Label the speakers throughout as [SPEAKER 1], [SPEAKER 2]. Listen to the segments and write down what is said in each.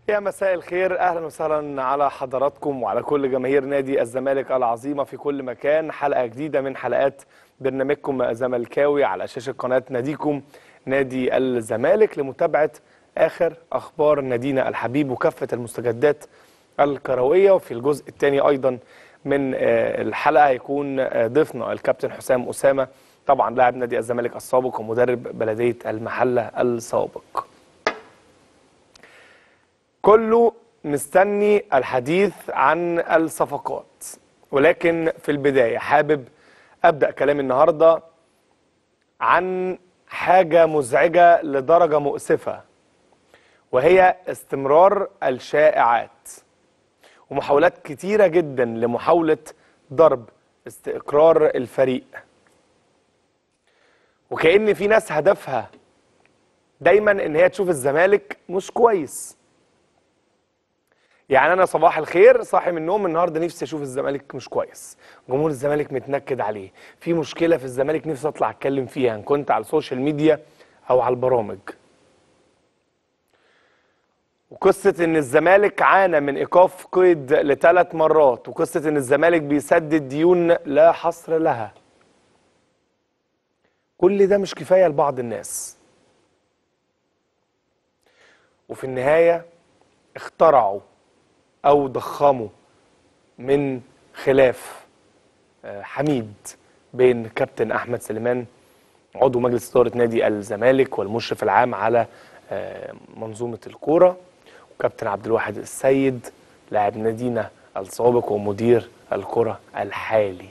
[SPEAKER 1] يا مساء الخير اهلا وسهلا على حضراتكم وعلى كل جماهير نادي الزمالك العظيمه في كل مكان حلقه جديده من حلقات برنامجكم زملكاوي على شاشه قناه ناديكم نادي الزمالك لمتابعه اخر اخبار نادينا الحبيب وكافه المستجدات الكرويه وفي الجزء الثاني ايضا من آه، الحلقه هيكون آه، ضيفنا الكابتن حسام اسامه طبعا لاعب نادي الزمالك السابق ومدرب بلديه المحله السابق كله مستني الحديث عن الصفقات ولكن في البداية حابب أبدأ كلامي النهاردة عن حاجة مزعجة لدرجة مؤسفة وهي استمرار الشائعات ومحاولات كتيرة جدا لمحاولة ضرب استقرار الفريق وكأن في ناس هدفها دايما ان هي تشوف الزمالك مش كويس يعني انا صباح الخير صاحي من النوم النهارده نفسي اشوف الزمالك مش كويس جمهور الزمالك متنكد عليه في مشكله في الزمالك نفسي اطلع اتكلم فيها ان كنت على السوشيال ميديا او على البرامج وقصه ان الزمالك عانى من ايقاف قيد لثلاث مرات وقصه ان الزمالك بيسدد ديون لا حصر لها كل ده مش كفايه لبعض الناس وفي النهايه اخترعوا او ضخموا من خلاف آه، حميد بين كابتن احمد سليمان عضو مجلس اداره نادي الزمالك والمشرف العام على آه، منظومه الكوره وكابتن عبد الواحد السيد لاعب نادينا السابق ومدير الكره الحالي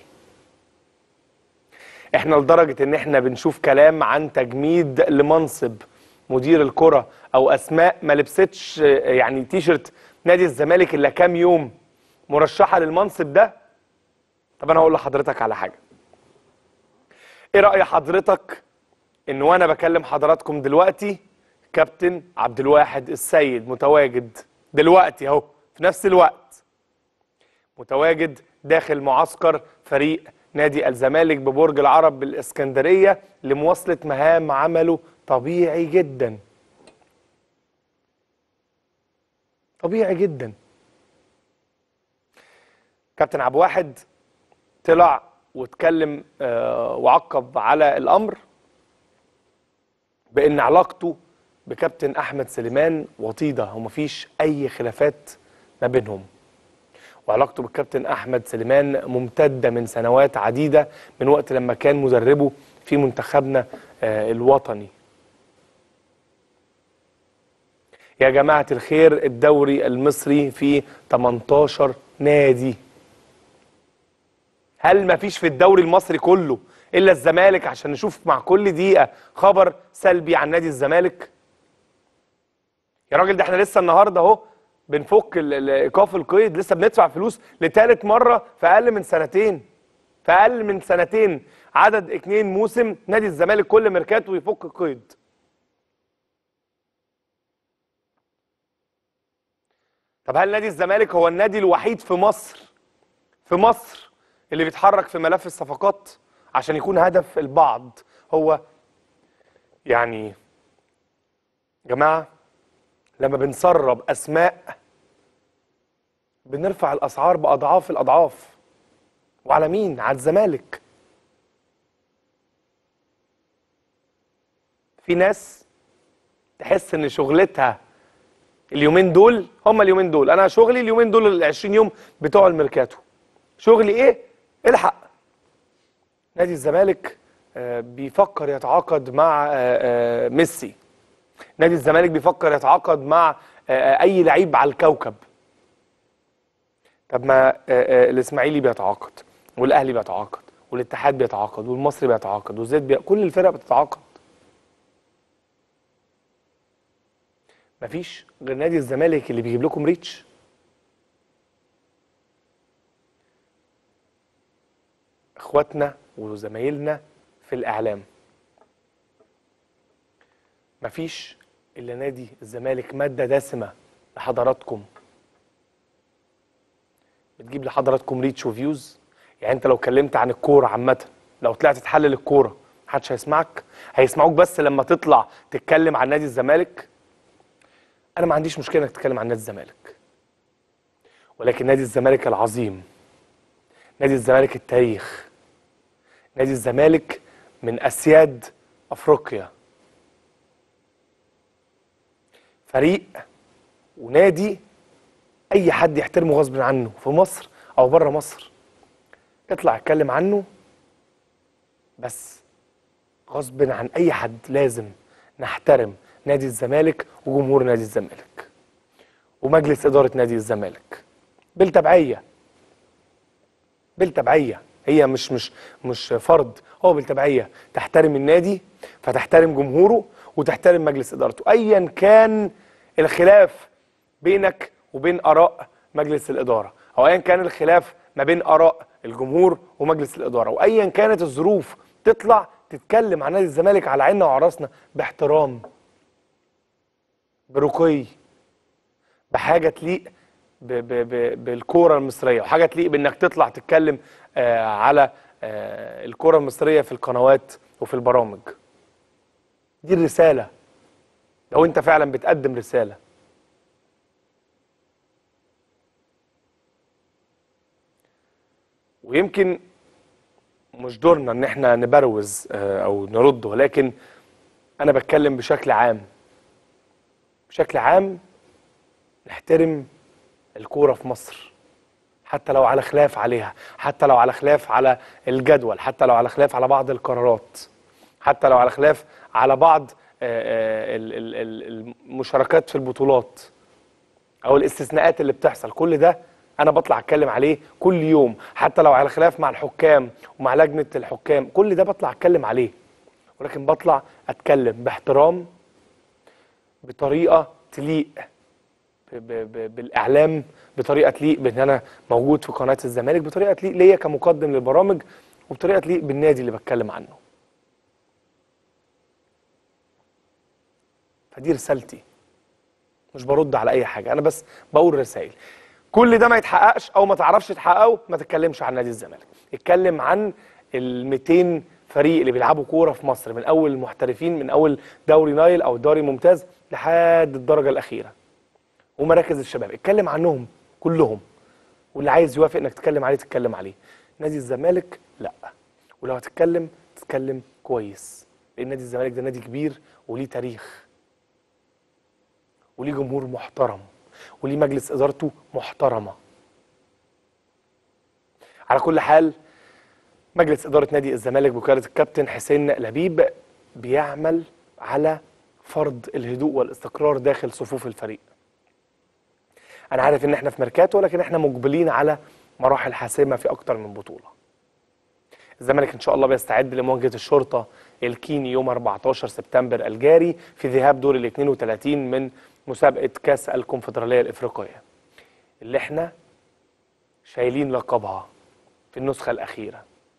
[SPEAKER 1] احنا لدرجه ان احنا بنشوف كلام عن تجميد لمنصب مدير الكره او اسماء ما لبستش آه، يعني تيشرت نادي الزمالك الا كام يوم مرشحه للمنصب ده طب انا هقول لحضرتك على حاجه ايه راي حضرتك ان وانا بكلم حضراتكم دلوقتي كابتن عبد الواحد السيد متواجد دلوقتي اهو في نفس الوقت متواجد داخل معسكر فريق نادي الزمالك ببرج العرب بالاسكندريه لمواصله مهام عمله طبيعي جدا طبيعي جدا كابتن عبد واحد طلع واتكلم آه، وعقب على الامر بان علاقته بكابتن احمد سليمان وطيده ومفيش اي خلافات ما بينهم وعلاقته بالكابتن احمد سليمان ممتده من سنوات عديده من وقت لما كان مدربه في منتخبنا آه، الوطني يا جماعة الخير الدوري المصري فيه 18 نادي هل ما فيش في الدوري المصري كله إلا الزمالك عشان نشوف مع كل دقيقة خبر سلبي عن نادي الزمالك يا راجل ده احنا لسه النهاردة اهو بنفك ال- ال- ايقاف القيد لسه بندفع فلوس لثالث مرة في أقل من سنتين في أقل من سنتين عدد اتنين موسم نادي الزمالك كل ميركاتو يفك القيد طب هل نادي الزمالك هو النادي الوحيد في مصر في مصر اللي بيتحرك في ملف الصفقات عشان يكون هدف البعض هو يعني جماعة لما بنسرب أسماء بنرفع الأسعار بأضعاف الأضعاف وعلى مين؟ على الزمالك في ناس تحس إن شغلتها اليومين دول هم اليومين دول انا شغلي اليومين دول ال 20 يوم بتوع الميركاتو شغلي ايه الحق نادي الزمالك آه، بيفكر يتعاقد مع آه، آه، ميسي نادي الزمالك بيفكر يتعاقد مع آه، آه، اي لعيب على الكوكب طب ما آه، آه، الاسماعيلي بيتعاقد والاهلي بيتعاقد والاتحاد بيتعاقد والمصري بيتعاقد والزيت بي... كل الفرق بتتعاقد مفيش غير نادي الزمالك اللي بيجيب لكم ريتش اخواتنا وزمايلنا في الاعلام مفيش الا نادي الزمالك ماده دسمه لحضراتكم بتجيب لحضراتكم ريتش وفيوز يعني انت لو اتكلمت عن الكوره عامه لو طلعت تحلل الكوره محدش هيسمعك هيسمعوك بس لما تطلع تتكلم عن نادي الزمالك انا ما عنديش مشكله انك تتكلم عن نادي الزمالك ولكن نادي الزمالك العظيم نادي الزمالك التاريخ نادي الزمالك من اسياد افريقيا فريق ونادي اي حد يحترمه غصب عنه في مصر او بره مصر اطلع اتكلم عنه بس غصب عن اي حد لازم نحترم نادي الزمالك وجمهور نادي الزمالك ومجلس اداره نادي الزمالك بالتبعيه بالتبعيه هي مش مش مش فرض هو بالتبعيه تحترم النادي فتحترم جمهوره وتحترم مجلس ادارته ايا كان الخلاف بينك وبين اراء مجلس الاداره او ايا كان الخلاف ما بين اراء الجمهور ومجلس الاداره وايا كانت الظروف تطلع تتكلم عن نادي الزمالك على عيننا وعلى راسنا باحترام برقي بحاجه تليق ب ب ب بالكوره المصريه وحاجه تليق بانك تطلع تتكلم آه على آه الكوره المصريه في القنوات وفي البرامج دي الرساله لو انت فعلا بتقدم رساله ويمكن مش دورنا ان احنا نبروز آه، او نرد ولكن انا بتكلم بشكل عام بشكل عام نحترم الكوره في مصر حتى لو على خلاف عليها حتى لو على خلاف على الجدول حتى لو على خلاف على بعض القرارات حتى لو على خلاف على بعض آه، آه، ال- ال- ال- المشاركات في البطولات او الاستثناءات اللي بتحصل كل ده انا بطلع اتكلم عليه كل يوم حتى لو على خلاف مع الحكام ومع لجنه الحكام كل ده بطلع اتكلم عليه ولكن بطلع اتكلم باحترام بطريقه تليق ب ب ب بالاعلام بطريقه تليق بان انا موجود في قناه الزمالك بطريقه تليق ليا كمقدم للبرامج وبطريقه تليق بالنادي اللي بتكلم عنه فدي رسالتي مش برد على اي حاجه انا بس بقول رسائل كل ده ما يتحققش او ما تعرفش تحققه ما تتكلمش عن نادي الزمالك اتكلم عن ال 200 فريق اللي بيلعبوا كوره في مصر من اول المحترفين من اول دوري نايل او دوري ممتاز لحد الدرجه الاخيره ومراكز الشباب اتكلم عنهم كلهم واللي عايز يوافق انك تتكلم عليه تتكلم عليه نادي الزمالك لا ولو هتتكلم تتكلم كويس لان نادي الزمالك ده نادي كبير وليه تاريخ وليه جمهور محترم وليه مجلس ادارته محترمه على كل حال مجلس اداره نادي الزمالك بقياده الكابتن حسين لبيب بيعمل على فرض الهدوء والاستقرار داخل صفوف الفريق انا عارف ان احنا في ميركاتو ولكن احنا مقبلين على مراحل حاسمه في اكتر من بطوله الزمالك ان شاء الله بيستعد لمواجهه الشرطه الكيني يوم 14 سبتمبر الجاري في ذهاب دور ال 32 من مسابقه كاس الكونفدراليه الافريقيه اللي احنا شايلين لقبها في النسخه الاخيره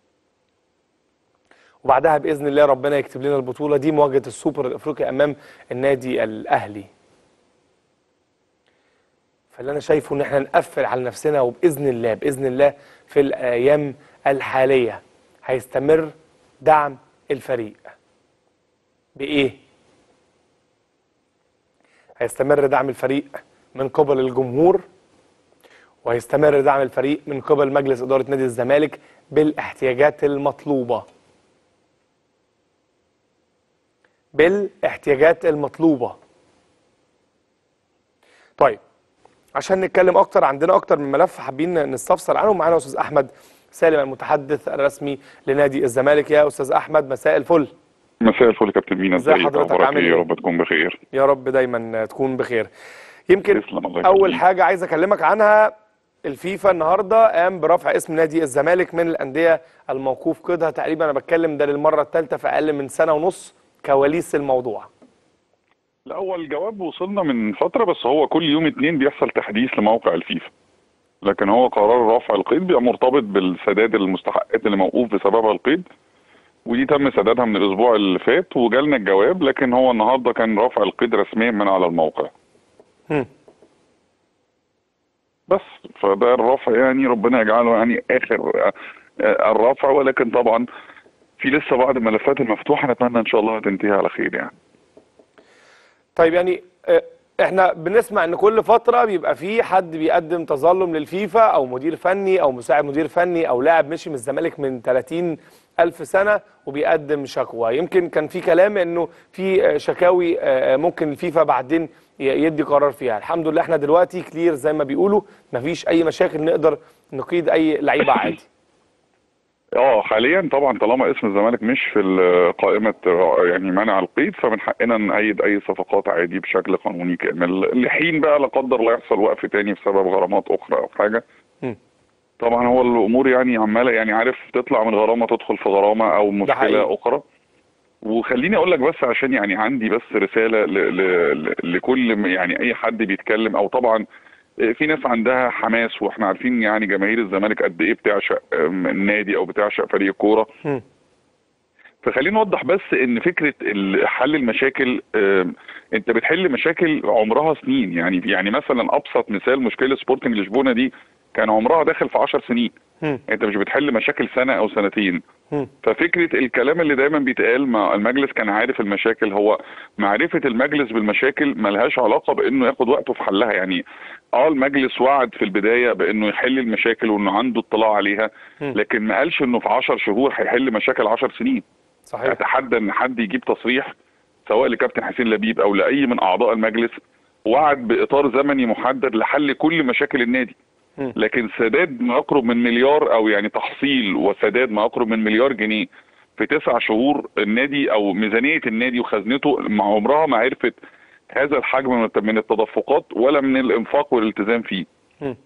[SPEAKER 1] وبعدها باذن الله ربنا يكتب لنا البطوله دي مواجهه السوبر الافريقي امام النادي الاهلي فاللي انا شايفه ان احنا نقفل على نفسنا وباذن الله باذن الله في الايام الحاليه هيستمر دعم الفريق بايه هيستمر دعم الفريق من قبل الجمهور وهيستمر دعم الفريق من قبل مجلس اداره نادي الزمالك بالاحتياجات المطلوبه بالاحتياجات المطلوبه طيب عشان نتكلم اكتر عندنا اكتر من ملف حابين نستفسر عنه معانا استاذ احمد سالم المتحدث الرسمي لنادي الزمالك يا استاذ احمد مساء الفل
[SPEAKER 2] مساء الفل يا كابتن مينا
[SPEAKER 1] ازي
[SPEAKER 2] ازيك
[SPEAKER 1] حضرتك
[SPEAKER 2] اخبارك
[SPEAKER 1] عامل
[SPEAKER 2] ايه
[SPEAKER 1] ايه؟
[SPEAKER 2] يا رب تكون بخير
[SPEAKER 1] يا رب دايما تكون بخير يمكن
[SPEAKER 2] تسلم الله
[SPEAKER 1] اول
[SPEAKER 2] يخليك.
[SPEAKER 1] حاجه عايز اكلمك عنها الفيفا النهارده قام برفع اسم نادي الزمالك من الانديه الموقوف قيدها تقريبا انا بتكلم ده للمره الثالثه في اقل من سنه ونص كواليس الموضوع
[SPEAKER 2] الاول جواب وصلنا من فتره بس هو كل يوم اتنين بيحصل تحديث لموقع الفيفا لكن هو قرار رفع القيد بيبقى مرتبط بالسداد المستحقات اللي موقوف بسببها القيد ودي تم سدادها من الاسبوع اللي فات وجالنا الجواب لكن هو النهارده كان رفع القيد رسميا من على الموقع
[SPEAKER 1] هم.
[SPEAKER 2] بس فده الرفع يعني ربنا يجعله يعني اخر آه، آه، الرفع ولكن طبعا في لسه بعض الملفات المفتوحه نتمنى ان شاء الله تنتهي على خير يعني
[SPEAKER 1] طيب يعني آه، احنا بنسمع ان كل فتره بيبقى في حد بيقدم تظلم للفيفا او مدير فني او مساعد مدير فني او لاعب مشي من الزمالك من 30 الف سنه وبيقدم شكوى يمكن كان في كلام انه في شكاوي آه، ممكن الفيفا بعدين ي- يدي قرار فيها الحمد لله احنا دلوقتي كلير زي ما بيقولوا مفيش اي مشاكل نقدر نقيد اي لعيبه عادي
[SPEAKER 2] اه حاليا طبعا طالما اسم الزمالك مش في ال- قائمه يعني منع القيد فمن حقنا نأيد اي صفقات عادي بشكل قانوني كامل لحين بقى لا قدر الله يحصل وقف تاني بسبب غرامات اخرى او حاجه
[SPEAKER 1] مم.
[SPEAKER 2] طبعا هو الامور يعني عماله يعني عارف تطلع من غرامه تدخل في غرامه او
[SPEAKER 1] حقيقي.
[SPEAKER 2] مشكله اخرى وخليني اقول لك بس عشان يعني عندي بس رساله ل ل ل لكل م- يعني اي حد بيتكلم او طبعا في ناس عندها حماس واحنا عارفين يعني جماهير الزمالك قد ايه بتعشق أم، النادي او بتعشق فريق الكوره
[SPEAKER 1] مم.
[SPEAKER 2] فخلينا نوضح بس ان فكره ال- حل المشاكل آم، انت بتحل مشاكل عمرها سنين يعني يعني مثلا ابسط مثال مشكله سبورتنج لشبونه دي كان عمرها داخل في 10 سنين
[SPEAKER 1] مم.
[SPEAKER 2] انت مش بتحل مشاكل سنه او سنتين
[SPEAKER 1] مم.
[SPEAKER 2] ففكره الكلام اللي دايما بيتقال ما المجلس كان عارف المشاكل هو معرفه المجلس بالمشاكل ملهاش علاقه بانه ياخد وقته في حلها يعني اه المجلس وعد في البدايه بانه يحل المشاكل وانه عنده اطلاع عليها
[SPEAKER 1] مم.
[SPEAKER 2] لكن ما قالش انه في 10 شهور هيحل مشاكل 10 سنين
[SPEAKER 1] صحيح
[SPEAKER 2] اتحدى ان حد يجيب تصريح سواء لكابتن حسين لبيب او لاي من اعضاء المجلس وعد باطار زمني محدد لحل كل مشاكل النادي
[SPEAKER 1] مم.
[SPEAKER 2] لكن سداد ما يقرب من مليار او يعني تحصيل وسداد ما يقرب من مليار جنيه في تسع شهور النادي او ميزانيه النادي وخزنته مع عمرها ما عرفت هذا الحجم من الت- من التدفقات ولا من الانفاق والالتزام فيه.
[SPEAKER 1] مم.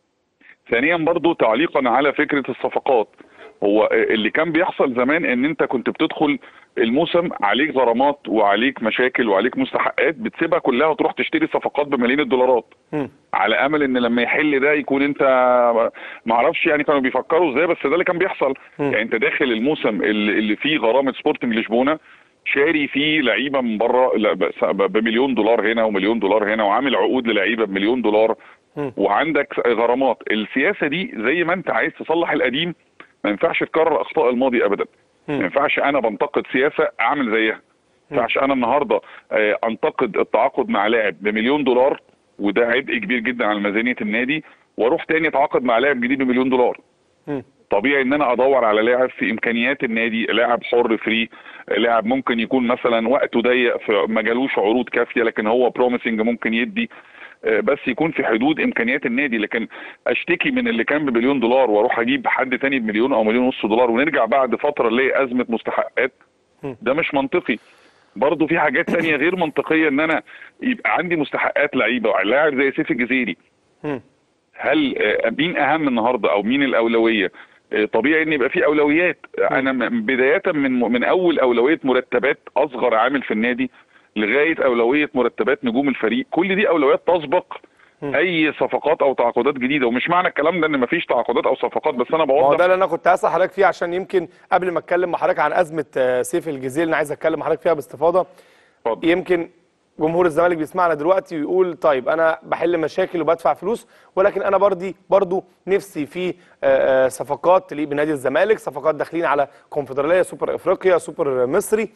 [SPEAKER 2] ثانيا برضو تعليقا على فكره الصفقات هو اللي كان بيحصل زمان ان انت كنت بتدخل الموسم عليك غرامات وعليك مشاكل وعليك مستحقات بتسيبها كلها وتروح تشتري صفقات بملايين الدولارات
[SPEAKER 1] مم.
[SPEAKER 2] على امل ان لما يحل ده يكون انت ما اعرفش يعني كانوا بيفكروا ازاي بس ده اللي كان بيحصل
[SPEAKER 1] مم.
[SPEAKER 2] يعني انت داخل الموسم اللي اللي فيه غرامه سبورتنج لشبونه شاري فيه لعيبه من بره لا، ب- بمليون دولار هنا ومليون دولار هنا وعامل عقود للعيبه بمليون دولار
[SPEAKER 1] مم.
[SPEAKER 2] وعندك غرامات السياسه دي زي ما انت عايز تصلح القديم ما ينفعش تكرر اخطاء الماضي ابدا ما
[SPEAKER 1] مم.
[SPEAKER 2] ينفعش انا بنتقد سياسه اعمل زيها ما ينفعش انا النهارده آه، انتقد التعاقد مع لاعب بمليون دولار وده عبء كبير جدا على ميزانيه النادي واروح تاني اتعاقد مع لاعب جديد بمليون دولار
[SPEAKER 1] مم.
[SPEAKER 2] طبيعي ان انا ادور على لاعب في امكانيات النادي لاعب حر فري لاعب ممكن يكون مثلا وقته ضيق فما جالوش عروض كافيه لكن هو بروميسنج ممكن يدي آه، بس يكون في حدود امكانيات النادي لكن اشتكي من اللي كان بمليون دولار واروح اجيب حد تاني بمليون او مليون ونص دولار ونرجع بعد فتره اللي هي ازمه مستحقات
[SPEAKER 1] مم.
[SPEAKER 2] ده مش منطقي برضه في حاجات تانية غير منطقيه ان انا يبقى عندي مستحقات لعيبه لاعب زي سيف الجزيري
[SPEAKER 1] مم.
[SPEAKER 2] هل آه، مين اهم النهارده او مين الاولويه آه، طبيعي ان يبقى في اولويات انا م- بدايه من من اول اولويه مرتبات اصغر عامل في النادي لغايه اولويه مرتبات نجوم الفريق كل دي اولويات تسبق
[SPEAKER 1] مم.
[SPEAKER 2] اي صفقات او تعاقدات جديده ومش معنى الكلام ده ان مفيش تعاقدات او صفقات بس انا
[SPEAKER 1] ما هو
[SPEAKER 2] بوضح
[SPEAKER 1] ده اللي انا كنت هسال حضرتك فيه عشان يمكن قبل ما اتكلم مع حضرتك عن ازمه آه، سيف الجزيري انا عايز اتكلم مع حضرتك فيها باستفاضه
[SPEAKER 2] اتفضل.
[SPEAKER 1] يمكن جمهور الزمالك بيسمعنا دلوقتي ويقول طيب انا بحل مشاكل وبدفع فلوس ولكن انا برضي برضو نفسي في آه، آه، صفقات تليق بنادي الزمالك صفقات داخلين على كونفدراليه سوبر افريقيا سوبر مصري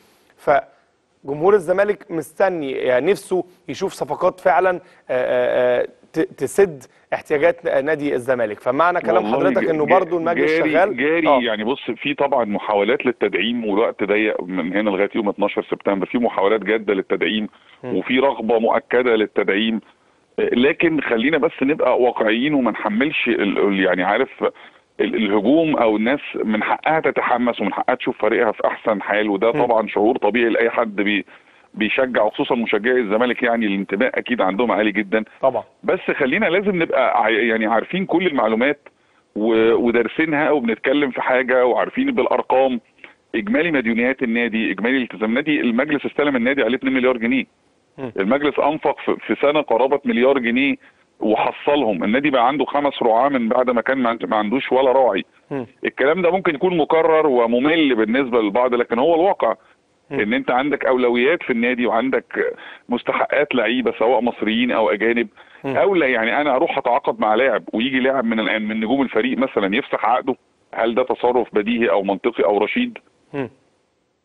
[SPEAKER 1] فجمهور الزمالك مستني يعني نفسه يشوف صفقات فعلا آه، آه، آه، ت- تسد احتياجات نادي الزمالك فمعنى كلام
[SPEAKER 2] والله
[SPEAKER 1] حضرتك
[SPEAKER 2] جا-
[SPEAKER 1] انه
[SPEAKER 2] جا-
[SPEAKER 1] برضو المجلس
[SPEAKER 2] جاري
[SPEAKER 1] شغال
[SPEAKER 2] جاري
[SPEAKER 1] آه.
[SPEAKER 2] يعني بص في طبعا محاولات للتدعيم والوقت ضيق من هنا لغايه يوم 12 سبتمبر في محاولات جاده للتدعيم وفي رغبه مؤكده للتدعيم آه، لكن خلينا بس نبقى واقعيين وما نحملش ال- ال- يعني عارف ال- الهجوم او الناس من حقها تتحمس ومن حقها تشوف فريقها في احسن حال وده طبعا شعور طبيعي لاي حد بي بيشجع وخصوصا مشجعي الزمالك يعني الانتماء اكيد عندهم عالي جدا
[SPEAKER 1] طبعا
[SPEAKER 2] بس خلينا لازم نبقى ع- يعني عارفين كل المعلومات و- ودارسينها وبنتكلم في حاجه وعارفين بالارقام اجمالي مديونيات النادي اجمالي التزام النادي المجلس استلم النادي عليه 2 مليار جنيه
[SPEAKER 1] م.
[SPEAKER 2] المجلس انفق في- في سنه قرابه مليار جنيه وحصلهم النادي بقى عنده خمس رعاه من بعد ما كان ما عند- ما عندوش ولا راعي
[SPEAKER 1] م.
[SPEAKER 2] الكلام ده ممكن يكون مكرر وممل بالنسبه للبعض لكن هو الواقع
[SPEAKER 1] م.
[SPEAKER 2] ان انت عندك اولويات في النادي وعندك مستحقات لعيبه سواء مصريين او اجانب
[SPEAKER 1] م.
[SPEAKER 2] اولى يعني انا اروح اتعاقد مع لاعب ويجي لاعب من الان من نجوم الفريق مثلا يفسخ عقده هل ده تصرف بديهي او منطقي او رشيد
[SPEAKER 1] م.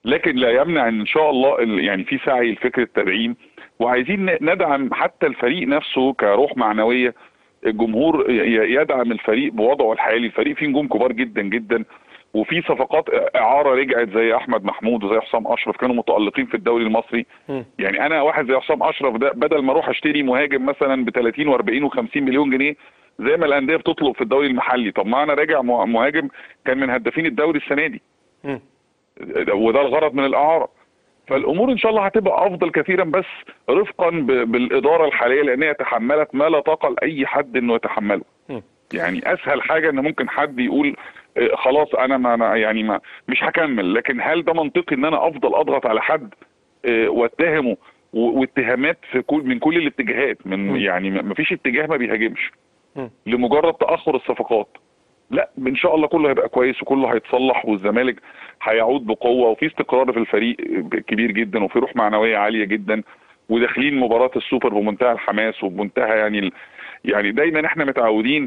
[SPEAKER 2] لكن لا يمنع ان ان شاء الله ال- يعني في سعي لفكره التدعيم وعايزين ن- ندعم حتى الفريق نفسه كروح معنويه الجمهور ي- يدعم الفريق بوضعه الحالي الفريق فيه نجوم كبار جدا جدا وفي صفقات اعاره رجعت زي احمد محمود وزي حسام اشرف كانوا متالقين في الدوري المصري
[SPEAKER 1] مم.
[SPEAKER 2] يعني انا واحد زي حسام اشرف ده بدل ما اروح اشتري مهاجم مثلا ب 30 و40 و50 مليون جنيه زي ما الانديه بتطلب في الدوري المحلي طب ما انا راجع مه- مهاجم كان من هدافين الدوري السنه دي
[SPEAKER 1] مم.
[SPEAKER 2] وده الغرض من الاعاره فالامور ان شاء الله هتبقى افضل كثيرا بس رفقا ب- بالاداره الحاليه لان هي تحملت ما لا طاقه لاي حد انه يتحمله
[SPEAKER 1] مم.
[SPEAKER 2] يعني اسهل حاجه ان ممكن حد يقول آه، خلاص انا ما أنا يعني ما مش هكمل لكن هل ده منطقي ان انا افضل اضغط على حد آه، واتهمه و- واتهامات في كل من كل الاتجاهات من
[SPEAKER 1] مم.
[SPEAKER 2] يعني ما فيش اتجاه ما بيهاجمش
[SPEAKER 1] مم.
[SPEAKER 2] لمجرد تاخر الصفقات لا ان شاء الله كله هيبقى كويس وكله هيتصلح والزمالك هيعود بقوه وفي استقرار في الفريق كبير جدا وفي روح معنويه عاليه جدا وداخلين مباراه السوبر بمنتهى الحماس وبمنتهى يعني ال... يعني دايما احنا متعودين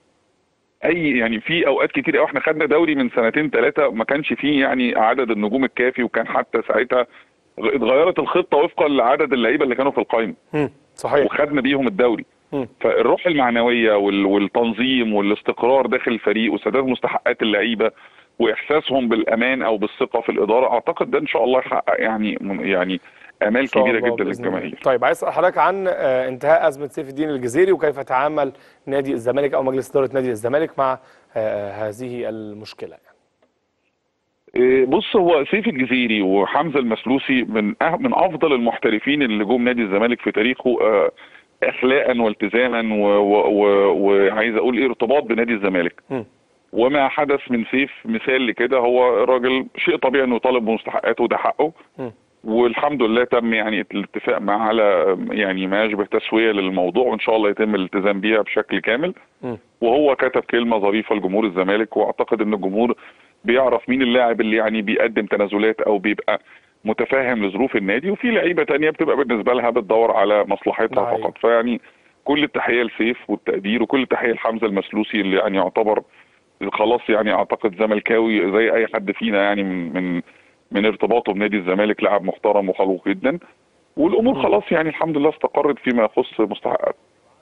[SPEAKER 2] اي يعني في اوقات كتير قوي احنا خدنا دوري من سنتين ثلاثه ما كانش فيه يعني عدد النجوم الكافي وكان حتى ساعتها اتغيرت الخطه وفقا لعدد اللعيبه اللي كانوا في القائمه
[SPEAKER 1] مم. صحيح
[SPEAKER 2] وخدنا بيهم الدوري
[SPEAKER 1] مم.
[SPEAKER 2] فالروح المعنويه وال- والتنظيم والاستقرار داخل الفريق وسداد مستحقات اللعيبه واحساسهم بالامان او بالثقه في الاداره اعتقد ده ان شاء الله يحقق يعني يعني امال
[SPEAKER 1] إن شاء
[SPEAKER 2] كبيره
[SPEAKER 1] الله
[SPEAKER 2] جدا
[SPEAKER 1] بإذن الله.
[SPEAKER 2] للجماهير
[SPEAKER 1] طيب عايز اسال حضرتك عن آه، انتهاء ازمه سيف الدين الجزيري وكيف تعامل نادي الزمالك او مجلس اداره نادي الزمالك مع آه، هذه المشكله يعني.
[SPEAKER 2] إيه، بص هو سيف الجزيري وحمزه المسلوسي من أه- من افضل المحترفين اللي جم نادي الزمالك في تاريخه آه، اخلاقا والتزاما و- و- و- وعايز اقول ايه ارتباط بنادي الزمالك
[SPEAKER 1] مم.
[SPEAKER 2] وما حدث من سيف مثال لكده هو راجل شيء طبيعي انه يطالب بمستحقاته وده حقه
[SPEAKER 1] مم.
[SPEAKER 2] والحمد لله تم يعني الاتفاق معاه على يعني ما يشبه تسويه للموضوع وان شاء الله يتم الالتزام بيها بشكل كامل
[SPEAKER 1] مم.
[SPEAKER 2] وهو كتب كلمه ظريفه لجمهور الزمالك واعتقد ان الجمهور بيعرف مين اللاعب اللي يعني بيقدم تنازلات او بيبقى متفاهم لظروف النادي وفي لعيبه تانية بتبقى بالنسبه لها بتدور على مصلحتها
[SPEAKER 1] نعم.
[SPEAKER 2] فقط فيعني كل التحيه لسيف والتقدير وكل التحيه لحمزه المسلوسي اللي يعني يعتبر خلاص يعني اعتقد زملكاوي زي اي حد فينا يعني من من من ارتباطه بنادي الزمالك لاعب محترم وخلوق جدا والامور خلاص يعني الحمد لله استقرت فيما يخص مستحقات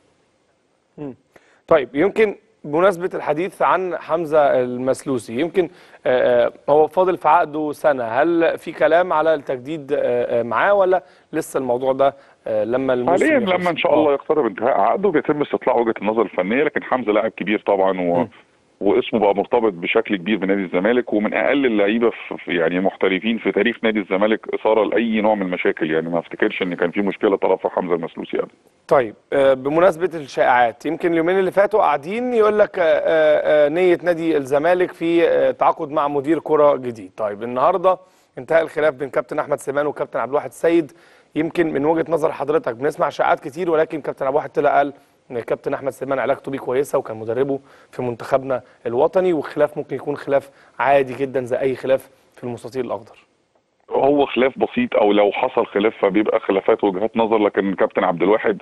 [SPEAKER 1] طيب يمكن بمناسبة الحديث عن حمزة المسلوسي يمكن آه، آه، هو فاضل في عقده سنة هل في كلام على التجديد آه، آه، معاه ولا لسه الموضوع ده آه، لما الموسم
[SPEAKER 2] حاليا
[SPEAKER 1] يخلص؟
[SPEAKER 2] لما ان شاء
[SPEAKER 1] آه.
[SPEAKER 2] الله يقترب انتهاء عقده بيتم استطلاع وجهه النظر الفنيه لكن حمزه لاعب كبير طبعا و...
[SPEAKER 1] م.
[SPEAKER 2] واسمه بقى مرتبط بشكل كبير بنادي الزمالك ومن اقل اللعيبه في في- يعني محترفين في تاريخ نادي الزمالك اثاره لاي نوع من المشاكل يعني ما افتكرش ان كان في مشكله طرف حمزه المسلوسي ابدا
[SPEAKER 1] طيب آه، بمناسبة الشائعات يمكن اليومين اللي فاتوا قاعدين يقول لك آه، آه، آه، نية نادي الزمالك في آه، تعاقد مع مدير كرة جديد طيب النهاردة انتهى الخلاف بين كابتن أحمد سليمان وكابتن عبد الواحد السيد يمكن من وجهة نظر حضرتك بنسمع شائعات كتير ولكن كابتن عبد الواحد طلع قال ان كابتن احمد سليمان علاقته بيه كويسه وكان مدربه في منتخبنا الوطني والخلاف ممكن يكون خلاف عادي جدا زي اي خلاف في المستطيل الاخضر
[SPEAKER 2] هو خلاف بسيط او لو حصل خلاف فبيبقى خلافات وجهات نظر لكن كابتن عبد الواحد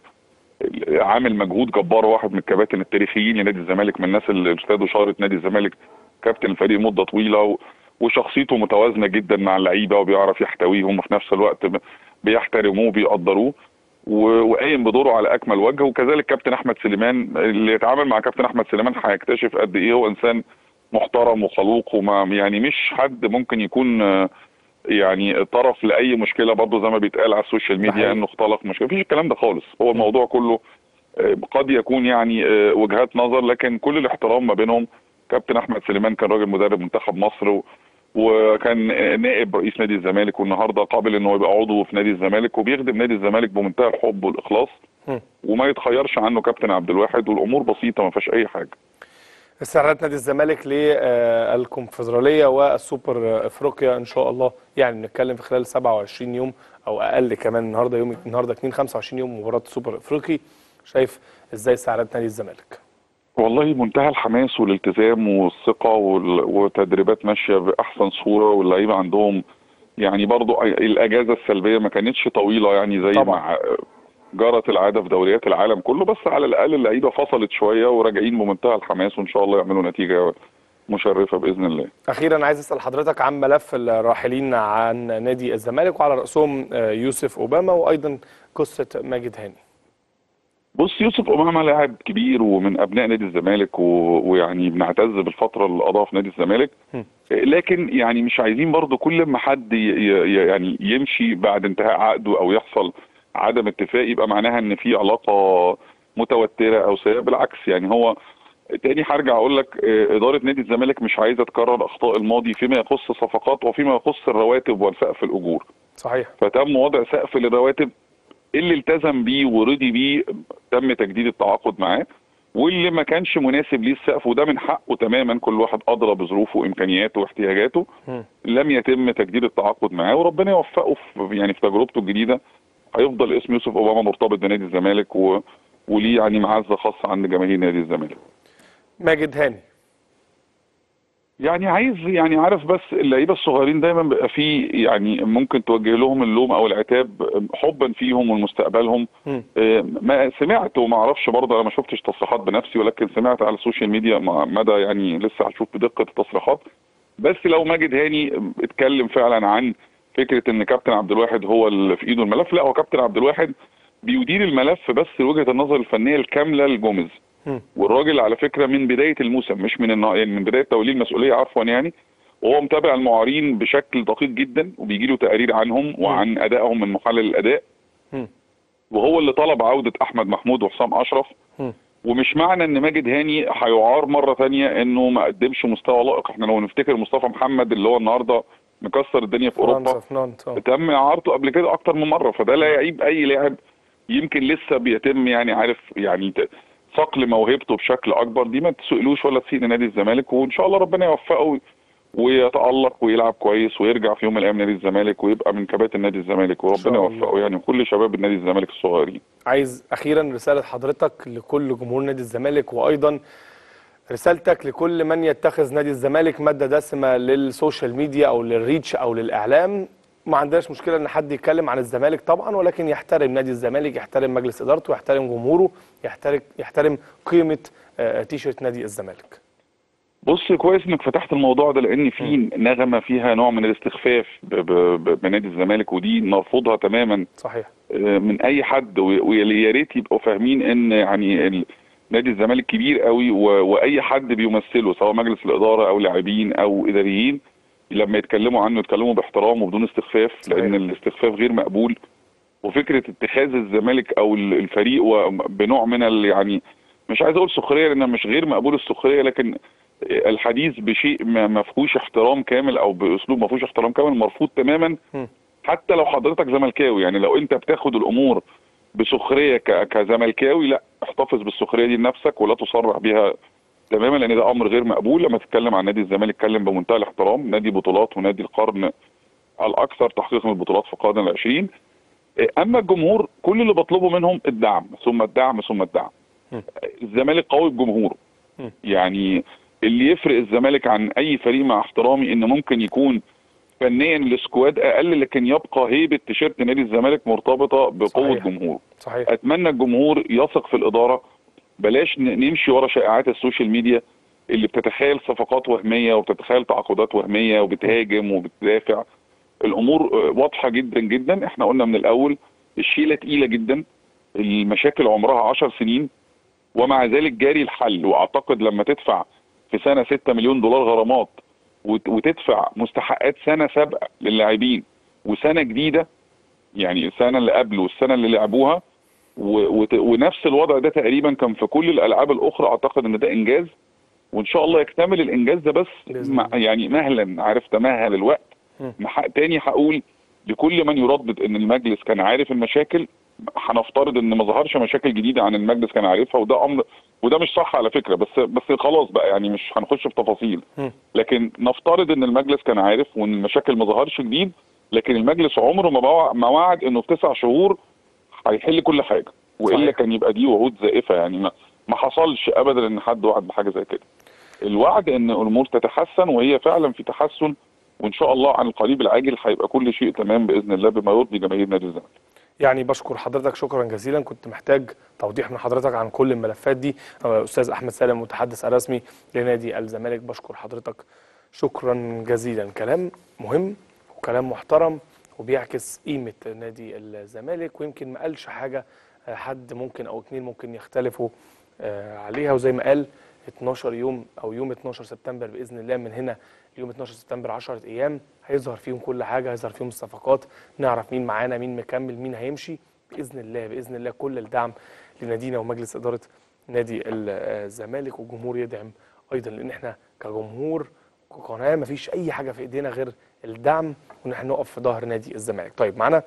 [SPEAKER 2] عامل مجهود جبار واحد من الكباتن التاريخيين لنادي الزمالك من الناس اللي ارتدوا شاره نادي الزمالك كابتن الفريق مده طويله و... وشخصيته متوازنه جدا مع اللعيبه وبيعرف يحتويهم وفي نفس الوقت ب- بيحترموه وبيقدروه و- وقايم بدوره على اكمل وجه وكذلك كابتن احمد سليمان اللي يتعامل مع كابتن احمد سليمان هيكتشف قد ايه هو انسان محترم وخلوق وما يعني مش حد ممكن يكون آه، يعني طرف لاي مشكله برضه زي ما بيتقال على السوشيال
[SPEAKER 1] صحيح.
[SPEAKER 2] ميديا انه اختلق مشكله مفيش الكلام ده خالص هو الموضوع كله آه، قد يكون يعني آه، وجهات نظر لكن كل الاحترام ما بينهم كابتن احمد سليمان كان راجل مدرب منتخب مصر و وكان آه، نائب رئيس نادي الزمالك والنهارده قابل انه يبقى عضو في نادي الزمالك وبيخدم نادي الزمالك بمنتهى الحب والاخلاص
[SPEAKER 1] مم.
[SPEAKER 2] وما يتخيرش عنه كابتن عبد الواحد والامور بسيطه ما فيهاش اي حاجه
[SPEAKER 1] استعدادات نادي الزمالك للكونفدراليه والسوبر افريقيا ان شاء الله يعني بنتكلم في خلال 27 يوم او اقل كمان النهارده يوم النهارده 2 25 يوم مباراه السوبر الافريقي شايف ازاي استعدادات نادي الزمالك
[SPEAKER 2] والله منتهى الحماس والالتزام والثقه وال- وتدريبات ماشيه باحسن صوره واللعيبه عندهم يعني برضو الاجازه السلبيه ما كانتش طويله يعني زي
[SPEAKER 1] طبعا.
[SPEAKER 2] ما جرت العاده في دوريات العالم كله بس على الاقل اللعيبه فصلت شويه وراجعين بمنتهى الحماس وان شاء الله يعملوا نتيجه مشرفه باذن الله
[SPEAKER 1] اخيرا عايز اسال حضرتك عن ملف الراحلين عن نادي الزمالك وعلى راسهم آه، يوسف اوباما وايضا قصه ماجد هاني
[SPEAKER 2] بص يوسف اوباما لاعب كبير ومن ابناء نادي الزمالك و... ويعني بنعتز بالفتره اللي قضاها في نادي الزمالك
[SPEAKER 1] هم.
[SPEAKER 2] لكن يعني مش عايزين برضو كل ما حد ي... ي... يعني يمشي بعد انتهاء عقده او يحصل عدم اتفاق يبقى معناها ان في علاقه متوتره او سيئه بالعكس يعني هو تاني هرجع اقول لك آه، اداره نادي الزمالك مش عايزه تكرر اخطاء الماضي فيما يخص الصفقات وفيما يخص الرواتب والسقف الاجور
[SPEAKER 1] صحيح
[SPEAKER 2] فتم وضع سقف للرواتب اللي التزم بيه ورضي بيه تم تجديد التعاقد معاه واللي ما كانش مناسب ليه السقف وده من حقه تماما كل واحد ادرى بظروفه وامكانياته واحتياجاته
[SPEAKER 1] مم.
[SPEAKER 2] لم يتم تجديد التعاقد معاه وربنا يوفقه في يعني في تجربته الجديده هيفضل اسم يوسف اوباما مرتبط بنادي الزمالك و... وليه يعني معزه خاصه عند جماهير نادي الزمالك
[SPEAKER 1] ماجد هاني
[SPEAKER 2] يعني عايز يعني عارف بس اللعيبه الصغيرين دايما بيبقى فيه يعني ممكن توجه لهم اللوم او العتاب حبا فيهم ومستقبلهم
[SPEAKER 1] مم.
[SPEAKER 2] آه، ما سمعت وما اعرفش برضه انا ما شفتش تصريحات بنفسي ولكن سمعت على السوشيال ميديا مع مدى يعني لسه هشوف بدقه التصريحات بس لو ماجد هاني اتكلم فعلا عن فكره ان كابتن عبد الواحد هو اللي في ايده الملف لا هو كابتن عبد الواحد بيدير الملف بس لوجهه النظر الفنيه الكامله لجوميز
[SPEAKER 1] مم.
[SPEAKER 2] والراجل على فكره من بدايه الموسم مش من النا... يعني من بدايه توليه المسؤوليه عفوا يعني وهو متابع المعارين بشكل دقيق جدا وبيجي له تقارير عنهم وعن ادائهم من محلل الاداء
[SPEAKER 1] مم.
[SPEAKER 2] وهو اللي طلب عوده احمد محمود وحسام اشرف
[SPEAKER 1] مم.
[SPEAKER 2] ومش معنى ان ماجد هاني هيعار مره ثانيه انه ما قدمش مستوى لائق احنا لو نفتكر مصطفى محمد اللي هو النهارده مكسر الدنيا في اوروبا
[SPEAKER 1] فرنسا في نانت آه.
[SPEAKER 2] تم اعارته قبل كده اكتر من مره فده لا يعيب اي لاعب يمكن لسه بيتم يعني عارف يعني ت- صقل موهبته بشكل اكبر دي ما تسئلوش ولا تسيء لنادي الزمالك وان شاء الله ربنا يوفقه ويتالق ويلعب كويس ويرجع في يوم من الايام نادي الزمالك ويبقى من كباتن نادي الزمالك
[SPEAKER 1] شاء
[SPEAKER 2] وربنا
[SPEAKER 1] الله.
[SPEAKER 2] يوفقه يعني وكل شباب نادي الزمالك الصغيرين
[SPEAKER 1] عايز اخيرا رساله حضرتك لكل جمهور نادي الزمالك وايضا رسالتك لكل من يتخذ نادي الزمالك ماده دسمه للسوشيال ميديا او للريتش او للاعلام ما عندناش مشكله ان حد يتكلم عن الزمالك طبعا ولكن يحترم نادي الزمالك يحترم مجلس ادارته يحترم جمهوره يحترم يحترم قيمه آه، تيشيرت نادي الزمالك
[SPEAKER 2] بص كويس انك فتحت الموضوع ده لان في نغمه فيها نوع من الاستخفاف ب- ب- ب- بنادي الزمالك ودي نرفضها تماما
[SPEAKER 1] صحيح
[SPEAKER 2] آه، من اي حد و- ويا ريت يبقوا فاهمين ان يعني ال- نادي الزمالك كبير قوي و- واي حد بيمثله سواء مجلس الاداره او لاعبين او اداريين لما يتكلموا عنه يتكلموا باحترام وبدون استخفاف
[SPEAKER 1] صحيح.
[SPEAKER 2] لان الاستخفاف غير مقبول وفكره اتخاذ الزمالك او ال- الفريق و- بنوع من ال- يعني مش عايز اقول سخريه لان مش غير مقبول السخريه لكن الحديث بشيء ما ما فيهوش احترام كامل او باسلوب ما فيهوش احترام كامل مرفوض تماما
[SPEAKER 1] مم.
[SPEAKER 2] حتى لو حضرتك زملكاوي يعني لو انت بتاخد الامور بسخريه ك- كزملكاوي لا احتفظ بالسخريه دي لنفسك ولا تصرح بيها تماما لان ده امر غير مقبول لما تتكلم عن نادي الزمالك اتكلم بمنتهى الاحترام نادي بطولات ونادي القرن الاكثر تحقيقا للبطولات في القرن العشرين اما الجمهور كل اللي بطلبه منهم الدعم ثم الدعم ثم الدعم
[SPEAKER 1] م.
[SPEAKER 2] الزمالك قوي بجمهوره
[SPEAKER 1] م.
[SPEAKER 2] يعني اللي يفرق الزمالك عن اي فريق مع احترامي ان ممكن يكون فنيا السكواد اقل لكن يبقى هيبه تيشيرت نادي الزمالك مرتبطه بقوه
[SPEAKER 1] صحيح.
[SPEAKER 2] جمهوره
[SPEAKER 1] صحيح
[SPEAKER 2] اتمنى الجمهور يثق في الاداره بلاش ن- نمشي ورا شائعات السوشيال ميديا اللي بتتخيل صفقات وهميه وبتتخيل تعاقدات وهميه وبتهاجم وبتدافع الامور آه، واضحه جدا جدا احنا قلنا من الاول الشيله تقيله جدا المشاكل عمرها 10 سنين ومع ذلك جاري الحل واعتقد لما تدفع في سنه 6 مليون دولار غرامات وت- وتدفع مستحقات سنه سابقه للاعبين وسنه جديده يعني السنه اللي قبل والسنه اللي لعبوها و- وت- ونفس الوضع ده تقريبا كان في كل الالعاب الاخرى اعتقد ان ده انجاز وان شاء الله يكتمل الانجاز ده بس
[SPEAKER 1] بإذن
[SPEAKER 2] مع
[SPEAKER 1] الله.
[SPEAKER 2] يعني مهلا عارف تمهل الوقت
[SPEAKER 1] م.
[SPEAKER 2] مح- تاني هقول لكل من يردد ان المجلس كان عارف المشاكل هنفترض ان ما ظهرش مشاكل جديده عن المجلس كان عارفها وده امر وده مش صح على فكره بس بس خلاص بقى يعني مش هنخش في تفاصيل
[SPEAKER 1] م.
[SPEAKER 2] لكن نفترض ان المجلس كان عارف وان المشاكل ما ظهرش جديد لكن المجلس عمره ما بوع- ما وعد انه في تسع شهور هيحل كل حاجه والا
[SPEAKER 1] صحيح.
[SPEAKER 2] كان يبقى دي وعود زائفه يعني ما ما حصلش ابدا ان حد وعد بحاجه زي كده الوعد ان الامور تتحسن وهي فعلا في تحسن وان شاء الله عن القريب العاجل هيبقى كل شيء تمام باذن الله بما يرضي جماهير نادي الزمالك
[SPEAKER 1] يعني بشكر حضرتك شكرا جزيلا كنت محتاج توضيح من حضرتك عن كل الملفات دي أنا استاذ احمد سالم المتحدث الرسمي لنادي الزمالك بشكر حضرتك شكرا جزيلا كلام مهم وكلام محترم وبيعكس قيمه نادي الزمالك ويمكن ما قالش حاجه آه، حد ممكن او اتنين ممكن يختلفوا آه، عليها وزي ما قال 12 يوم او يوم 12 سبتمبر باذن الله من هنا ليوم 12 سبتمبر 10 ايام هيظهر فيهم كل حاجه هيظهر فيهم الصفقات نعرف مين معانا مين مكمل مين هيمشي باذن الله باذن الله كل الدعم لنادينا ومجلس اداره نادي الزمالك والجمهور يدعم ايضا لان احنا كجمهور كقناه مفيش اي حاجه في ايدينا غير الدعم وان احنا نقف في ظهر نادي الزمالك طيب معانا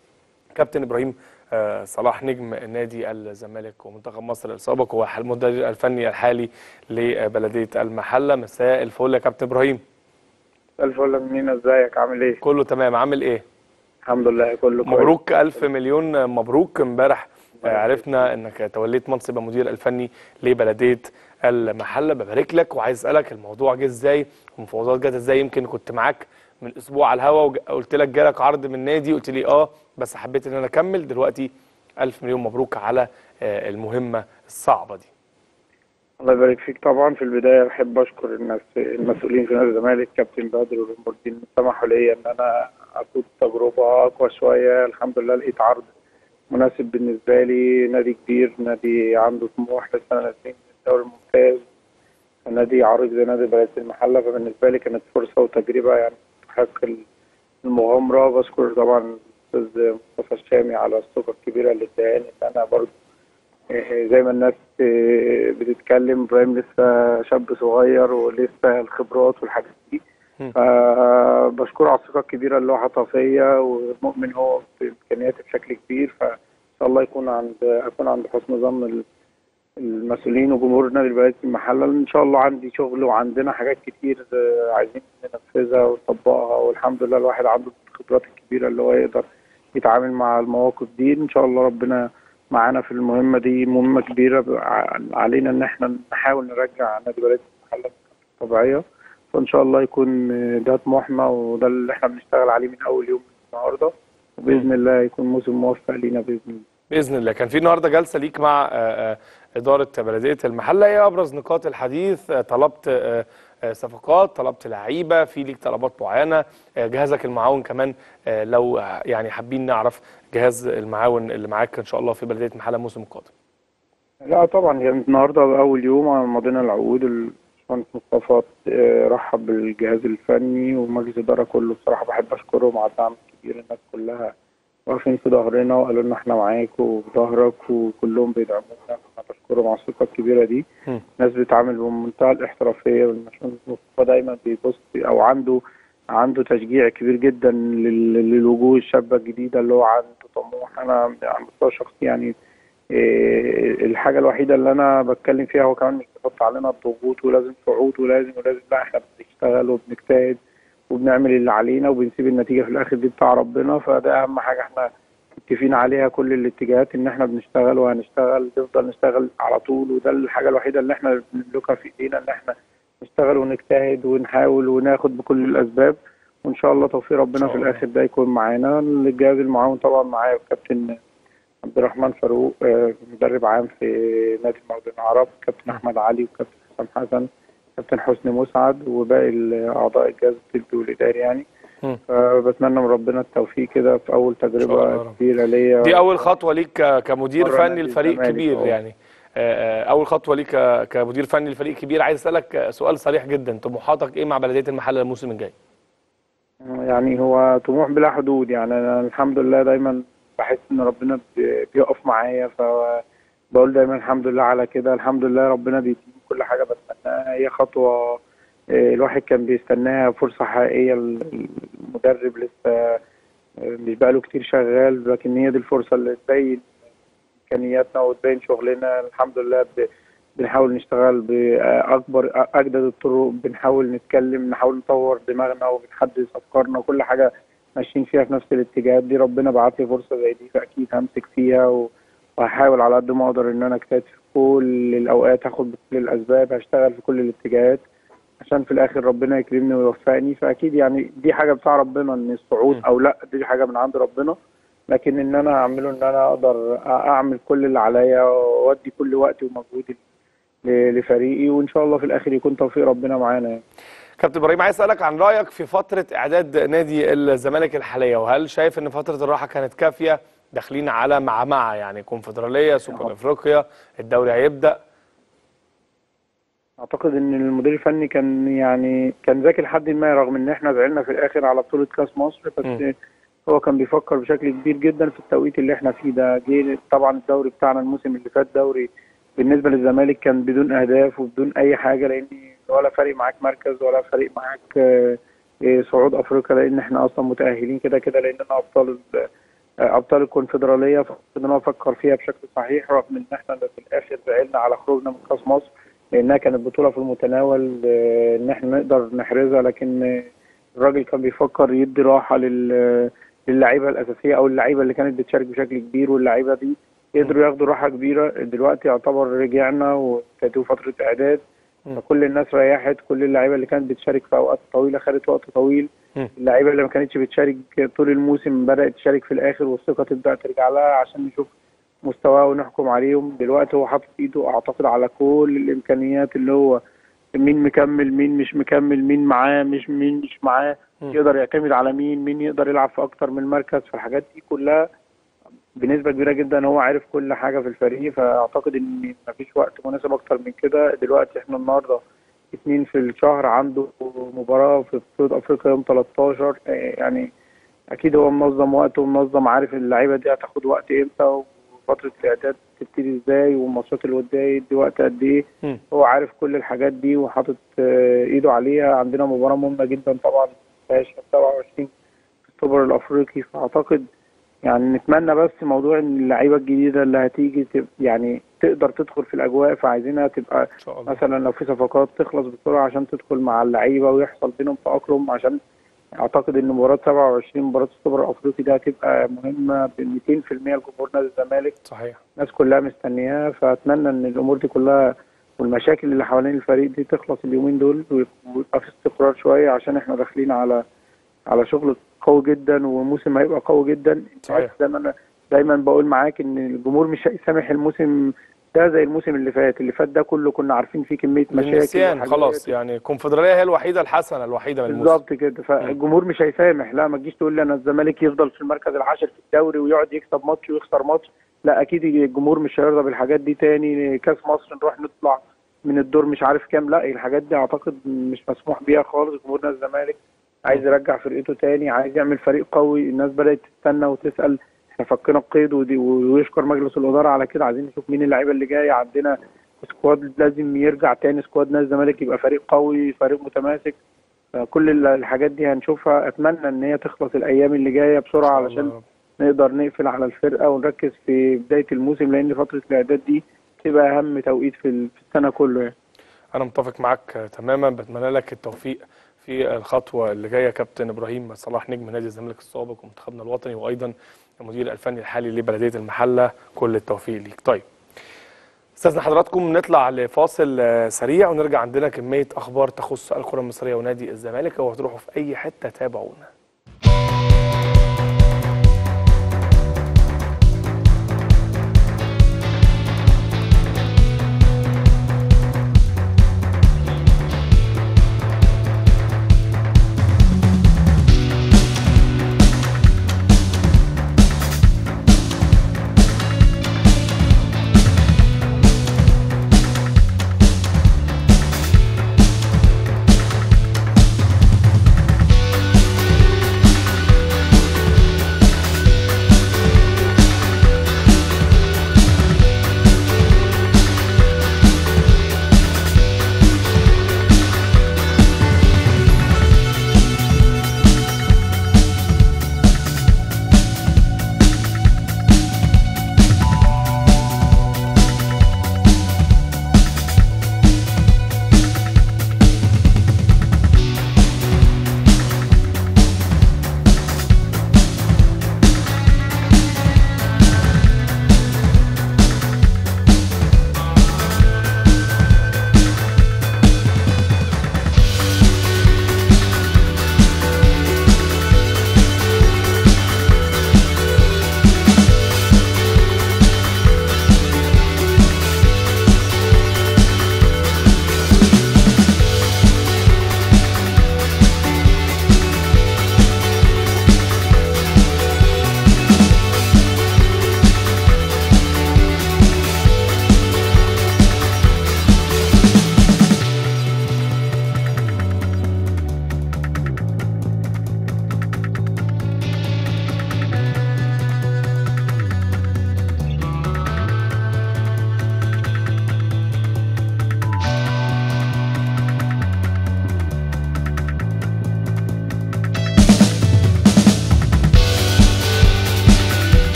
[SPEAKER 1] كابتن ابراهيم آه، صلاح نجم نادي الزمالك ومنتخب مصر السابق هو المدير الفني الحالي لبلديه المحله مساء الفل يا كابتن ابراهيم
[SPEAKER 3] الفل يا مين ازيك عامل ايه؟
[SPEAKER 1] كله تمام عامل ايه
[SPEAKER 3] الحمد لله كله كويس
[SPEAKER 1] مبروك الف مليون مبروك امبارح آه، عرفنا انك توليت منصب المدير الفني لبلديه المحله ببارك لك وعايز اسالك الموضوع جه ازاي والمفاوضات جت ازاي يمكن كنت معاك من اسبوع على الهوا وقلت لك جالك عرض من نادي قلت لي اه بس حبيت ان انا اكمل دلوقتي الف مليون مبروك على آه، المهمه الصعبه دي
[SPEAKER 3] الله يبارك فيك طبعا في البدايه بحب اشكر الناس المسؤولين في نادي الزمالك كابتن بدر والمردين سمحوا لي ان انا اخد تجربه اقوى شويه الحمد لله لقيت عرض مناسب بالنسبه لي نادي كبير نادي عنده طموح لسه نازلين من الدوري الممتاز نادي عريق زي نادي بلديه المحله فبالنسبه لي كانت فرصه وتجربه يعني تستحق المغامره بشكر طبعا الاستاذ مصطفى الشامي على الثقه الكبيره اللي اداني ان انا برضه إيه زي ما الناس إيه بتتكلم ابراهيم لسه شاب صغير ولسه الخبرات والحاجات دي
[SPEAKER 1] مم.
[SPEAKER 3] فبشكره على الثقه الكبيره اللي هو حاطها فيا ومؤمن هو بامكانياتي بشكل كبير فان شاء الله يكون عند اكون عند حسن ظن ال- المسؤولين وجمهور نادي البلديه المحله ان شاء الله عندي شغل وعندنا حاجات كتير آه، عايزين ننفذها ونطبقها والحمد لله الواحد عنده الخبرات الكبيره اللي هو يقدر يتعامل مع المواقف دي ان شاء الله ربنا معانا في المهمه دي مهمه كبيره ع- علينا ان احنا نحاول نرجع نادي بلديه المحله طبيعيه فان شاء الله يكون آه، ده طموحنا وده اللي احنا بنشتغل عليه من اول يوم النهارده وباذن الله يكون موسم موفق لينا باذن الله
[SPEAKER 1] باذن الله كان في النهارده جلسه ليك مع آه، آه، اداره بلديه المحله ايه ابرز نقاط الحديث آه، طلبت آه، آه، صفقات طلبت لعيبه في ليك طلبات معينه آه، جهازك المعاون كمان آه، لو آه، يعني حابين نعرف جهاز المعاون اللي معاك ان شاء الله في بلديه المحله الموسم القادم
[SPEAKER 3] لا طبعا كانت النهارده اول يوم مضينا العقود الباشمهندس مصطفى آه، رحب بالجهاز الفني ومجلس الاداره كله بصراحه بحب اشكرهم على الدعم الكبير الناس كلها واقفين في ظهرنا وقالوا لنا احنا معاك وفي ظهرك وكلهم بيدعمونا انا بشكرهم على الثقه الكبيره دي
[SPEAKER 1] مم.
[SPEAKER 3] ناس بتتعامل بمنتهى الاحترافيه والباشمهندس مصطفى دايما بيبص او عنده عنده تشجيع كبير جدا لل- للوجوه الشابه الجديده اللي هو عنده طموح انا على المستوى الشخصي يعني إيه، الحاجه الوحيده اللي انا بتكلم فيها هو كمان مش بيحط علينا الضغوط ولازم صعود ولازم ولازم لا احنا بنشتغل وبنجتهد وبنعمل اللي علينا وبنسيب النتيجه في الاخر دي بتاع ربنا فده اهم حاجه احنا متفقين عليها كل الاتجاهات ان احنا بنشتغل وهنشتغل نفضل نشتغل على طول وده الحاجه الوحيده اللي احنا بنملكها في ايدينا ان احنا نشتغل ونجتهد ونحاول وناخد بكل الاسباب وان شاء الله توفيق ربنا
[SPEAKER 1] شاء
[SPEAKER 3] في
[SPEAKER 1] الله.
[SPEAKER 3] الاخر ده يكون معانا الجهاز المعاون طبعا معايا الكابتن عبد الرحمن فاروق آه، مدرب عام في نادي المقاولين العرب كابتن احمد علي وكابتن حسام حسن كابتن حسني مسعد وباقي ال- اعضاء الجهاز الطبي والاداري يعني
[SPEAKER 1] مم.
[SPEAKER 3] فبتمنى من ربنا التوفيق كده في اول
[SPEAKER 1] شاء الله يا
[SPEAKER 3] تجربه
[SPEAKER 1] رب.
[SPEAKER 3] كبيره ليا
[SPEAKER 1] دي اول خطوه ليك ك- كمدير
[SPEAKER 3] مرة
[SPEAKER 1] فني
[SPEAKER 3] نادي
[SPEAKER 1] لفريق
[SPEAKER 3] الزمالك،
[SPEAKER 1] كبير
[SPEAKER 3] أه.
[SPEAKER 1] يعني آه، آه، اول خطوه ليك ك- كمدير فني لفريق كبير عايز اسالك سؤال صريح جدا طموحاتك ايه مع بلديه المحله الموسم الجاي
[SPEAKER 3] يعني هو طموح بلا حدود يعني انا الحمد لله دايما بحس ان ربنا بي- بيقف معايا فبقول دايما الحمد لله على كده الحمد لله ربنا بيديني كل حاجه بستناها هي خطوه آه، الواحد كان بيستناها فرصه حقيقيه المدرب لسه آه، مش بقاله كتير شغال لكن هي دي الفرصه اللي تبين امكانياتنا وتبين شغلنا الحمد لله ب- بنحاول نشتغل باكبر اجدد الطرق بنحاول نتكلم نحاول نطور دماغنا وبنحدث افكارنا وكل حاجه ماشيين فيها في نفس الاتجاهات دي ربنا بعت لي فرصه زي دي فاكيد همسك فيها و- وهحاول على قد ما اقدر ان انا اجتهد في كل الاوقات هاخد بكل الاسباب هشتغل في كل الاتجاهات عشان في الاخر ربنا يكرمني ويوفقني فاكيد يعني دي حاجه بتاع ربنا ان الصعود
[SPEAKER 1] م.
[SPEAKER 3] او لا دي حاجه من عند ربنا لكن ان انا اعمله ان انا اقدر اعمل كل اللي عليا واودي كل وقتي ومجهودي ل- لفريقي وان شاء الله في الاخر يكون توفيق ربنا معانا يعني.
[SPEAKER 1] كابتن ابراهيم عايز اسالك عن رايك في فتره اعداد نادي الزمالك الحاليه وهل شايف ان فتره الراحه كانت كافيه داخلين على معمعه يعني كونفدراليه سوبر افريقيا الدوري هيبدا
[SPEAKER 3] اعتقد ان المدير الفني كان يعني كان ذكي لحد ما رغم ان احنا زعلنا في الاخر على بطوله كاس مصر بس
[SPEAKER 1] م.
[SPEAKER 3] هو كان بيفكر بشكل كبير جدا في التوقيت اللي احنا فيه ده جه طبعا الدوري بتاعنا الموسم اللي فات دوري بالنسبه للزمالك كان بدون اهداف وبدون اي حاجه لان ولا فارق معاك مركز ولا فارق معاك آه، آه، صعود افريقيا لان احنا اصلا متاهلين كده كده لاننا ابطال ال- آه، ابطال الكونفدراليه فان انا افكر فيها بشكل صحيح رغم ان احنا في الاخر زعلنا على خروجنا من كاس مصر لانها كانت بطوله في المتناول آه، ان احنا نقدر نحرزها لكن آه، الراجل كان بيفكر يدي راحه لل للعيبه الاساسيه او اللعيبه اللي كانت بتشارك بشكل كبير واللعيبه دي قدروا ياخدوا راحه كبيره دلوقتي يعتبر رجعنا وكانت فتره اعداد
[SPEAKER 1] م.
[SPEAKER 3] فكل الناس ريحت كل اللعيبه اللي كانت بتشارك في اوقات طويله خدت وقت طويل
[SPEAKER 1] م.
[SPEAKER 3] اللعيبه اللي ما كانتش بتشارك طول الموسم بدات تشارك في الاخر والثقه تبدا ترجع لها عشان نشوف مستواه ونحكم عليهم دلوقتي هو حاطط ايده اعتقد على كل الامكانيات اللي هو مين مكمل مين مش مكمل مين معاه مش مين مش معاه
[SPEAKER 1] م.
[SPEAKER 3] يقدر يعتمد على مين مين يقدر يلعب في اكتر من مركز فالحاجات دي كلها بنسبه كبيره جدا هو عارف كل حاجه في الفريق فاعتقد ان مفيش وقت مناسب اكتر من كده دلوقتي احنا النهارده اتنين في الشهر عنده مباراه في بطوله افريقيا يوم 13 آه، يعني اكيد هو منظم وقته ومنظم عارف اللعيبه دي هتاخد وقت امتى وفتره الاعداد تبتدي ازاي والماتشات الوديه يدي وقت قد ايه
[SPEAKER 1] مم.
[SPEAKER 3] هو عارف كل الحاجات دي وحاطط آه، ايده عليها عندنا مباراه مهمه جدا طبعا مفيهاش 27 في السوبر الافريقي فاعتقد يعني نتمنى بس موضوع ان اللعيبه الجديده اللي هتيجي تب يعني تقدر تدخل في الاجواء فعايزينها تبقى
[SPEAKER 1] ان شاء الله
[SPEAKER 3] مثلا لو في صفقات تخلص بسرعه عشان تدخل مع اللعيبه ويحصل بينهم تاقلم عشان اعتقد ان مباراه 27 مباراه السوبر الافريقي ده هتبقى مهمه ب 200% لجمهور نادي الزمالك
[SPEAKER 1] صحيح
[SPEAKER 3] الناس كلها مستنياها فاتمنى ان الامور دي كلها والمشاكل اللي حوالين الفريق دي تخلص اليومين دول ويبقى في استقرار شويه عشان احنا داخلين على على شغل قوي جدا وموسم هيبقى قوي جدا
[SPEAKER 1] صحيح.
[SPEAKER 3] زي ما انا دايما بقول معاك ان الجمهور مش هيسامح الموسم ده زي الموسم اللي فات اللي فات ده كله كنا عارفين فيه كميه مشاكل
[SPEAKER 1] النسيان
[SPEAKER 3] وحاجات.
[SPEAKER 1] خلاص يعني الكونفدراليه هي الوحيده الحسنه الوحيده من الموسم
[SPEAKER 3] بالظبط كده فالجمهور مش هيسامح لا ما تجيش تقول لي انا الزمالك يفضل في المركز العاشر في الدوري ويقعد يكسب ماتش ويخسر ماتش لا اكيد الجمهور مش هيرضى بالحاجات دي تاني كاس مصر نروح نطلع من الدور مش عارف كام لا الحاجات دي اعتقد مش مسموح بيها خالص جمهور نادي الزمالك عايز يرجع فرقته تاني عايز يعمل فريق قوي الناس بدات تستنى وتسال احنا فكنا القيد ودي ويشكر مجلس الاداره على كده عايزين نشوف مين اللعيبه اللي جايه عندنا سكواد لازم يرجع تاني سكواد نادي الزمالك يبقى فريق قوي فريق متماسك كل ال- الحاجات دي هنشوفها اتمنى ان هي تخلص الايام اللي جايه بسرعه علشان نقدر نقفل على الفرقه ونركز في بدايه الموسم لان فتره الاعداد دي تبقى اهم توقيت في ال- في السنه كله يعني.
[SPEAKER 1] انا متفق معاك تماما بتمنى لك التوفيق في الخطوه اللي جايه كابتن ابراهيم صلاح نجم نادي الزمالك السابق ومنتخبنا الوطني وايضا المدير الفني الحالي لبلديه المحله كل التوفيق ليك طيب استاذنا حضراتكم نطلع لفاصل آه، سريع ونرجع عندنا كميه اخبار تخص الكره المصريه ونادي الزمالك اوعوا تروحوا في اي حته تابعونا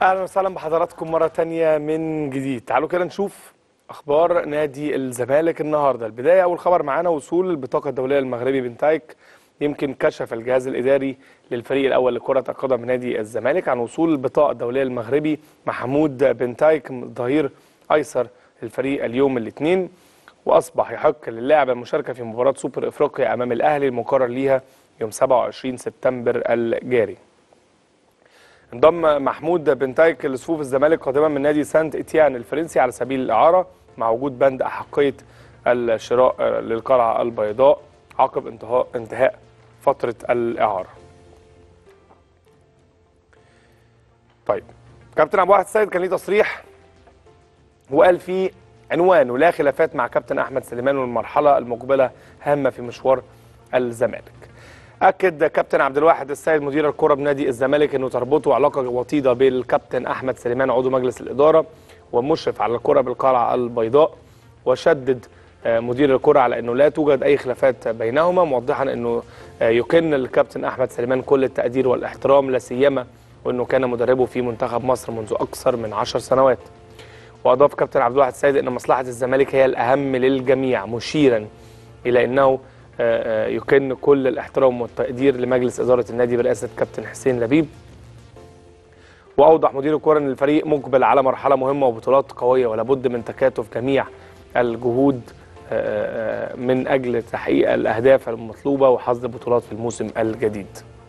[SPEAKER 1] اهلا وسهلا بحضراتكم مره تانية من جديد تعالوا كده نشوف اخبار نادي الزمالك النهارده البدايه اول خبر معانا وصول البطاقه الدوليه للمغربي بنتايك يمكن كشف الجهاز الاداري للفريق الاول لكره القدم نادي الزمالك عن وصول البطاقه الدوليه للمغربي محمود بنتايك ظهير ايسر الفريق اليوم الاثنين واصبح يحق للاعب المشاركه في مباراه سوبر افريقيا امام الاهلي المقرر ليها يوم 27 سبتمبر الجاري انضم محمود بنتايك لصفوف الزمالك قادما من نادي سانت اتيان الفرنسي على سبيل الاعاره مع وجود بند احقيه الشراء للقلعه البيضاء عقب انتهاء انتهاء فتره الاعاره. طيب كابتن ابو واحد السيد كان ليه تصريح وقال فيه عنوان ولا خلافات مع كابتن احمد سليمان والمرحله المقبله هامه في مشوار الزمالك. اكد كابتن عبد الواحد السيد مدير الكره بنادي الزمالك انه تربطه علاقه وطيده بالكابتن احمد سليمان عضو مجلس الاداره ومشرف على الكره بالقلعه البيضاء وشدد مدير الكره على انه لا توجد اي خلافات بينهما موضحا انه يكن الكابتن احمد سليمان كل التقدير والاحترام لا سيما وانه كان مدربه في منتخب مصر منذ اكثر من عشر سنوات واضاف كابتن عبد الواحد السيد ان مصلحه الزمالك هي الاهم للجميع مشيرا الى انه يكن كل الاحترام والتقدير لمجلس اداره النادي برئاسه كابتن حسين لبيب واوضح مدير الكره ان الفريق مقبل على مرحله مهمه وبطولات قويه ولابد من تكاتف جميع الجهود من اجل تحقيق الاهداف المطلوبه وحصد البطولات في الموسم الجديد.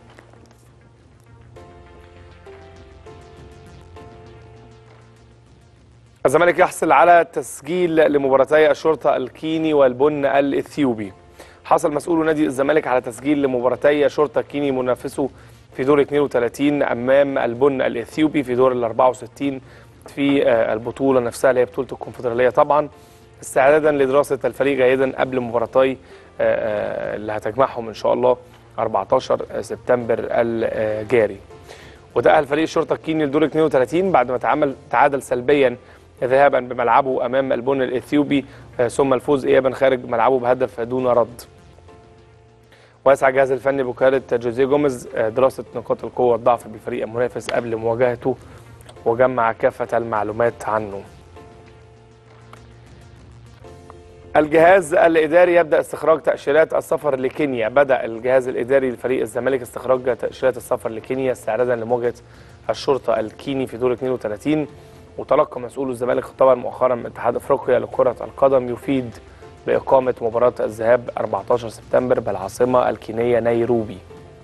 [SPEAKER 1] الزمالك يحصل على تسجيل لمباراتي الشرطه الكيني والبن الاثيوبي. حصل مسؤول نادي الزمالك على تسجيل لمباراتي شرطه كيني منافسه في دور 32 امام البن الاثيوبي في دور ال 64 في البطوله نفسها اللي هي بطوله الكونفدراليه طبعا استعدادا لدراسه الفريق جيدا قبل مباراتي اللي هتجمعهم ان شاء الله 14 سبتمبر الجاري. وتأهل فريق الشرطه الكيني لدور 32 بعد ما تعامل تعادل سلبيا ذهابا بملعبه امام البن الاثيوبي ثم الفوز ايابا خارج ملعبه بهدف دون رد. ويسعى الجهاز الفني بوكاله جوزيه جوميز دراسه نقاط القوه والضعف بالفريق المنافس قبل مواجهته وجمع كافه المعلومات عنه. الجهاز الاداري يبدا استخراج تاشيرات السفر لكينيا، بدا الجهاز الاداري لفريق الزمالك استخراج تاشيرات السفر لكينيا استعدادا لمواجهه الشرطه الكيني في دور 32 وتلقى مسؤول الزمالك خطابا مؤخرا من اتحاد افريقيا لكره القدم يفيد بإقامة مباراة الذهاب 14 سبتمبر بالعاصمة الكينية نيروبي.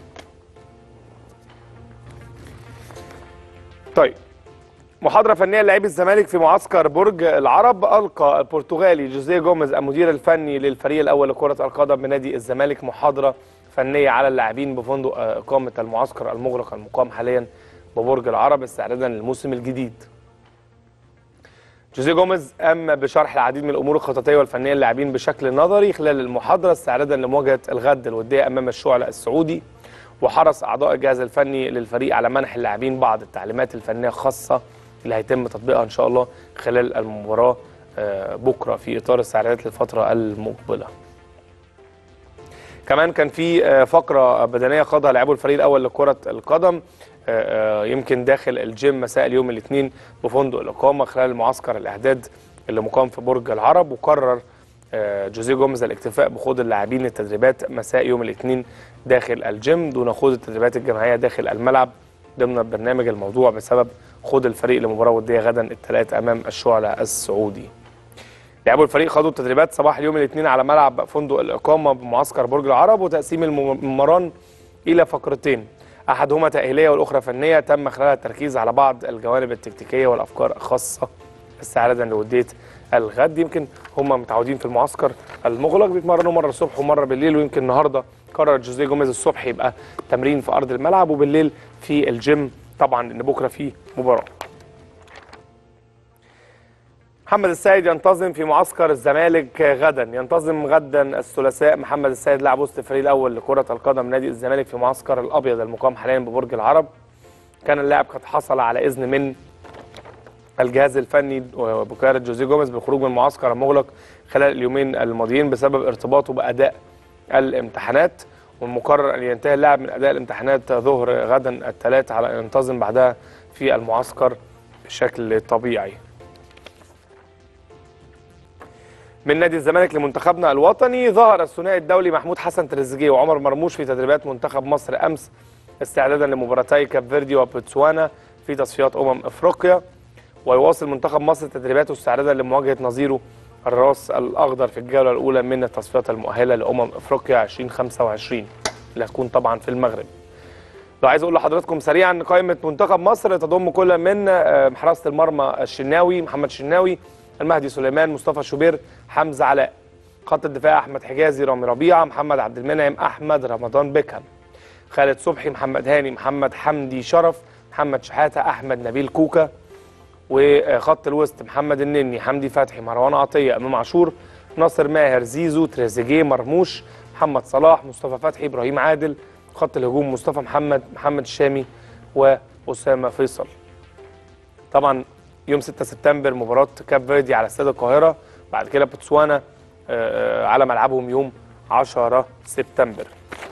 [SPEAKER 1] طيب محاضرة فنية للاعبي الزمالك في معسكر برج العرب ألقى البرتغالي جوزيه جوميز المدير الفني للفريق الأول لكرة القدم بنادي الزمالك محاضرة فنية على اللاعبين بفندق إقامة المعسكر المغلق المقام حاليا ببرج العرب استعدادا للموسم الجديد. جوزيه جوميز قام بشرح العديد من الامور الخططيه والفنيه للاعبين بشكل نظري خلال المحاضره استعدادا لمواجهه الغد الوديه امام الشعلة السعودي وحرص اعضاء الجهاز الفني للفريق على منح اللاعبين بعض التعليمات الفنيه الخاصه اللي هيتم تطبيقها ان شاء الله خلال المباراه بكره في اطار السعرات للفتره المقبله. كمان كان في فقره بدنيه خاضها لاعبو الفريق الاول لكره القدم يمكن داخل الجيم مساء اليوم الاثنين بفندق الاقامه خلال معسكر الاعداد اللي مقام في برج العرب وقرر جوزيه جوميز الاكتفاء بخوض اللاعبين التدريبات مساء يوم الاثنين داخل الجيم دون خوض التدريبات الجماعيه داخل الملعب ضمن برنامج الموضوع بسبب خوض الفريق لمباراه وديه غدا الثلاث امام الشعلة السعودي. لعبوا الفريق خاضوا التدريبات صباح اليوم الاثنين على ملعب فندق الاقامه بمعسكر برج العرب وتقسيم المران الى فقرتين احدهما تاهيليه والاخرى فنيه تم خلالها التركيز على بعض الجوانب التكتيكيه والافكار الخاصه استعدادا لوديه الغد يمكن هم متعودين في المعسكر المغلق بيتمرنوا مره الصبح ومره بالليل ويمكن النهارده قرر جوزيه جوميز الصبح يبقى تمرين في ارض الملعب وبالليل في الجيم طبعا ان بكره في مباراه محمد السيد ينتظم في معسكر الزمالك غدا ينتظم غدا الثلاثاء محمد السيد لاعب وسط الفريق الاول لكره القدم نادي الزمالك في معسكر الابيض المقام حاليا ببرج العرب كان اللاعب قد حصل على اذن من الجهاز الفني وبكاره جوزيه جوميز بالخروج من المعسكر المغلق خلال اليومين الماضيين بسبب ارتباطه باداء الامتحانات والمقرر ان ينتهي اللاعب من اداء الامتحانات ظهر غدا الثلاث على ان ينتظم بعدها في المعسكر بشكل طبيعي من نادي الزمالك لمنتخبنا الوطني ظهر الثنائي الدولي محمود حسن تريزيجيه وعمر مرموش في تدريبات منتخب مصر امس استعدادا لمباراتي كاب فيردي وبوتسوانا في تصفيات امم افريقيا ويواصل منتخب مصر تدريباته استعدادا لمواجهه نظيره الراس الاخضر في الجوله الاولى من التصفيات المؤهله لامم افريقيا 2025 اللي هتكون طبعا في المغرب. لو عايز اقول لحضراتكم سريعا قائمه منتخب مصر تضم كل من آه، حراسه المرمى الشناوي محمد الشناوي المهدي سليمان مصطفى شوبير حمزه علاء خط الدفاع احمد حجازي رامي ربيعه محمد عبد المنعم احمد رمضان بيكهام خالد صبحي محمد هاني محمد حمدي شرف محمد شحاته احمد نبيل كوكا وخط الوسط محمد النني حمدي فتحي مروان عطيه امام عاشور ناصر ماهر زيزو تريزيجيه مرموش محمد صلاح مصطفى فتحي ابراهيم عادل خط الهجوم مصطفى محمد محمد الشامي واسامه فيصل طبعا يوم 6 سبتمبر مباراه كاب فيردي على استاد القاهره بعد كده بوتسوانا آه، آه، على ملعبهم يوم 10 سبتمبر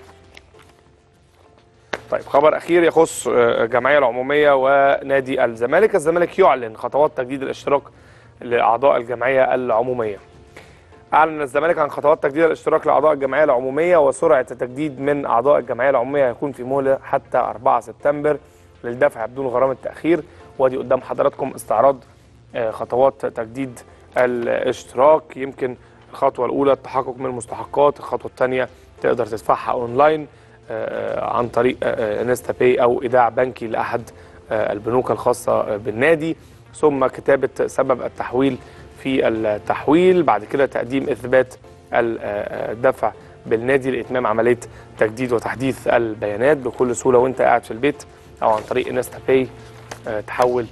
[SPEAKER 1] طيب خبر اخير يخص آه، الجمعيه العموميه ونادي الزمالك الزمالك يعلن خطوات تجديد الاشتراك لاعضاء الجمعيه العموميه اعلن الزمالك عن خطوات تجديد الاشتراك لاعضاء الجمعيه العموميه وسرعه التجديد من اعضاء الجمعيه العموميه هيكون في مهله حتى 4 سبتمبر للدفع بدون غرامه تاخير وادي قدام حضراتكم استعراض آه، خطوات تجديد الاشتراك يمكن الخطوه الاولى التحقق من المستحقات الخطوه الثانيه تقدر تدفعها اونلاين آه، عن طريق آه، انستا باي او ايداع بنكي لاحد آه، البنوك الخاصه آه، بالنادي ثم كتابه سبب التحويل في التحويل بعد كده تقديم اثبات الدفع بالنادي لاتمام عمليه تجديد وتحديث البيانات بكل سهوله وانت قاعد في البيت او عن طريق انستا باي آه، تحول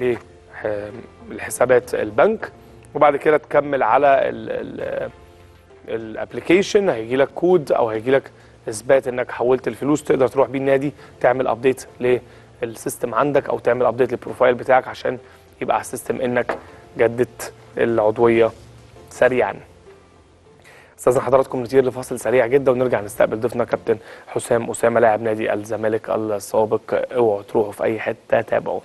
[SPEAKER 1] لحسابات البنك وبعد كده تكمل على الابلكيشن هيجي لك كود او هيجي لك اثبات انك حولت الفلوس تقدر تروح بيه النادي تعمل ابديت للسيستم عندك او تعمل ابديت للبروفايل بتاعك عشان يبقى على السيستم انك جددت العضويه سريعا استاذن حضراتكم نطير لفاصل سريع جدا ونرجع نستقبل ضيفنا كابتن حسام اسامه لاعب نادي الزمالك السابق اوعوا تروحوا في اي حته تابعونا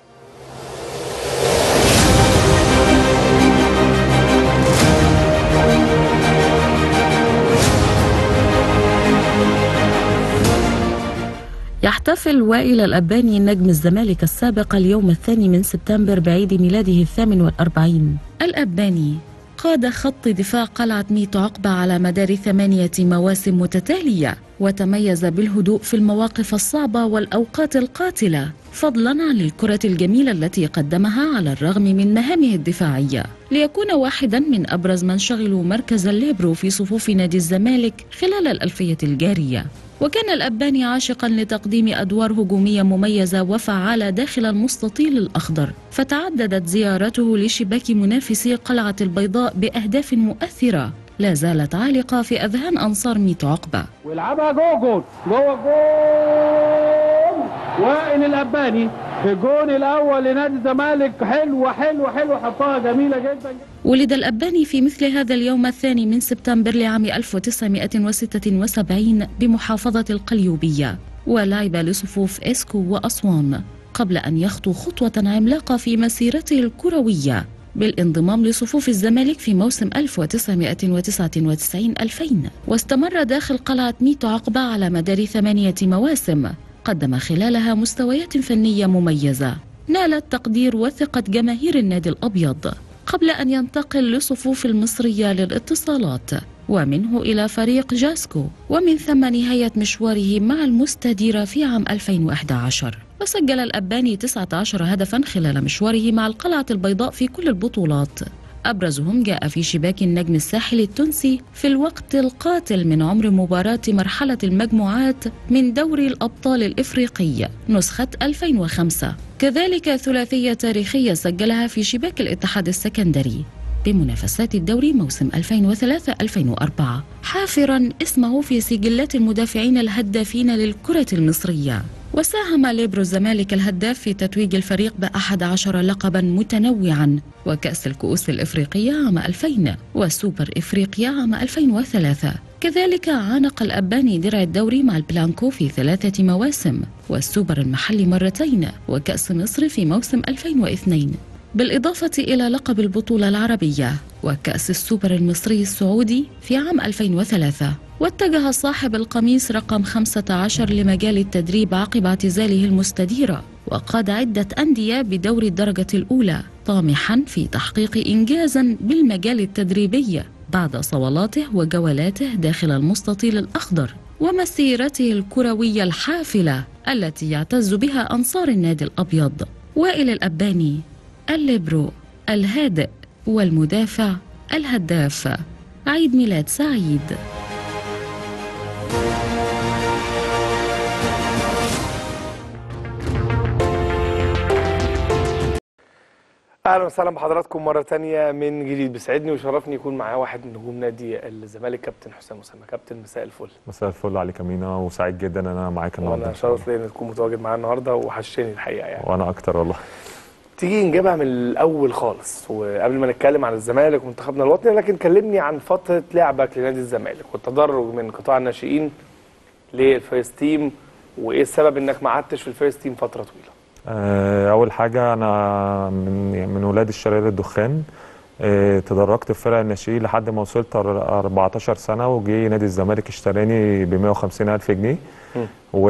[SPEAKER 4] يحتفل وائل الأباني نجم الزمالك السابق اليوم الثاني من سبتمبر بعيد ميلاده الثامن والأربعين الأباني قاد خط دفاع قلعة ميت عقبة على مدار ثمانية مواسم متتالية وتميز بالهدوء في المواقف الصعبة والأوقات القاتلة فضلا عن الكرة الجميلة التي قدمها على الرغم من مهامه الدفاعية ليكون واحدا من أبرز من شغلوا مركز الليبرو في صفوف نادي الزمالك خلال الألفية الجارية وكان الأباني عاشقا لتقديم أدوار هجومية مميزة وفعالة داخل المستطيل الأخضر فتعددت زيارته لشباك منافسي قلعة البيضاء بأهداف مؤثرة لا زالت عالقة في أذهان أنصار ميت عقبة
[SPEAKER 5] ويلعبها جوه جول جوه جول وائل الاباني في الجون الاول لنادي الزمالك حلوه حلوه حلوه حطها جميله جدا جدا
[SPEAKER 4] ولد الأباني في مثل هذا اليوم الثاني من سبتمبر لعام 1976 بمحافظة القليوبية ولعب لصفوف إسكو وأسوان قبل أن يخطو خطوة عملاقة في مسيرته الكروية بالانضمام لصفوف الزمالك في موسم 1999-2000 واستمر داخل قلعة ميت عقبة على مدار ثمانية مواسم قدم خلالها مستويات فنية مميزة نالت تقدير وثقة جماهير النادي الأبيض قبل أن ينتقل لصفوف المصرية للاتصالات ومنه إلى فريق جاسكو ومن ثم نهاية مشواره مع المستديرة في عام 2011 وسجل الأباني 19 هدفا خلال مشواره مع القلعة البيضاء في كل البطولات أبرزهم جاء في شباك النجم الساحلي التونسي في الوقت القاتل من عمر مباراة مرحلة المجموعات من دوري الأبطال الإفريقي نسخة 2005 كذلك ثلاثية تاريخية سجلها في شباك الاتحاد السكندري بمنافسات الدوري موسم 2003-2004 حافرا اسمه في سجلات المدافعين الهدافين للكرة المصرية وساهم ليبرو الزمالك الهداف في تتويج الفريق بأحد عشر لقبا متنوعا وكأس الكؤوس الإفريقية عام 2000 وسوبر إفريقيا عام 2003 كذلك عانق الأباني درع الدوري مع البلانكو في ثلاثة مواسم والسوبر المحلي مرتين وكأس مصر في موسم 2002 بالإضافة إلى لقب البطولة العربية وكأس السوبر المصري السعودي في عام 2003 واتجه صاحب القميص رقم 15 لمجال التدريب عقب اعتزاله المستديرة وقاد عدة أندية بدور الدرجة الأولى طامحا في تحقيق إنجاز بالمجال التدريبي بعد صولاته وجولاته داخل المستطيل الأخضر ومسيرته الكروية الحافلة التي يعتز بها أنصار النادي الأبيض وائل الأباني الليبرو الهادئ والمدافع الهداف عيد ميلاد سعيد
[SPEAKER 1] اهلا وسهلا بحضراتكم مره تانية من جديد بيسعدني ويشرفني يكون معايا واحد من نجوم نادي الزمالك كابتن حسام اسامه كابتن مساء الفل
[SPEAKER 6] مساء الفل عليك يا مينا وسعيد جدا ان انا معاك النهارده
[SPEAKER 1] وانا
[SPEAKER 6] إن شاء الله.
[SPEAKER 1] شرف ليا ان تكون متواجد معايا النهارده وحشتني الحقيقه يعني
[SPEAKER 6] وانا اكتر والله
[SPEAKER 1] تيجي نجيبها من الاول خالص وقبل ما نتكلم عن الزمالك ومنتخبنا الوطني لكن كلمني عن فتره لعبك لنادي الزمالك والتدرج من قطاع الناشئين للفيرست تيم وايه السبب انك ما قعدتش في الفيرست تيم فتره طويله
[SPEAKER 6] آه، اول حاجه انا من من ولاد الشرقيه للدخان آه، تدرجت في فرق الناشئين لحد ما وصلت أر- 14 سنه وجي نادي الزمالك اشتراني ب 150 الف جنيه
[SPEAKER 1] مم.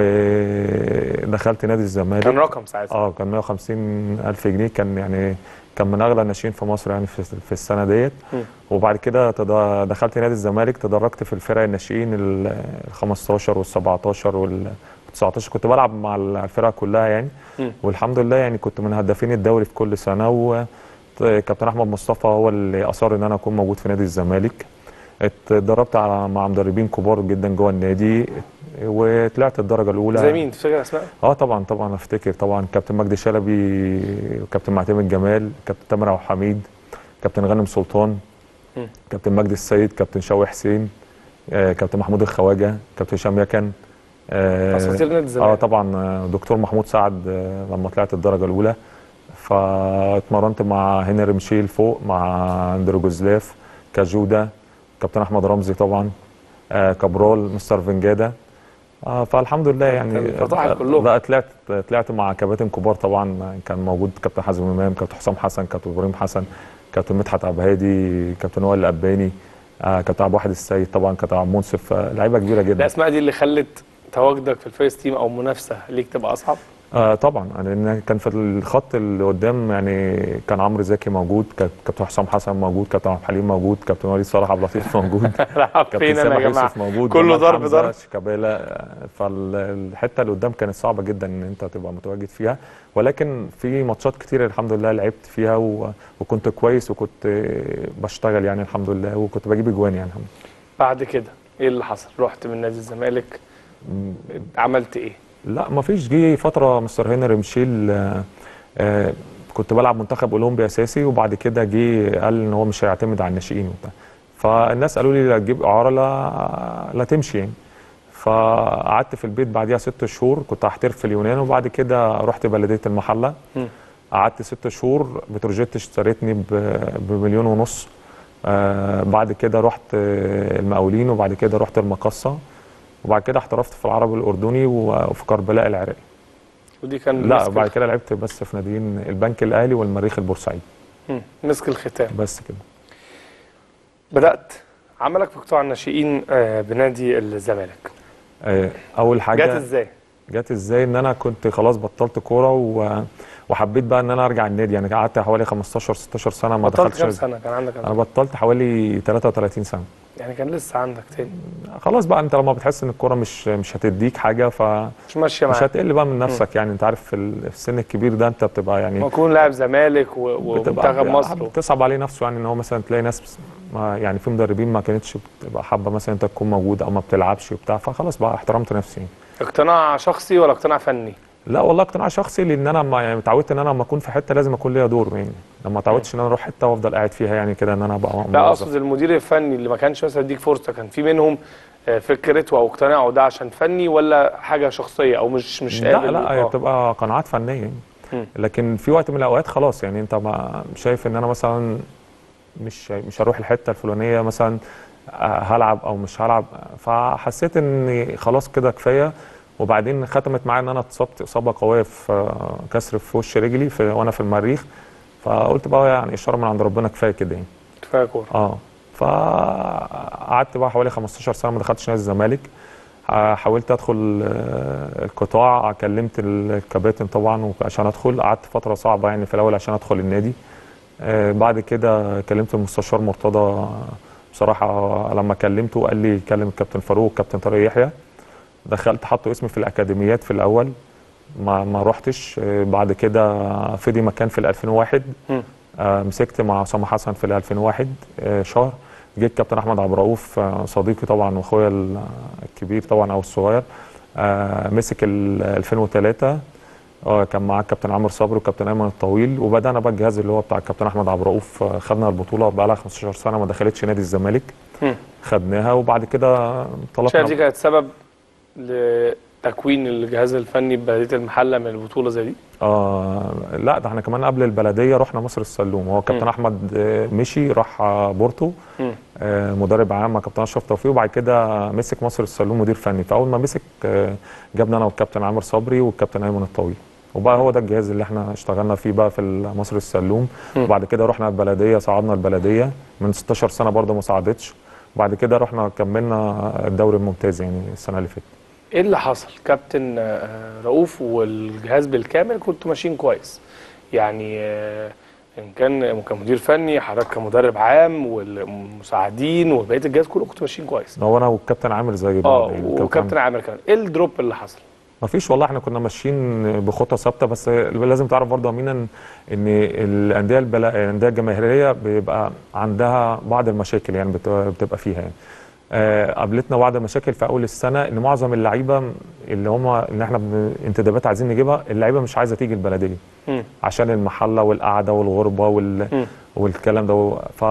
[SPEAKER 6] ودخلت نادي الزمالك
[SPEAKER 1] كان رقم ساعتها
[SPEAKER 6] اه كان 150 الف جنيه كان يعني كان من اغلى الناشئين في مصر يعني في, في السنه ديت
[SPEAKER 1] مم.
[SPEAKER 6] وبعد كده تد- دخلت نادي الزمالك تدرجت في الفرق الناشئين ال ال 15 وال 17 وال 19 كنت بلعب مع الفرق كلها يعني
[SPEAKER 1] مم.
[SPEAKER 6] والحمد لله يعني كنت من هدافين الدوري في كل سنه وكابتن احمد مصطفى هو اللي اصر ان انا اكون موجود في نادي الزمالك اتدربت على مع مدربين كبار جدا جوه النادي وطلعت الدرجه الاولى
[SPEAKER 1] زي مين تفتكر اسماء؟
[SPEAKER 6] اه طبعا طبعا افتكر طبعا كابتن مجدي شلبي وكابتن معتمد جمال كابتن تامر عبد الحميد كابتن غانم سلطان
[SPEAKER 1] مم.
[SPEAKER 6] كابتن مجدي السيد كابتن شوقي حسين آه، كابتن محمود الخواجه كابتن هشام يكن آه،
[SPEAKER 1] اساطير نادي
[SPEAKER 6] اه
[SPEAKER 1] الزمالك
[SPEAKER 6] طبعا آه، دكتور محمود سعد آه، لما طلعت الدرجه الاولى فاتمرنت مع هنري مشيل فوق مع اندرو جوزلاف كجوده كابتن احمد رمزي طبعا آه كابرول مستر فنجادا آه فالحمد لله يعني
[SPEAKER 1] كان فطاحل كلهم.
[SPEAKER 6] لا طلعت طلعت مع كباتن كبار طبعا كان موجود كابتن حازم امام كابتن حسام حسن كابتن ابراهيم حسن كابتن مدحت عبد الهادي كابتن وائل الاباني آه كابتن عبد الواحد السيد طبعا كابتن عبد المنصف آه، لعيبه كبيره جدا
[SPEAKER 1] الاسماء دي اللي خلت تواجدك في الفيرست تيم او منافسه ليك تبقى اصعب
[SPEAKER 6] آه طبعا لان كان في الخط اللي قدام يعني كان عمرو زكي موجود كان كابتن حسام حسن موجود كابتن عبد الحليم موجود كابتن وليد صلاح عبد اللطيف موجود
[SPEAKER 1] راح
[SPEAKER 6] كابتن
[SPEAKER 1] فين انا
[SPEAKER 6] سامح
[SPEAKER 1] يا جماعه
[SPEAKER 6] يوسف موجود
[SPEAKER 1] كله
[SPEAKER 6] جمال
[SPEAKER 1] ضرب
[SPEAKER 6] حمزة،
[SPEAKER 1] ضرب.
[SPEAKER 6] شيكابالا فالحته اللي قدام كانت صعبه جدا ان انت تبقى متواجد فيها ولكن في ماتشات كتير الحمد لله لعبت فيها و... وكنت كويس وكنت بشتغل يعني الحمد لله وكنت بجيب اجوان يعني الحمد
[SPEAKER 1] بعد كده ايه اللي حصل رحت من نادي الزمالك
[SPEAKER 6] لله
[SPEAKER 1] عملت ايه
[SPEAKER 6] لا ما فيش جه فتره مستر هنري مشيل آه، آه، كنت بلعب منتخب اولمبي اساسي وبعد كده جه قال ان هو مش هيعتمد على الناشئين وبتاع فالناس قالوا لي لا تجيب اعاره لا لا تمشي يعني فقعدت في البيت بعديها ست شهور كنت هحترف في اليونان وبعد كده رحت بلديه المحله
[SPEAKER 1] مم.
[SPEAKER 6] قعدت ست شهور بتروجيت اشتريتني ب- بمليون ونص آه بعد كده رحت آه، المقاولين وبعد كده رحت المقصه وبعد كده احترفت في العرب الاردني وفي كربلاء العراقي
[SPEAKER 1] ودي كان
[SPEAKER 6] لا
[SPEAKER 1] مسك
[SPEAKER 6] بعد
[SPEAKER 1] الخ-
[SPEAKER 6] كده لعبت بس في ناديين البنك الاهلي والمريخ البورسعيدي
[SPEAKER 1] مم. مسك الختام
[SPEAKER 6] بس كده
[SPEAKER 1] بدات عملك في قطاع الناشئين آه، بنادي الزمالك
[SPEAKER 6] آه اول حاجه
[SPEAKER 1] جت ازاي
[SPEAKER 6] جت ازاي ان انا كنت خلاص بطلت كوره و... وحبيت بقى ان انا ارجع النادي يعني قعدت حوالي 15 16 سنه ما
[SPEAKER 1] بطلت
[SPEAKER 6] دخلتش
[SPEAKER 1] كام سنه كان عندك
[SPEAKER 6] انا
[SPEAKER 1] كام
[SPEAKER 6] بطلت حوالي 33 سنه
[SPEAKER 1] يعني كان لسه عندك تاني
[SPEAKER 6] خلاص بقى انت لما بتحس ان الكوره مش مش هتديك حاجه فمش
[SPEAKER 1] مش ماشيه معاك
[SPEAKER 6] هتقل بقى من نفسك يعني انت عارف في ال- في السن الكبير ده انت بتبقى يعني
[SPEAKER 1] ما يكون لاعب زمالك و-
[SPEAKER 6] بتبقى
[SPEAKER 1] ومنتخب مصر
[SPEAKER 6] بتصعب عليه نفسه يعني ان هو مثلا تلاقي ناس بس- ما يعني في مدربين ما كانتش بتبقى حابه مثلا انت تكون موجود او ما بتلعبش وبتاع فخلاص بقى احترمت نفسي يعني.
[SPEAKER 1] اقتناع شخصي ولا اقتناع فني
[SPEAKER 6] لا والله اقتناع شخصي لان انا ما يعني اتعودت ان انا لما اكون في حته لازم اكون ليا دور يعني لما اتعودتش ان انا اروح حته وافضل قاعد فيها يعني كده ان انا ابقى
[SPEAKER 1] لا
[SPEAKER 6] موظف.
[SPEAKER 1] اقصد المدير الفني اللي ما كانش مثلا يديك فرصه كان في منهم آه، فكرته او اقتناعه ده عشان فني ولا حاجه شخصيه او مش مش
[SPEAKER 6] لا
[SPEAKER 1] قابل
[SPEAKER 6] لا هي
[SPEAKER 1] آه.
[SPEAKER 6] بتبقى قناعات فنيه يعني.
[SPEAKER 1] مم.
[SPEAKER 6] لكن في وقت من الاوقات خلاص يعني انت ما شايف ان انا مثلا مش مش هروح الحته الفلانيه مثلا آه، هلعب او مش هلعب فحسيت ان خلاص كده كفايه وبعدين ختمت معايا ان انا اتصبت اصابه قويه في آه، كسر في وش رجلي في وانا في المريخ فقلت بقى يعني اشاره من عند ربنا كفايه كده يعني
[SPEAKER 1] كفايه كوره
[SPEAKER 6] اه فقعدت بقى حوالي 15 سنه ما دخلتش نادي الزمالك آه، حاولت ادخل آه، القطاع كلمت الكباتن طبعا عشان ادخل قعدت فتره صعبه يعني في الاول عشان ادخل النادي آه، بعد كده كلمت المستشار مرتضى بصراحه لما كلمته قال لي كلم الكابتن فاروق والكابتن طارق يحيى دخلت حطوا اسمي في الاكاديميات في الاول ما ما رحتش آه، بعد كده فضي مكان في ال 2001
[SPEAKER 1] مم.
[SPEAKER 6] آه، مسكت مع اسامه حسن في ال 2001 آه، شهر جه الكابتن احمد عبد الرؤوف آه، صديقي طبعا واخويا ال- الكبير طبعا او الصغير آه، مسك ال 2003 اه كان معاه الكابتن عمرو صبري والكابتن ايمن الطويل وبدانا بقى الجهاز اللي هو بتاع الكابتن احمد عبد الرؤوف آه، خدنا البطوله بقى لها 15 سنه ما دخلتش نادي الزمالك
[SPEAKER 1] مم.
[SPEAKER 6] خدناها وبعد كده
[SPEAKER 1] شايف دي
[SPEAKER 6] انطلقنا
[SPEAKER 1] كانت سبب لتكوين الجهاز الفني ببلديه المحله من البطوله زي دي
[SPEAKER 6] آه لا ده احنا كمان قبل البلديه رحنا مصر السلوم هو كابتن
[SPEAKER 1] مم.
[SPEAKER 6] احمد آه، مشي راح آه، بورتو
[SPEAKER 1] مم.
[SPEAKER 6] آه، مدرب عام مع كابتن اشرف توفيق وبعد كده مسك مصر السلوم مدير فني فاول ما مسك آه، جابنا انا والكابتن عامر صبري والكابتن ايمن الطويل وبقى هو ده الجهاز اللي احنا اشتغلنا فيه بقى في مصر السلوم
[SPEAKER 1] مم.
[SPEAKER 6] وبعد كده رحنا البلديه صعدنا البلديه من 16 سنه برضه ما صعدتش وبعد كده رحنا كملنا الدوري الممتاز يعني السنه اللي فاتت
[SPEAKER 1] ايه اللي حصل كابتن آه، رؤوف والجهاز بالكامل كنتوا ماشيين كويس يعني آه، ان كان كمدير فني حضرتك كمدرب عام والمساعدين وبقيه الجهاز كله كنتوا ماشيين كويس
[SPEAKER 6] هو انا والكابتن عامر زي
[SPEAKER 1] اه
[SPEAKER 6] بعض يعني
[SPEAKER 1] وكابتن عامر كمان ايه الدروب اللي حصل
[SPEAKER 6] ما فيش والله احنا كنا ماشيين بخطى ثابته بس لازم تعرف برضه امينا ان إن الانديه البلا... الانديه الجماهيريه بيبقى عندها بعض المشاكل يعني بت- بتبقى فيها يعني آه، قابلتنا بعض المشاكل في اول السنه ان معظم اللعيبه اللي هم اللي احنا بن- انتدابات عايزين نجيبها اللعيبه مش عايزه تيجي البلديه
[SPEAKER 1] مم.
[SPEAKER 6] عشان المحله والقعده والغربه وال...
[SPEAKER 1] مم.
[SPEAKER 6] والكلام ده ف...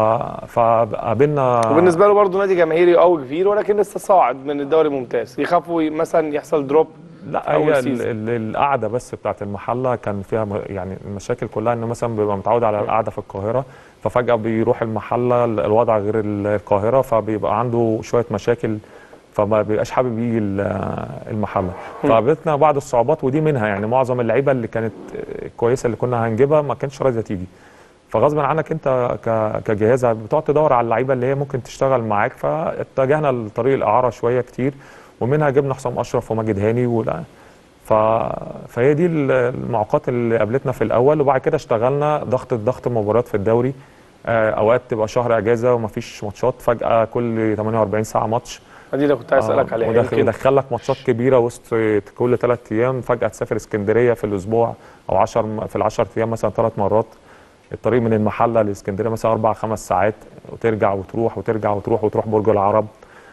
[SPEAKER 6] فقابلنا
[SPEAKER 1] وبالنسبه له برضه نادي جماهيري قوي كبير ولكن لسه صاعد من الدوري الممتاز يخافوا ي- مثلا يحصل دروب
[SPEAKER 6] لا
[SPEAKER 1] أول
[SPEAKER 6] هي ال-
[SPEAKER 1] سيزون.
[SPEAKER 6] ال- القعده بس بتاعت المحله كان فيها م- يعني المشاكل كلها انه مثلا بيبقى متعود على القعده في القاهره ففجاه بيروح المحله ال- الوضع غير ال- القاهره فبيبقى عنده شويه مشاكل فما بيبقاش حابب يجي ال- المحله فقابلتنا بعض الصعوبات ودي منها يعني معظم اللعيبه اللي كانت آه، كويسه اللي كنا هنجيبها ما كانتش راضيه تيجي فغصبا عنك انت ك- كجهاز بتقعد تدور على اللعيبه اللي هي ممكن تشتغل معاك فاتجهنا لطريق الاعاره شويه كتير ومنها جبنا حسام اشرف وماجد هاني ولا ف... فهي دي ال- المعوقات اللي قابلتنا في الاول وبعد كده اشتغلنا ضغط ضغط مباريات في الدوري آه، اوقات تبقى شهر اجازه ومفيش ماتشات فجاه كل 48 ساعه ماتش
[SPEAKER 1] دي اللي كنت عايز اسالك عليها
[SPEAKER 6] ودخل
[SPEAKER 1] يمكن
[SPEAKER 6] يدخل لك ماتشات كبيره وسط كل ثلاث ايام فجاه تسافر اسكندريه في الاسبوع او 10 في ال 10 ايام مثلا ثلاث مرات الطريق من المحله لاسكندريه مثلا اربع خمس ساعات وترجع وتروح وترجع وتروح وتروح برج العرب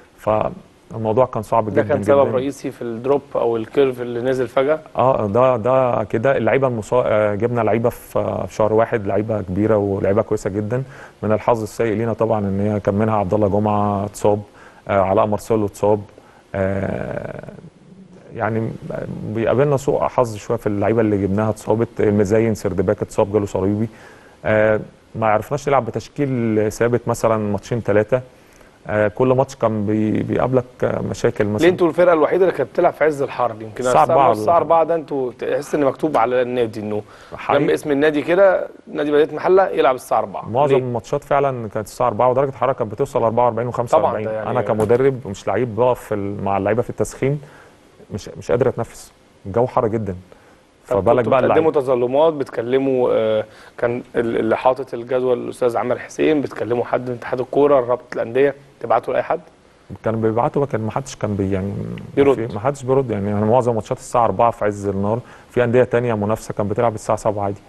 [SPEAKER 6] فالموضوع كان صعب
[SPEAKER 1] ده
[SPEAKER 6] جدا
[SPEAKER 1] كان سبب
[SPEAKER 6] جدا.
[SPEAKER 1] رئيسي في الدروب او الكيرف اللي نزل فجاه
[SPEAKER 6] اه ده ده كده اللعيبه المصا... آه، جبنا لعيبه في في شهر واحد لعيبه كبيره ولعيبه كويسه جدا من الحظ السيء لينا طبعا ان هي كان منها عبد الله جمعه اتصاب آه علاء مارسيلو اتصاب آه يعني بيقابلنا سوء حظ شويه في اللعيبه اللي جبناها اتصابت المزين سردباك اتصاب جاله صليبي آه ما عرفناش نلعب بتشكيل ثابت مثلا ماتشين ثلاثه آه كل ماتش كان بي... بيقابلك آه، مشاكل مثلا
[SPEAKER 1] ليه انتوا الفرقه الوحيده اللي كانت بتلعب في عز الحر يمكن
[SPEAKER 6] الساعة
[SPEAKER 1] الساعه 4
[SPEAKER 6] 4
[SPEAKER 1] الساعه 4 ده انتوا تحس ان مكتوب على النادي انه جنب
[SPEAKER 6] حقيقي.
[SPEAKER 1] اسم النادي كده نادي بلديه محله يلعب الساعه 4
[SPEAKER 6] معظم
[SPEAKER 1] ليه؟
[SPEAKER 6] الماتشات فعلا كانت الساعه 4 ودرجه الحراره كانت بتوصل 44 و45
[SPEAKER 1] طبعاً ده يعني-
[SPEAKER 6] انا كمدرب ومش لعيب بقف في ال- مع اللعيبه في التسخين مش مش قادر اتنفس الجو حر جدا
[SPEAKER 1] طب
[SPEAKER 6] فبالك
[SPEAKER 1] كنتوا
[SPEAKER 6] بقى
[SPEAKER 1] بتقدموا
[SPEAKER 6] اللعيبه
[SPEAKER 1] تظلمات بتكلموا آه، كان ال- اللي حاطط الجدول الاستاذ عمر حسين بتكلموا حد من اتحاد الكوره رابطه الانديه تبعتوا لاي حد
[SPEAKER 6] كانوا بيبعتوا كان ما حدش كان بي يعني
[SPEAKER 1] بيرد.
[SPEAKER 6] ما حدش بيرد يعني انا معظم ماتشات الساعه 4 في عز النهار في انديه تانية منافسه كانت بتلعب الساعه 7 عادي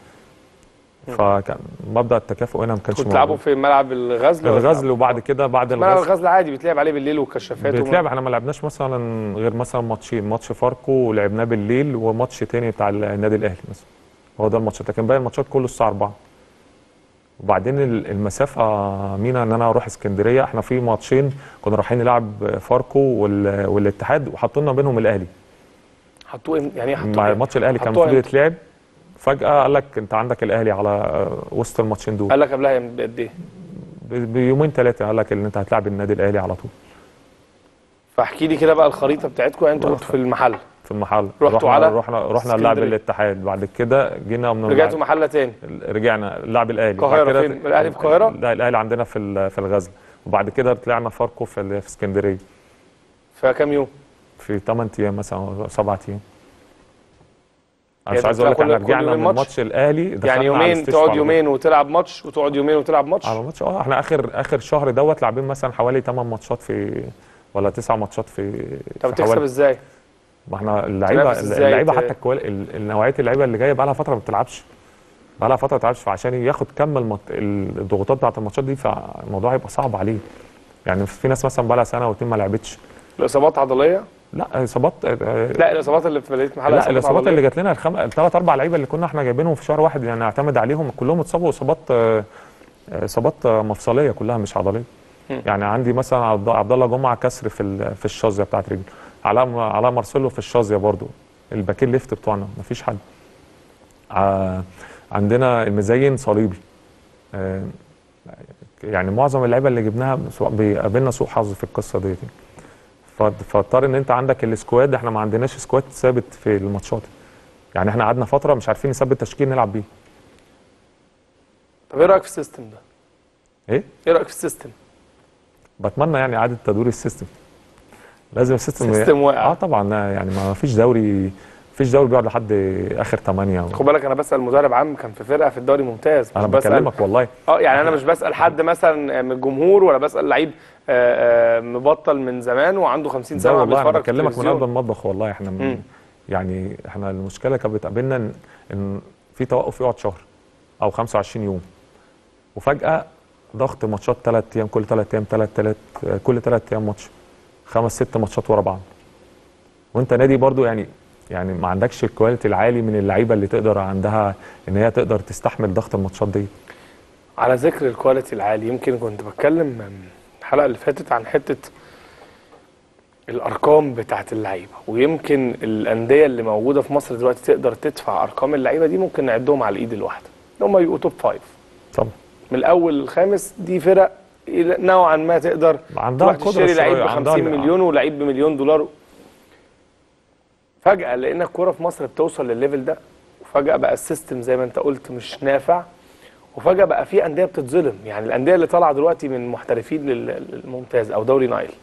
[SPEAKER 6] فكان مبدا التكافؤ هنا ما كانش
[SPEAKER 1] كنتوا تلعبوا في ملعب الغزل ولا
[SPEAKER 6] الغزل
[SPEAKER 1] بتلعبوا-
[SPEAKER 6] وبعد كده بعد
[SPEAKER 1] ملعب
[SPEAKER 6] الغزل
[SPEAKER 1] الغزل عادي بيتلعب عليه بالليل والكشافات وما-
[SPEAKER 6] بيتلعب احنا ما لعبناش مثلا غير مثلا ماتشين ماتش فاركو ولعبناه بالليل وماتش تاني بتاع النادي الاهلي مثلا هو ده الماتشات لكن باقي الماتشات كله الساعه 4 وبعدين ال- المسافه مينا ان انا اروح اسكندريه احنا في ماتشين كنا رايحين نلعب فاركو وال- والاتحاد وحطوا لنا بينهم الاهلي
[SPEAKER 1] حطوه إم- يعني ايه حطوه
[SPEAKER 6] مع
[SPEAKER 1] إيه؟
[SPEAKER 6] ماتش الاهلي كان
[SPEAKER 1] حطوها
[SPEAKER 6] المفروض
[SPEAKER 1] إمتى؟
[SPEAKER 6] يتلعب فجاه قال لك انت عندك الاهلي على آه، وسط الماتشين دول
[SPEAKER 1] قال لك قبلها بقد ايه
[SPEAKER 6] ب- بيومين ثلاثه قال لك ان انت هتلعب النادي الاهلي على طول
[SPEAKER 1] فاحكي لي كده بقى الخريطه بتاعتكم يعني انتوا كنتوا في المحل
[SPEAKER 6] في المحل
[SPEAKER 1] رحتوا
[SPEAKER 6] رحنا
[SPEAKER 1] على
[SPEAKER 6] رحنا رحنا نلعب
[SPEAKER 1] اسكندرية.
[SPEAKER 6] الاتحاد بعد كده جينا من
[SPEAKER 1] رجعتوا محله تاني
[SPEAKER 6] رجعنا لعب الاهلي
[SPEAKER 1] القاهرة
[SPEAKER 6] بعد كده-
[SPEAKER 1] فين؟ الأهلي في القاهرة؟
[SPEAKER 6] لا الاهلي عندنا في ال- في الغزل وبعد كده طلعنا فاركو في ال- في اسكندريه
[SPEAKER 1] في كام يوم
[SPEAKER 6] في 8 ايام مثلا أو 7 ايام انا
[SPEAKER 1] يعني
[SPEAKER 6] مش عايز اقول لك
[SPEAKER 1] كل-
[SPEAKER 6] احنا
[SPEAKER 1] كل
[SPEAKER 6] رجعنا
[SPEAKER 1] يومين
[SPEAKER 6] من
[SPEAKER 1] ماتش؟
[SPEAKER 6] ماتش الاهلي دخلنا
[SPEAKER 1] يعني
[SPEAKER 6] على
[SPEAKER 1] يومين
[SPEAKER 6] الاستشفاء
[SPEAKER 1] تقعد
[SPEAKER 6] على
[SPEAKER 1] يومين وتلعب ماتش وتقعد يومين وتلعب ماتش
[SPEAKER 6] على ماتش اه احنا اخر اخر شهر دوت لاعبين مثلا حوالي 8 ماتشات في ولا 9 ماتشات في
[SPEAKER 1] طب
[SPEAKER 6] في
[SPEAKER 1] تكسب
[SPEAKER 6] حوالي
[SPEAKER 1] ازاي
[SPEAKER 6] ما احنا اللعيبه
[SPEAKER 1] تنافس إزاي؟
[SPEAKER 6] اللعيبه
[SPEAKER 1] ت-
[SPEAKER 6] حتى الكوال... ال- نوعيه اللعيبه اللي جايه بقى لها فتره ما بتلعبش بقى لها فتره ما بتلعبش فعشان ياخد كم المط... الضغوطات بتاعت الماتشات دي فالموضوع هيبقى صعب عليه يعني في ناس مثلا بقى لها سنه او اتنين ما لعبتش
[SPEAKER 1] الاصابات عضليه
[SPEAKER 6] لا اصابات آه،
[SPEAKER 1] لا الاصابات اللي في مدينه محل
[SPEAKER 6] لا الاصابات
[SPEAKER 1] عضلية.
[SPEAKER 6] اللي جات لنا الخم... الثلاث اربع لعيبه اللي كنا احنا جايبينهم في شهر واحد يعني نعتمد عليهم كلهم اتصابوا اصابات آه، آه، اصابات آه، مفصليه كلها مش عضليه
[SPEAKER 1] مم.
[SPEAKER 6] يعني عندي مثلا عبد عبد الله جمعه كسر في ال... في الشاذيه بتاعت رجله علاء علاء مارسيلو في الشاذيه برضو الباكين ليفت بتوعنا مفيش حد ع- عندنا المزين صليبي آه، يعني معظم اللعيبه اللي جبناها سواء بيقابلنا سوء حظ في القصه ديت فاض- فاضطر ان انت عندك السكواد احنا ما عندناش سكواد ثابت في الماتشات يعني احنا قعدنا فتره مش عارفين نثبت تشكيل نلعب بيه
[SPEAKER 1] طب ايه رايك في السيستم ده
[SPEAKER 6] ايه
[SPEAKER 1] ايه رايك في السيستم
[SPEAKER 6] بتمنى يعني اعاده تدوير السيستم لازم السيستم
[SPEAKER 1] سيستم واقع.
[SPEAKER 6] اه طبعا لا، يعني ما فيش دوري فيش دوري بيقعد لحد اخر 8
[SPEAKER 1] خد بالك انا بسال مدرب عام كان في فرقه في الدوري ممتاز
[SPEAKER 6] انا
[SPEAKER 1] مش بسال
[SPEAKER 6] بكلمك والله
[SPEAKER 1] اه يعني انا مش بسال حد مثلا من الجمهور ولا بسال لعيب آه، آه، مبطل من زمان وعنده 50
[SPEAKER 6] ده
[SPEAKER 1] سنه
[SPEAKER 6] والله انا
[SPEAKER 1] بيتفرج في
[SPEAKER 6] بكلمك من
[SPEAKER 1] التلفزيون.
[SPEAKER 6] قلب المطبخ والله احنا من
[SPEAKER 1] مم.
[SPEAKER 6] يعني احنا المشكله كانت بتقابلنا ان, إن في توقف يقعد شهر او 25 يوم وفجاه ضغط ماتشات ثلاث ايام كل ثلاث ايام ثلاث ثلاث كل ثلاث ايام ماتش خمس ست ماتشات ورا بعض وانت نادي برضو يعني يعني ما عندكش الكواليتي العالي من اللعيبه اللي تقدر عندها ان هي تقدر تستحمل ضغط الماتشات دي
[SPEAKER 1] على ذكر الكواليتي العالي يمكن كنت بتكلم الحلقه اللي فاتت عن حته الارقام بتاعت اللعيبه ويمكن الانديه اللي موجوده في مصر دلوقتي تقدر تدفع ارقام اللعيبه دي ممكن نعدهم على الايد الواحده هم يبقوا توب فايف
[SPEAKER 6] طبعا
[SPEAKER 1] من الاول للخامس دي فرق إلى- نوعا ما تقدر
[SPEAKER 6] عندها
[SPEAKER 1] تروح
[SPEAKER 6] القدرة
[SPEAKER 1] تشتري لعيب ب
[SPEAKER 6] الشرائية، عندها
[SPEAKER 1] 50
[SPEAKER 6] ال-
[SPEAKER 1] مليون ولعيب بمليون دولار فجأة لقينا الكورة في مصر بتوصل للليفل ده وفجأة بقى السيستم زي ما انت قلت مش نافع وفجأة بقى في أندية بتتظلم يعني الأندية اللي طالعة دلوقتي من محترفين لل- للممتاز أو دوري نايل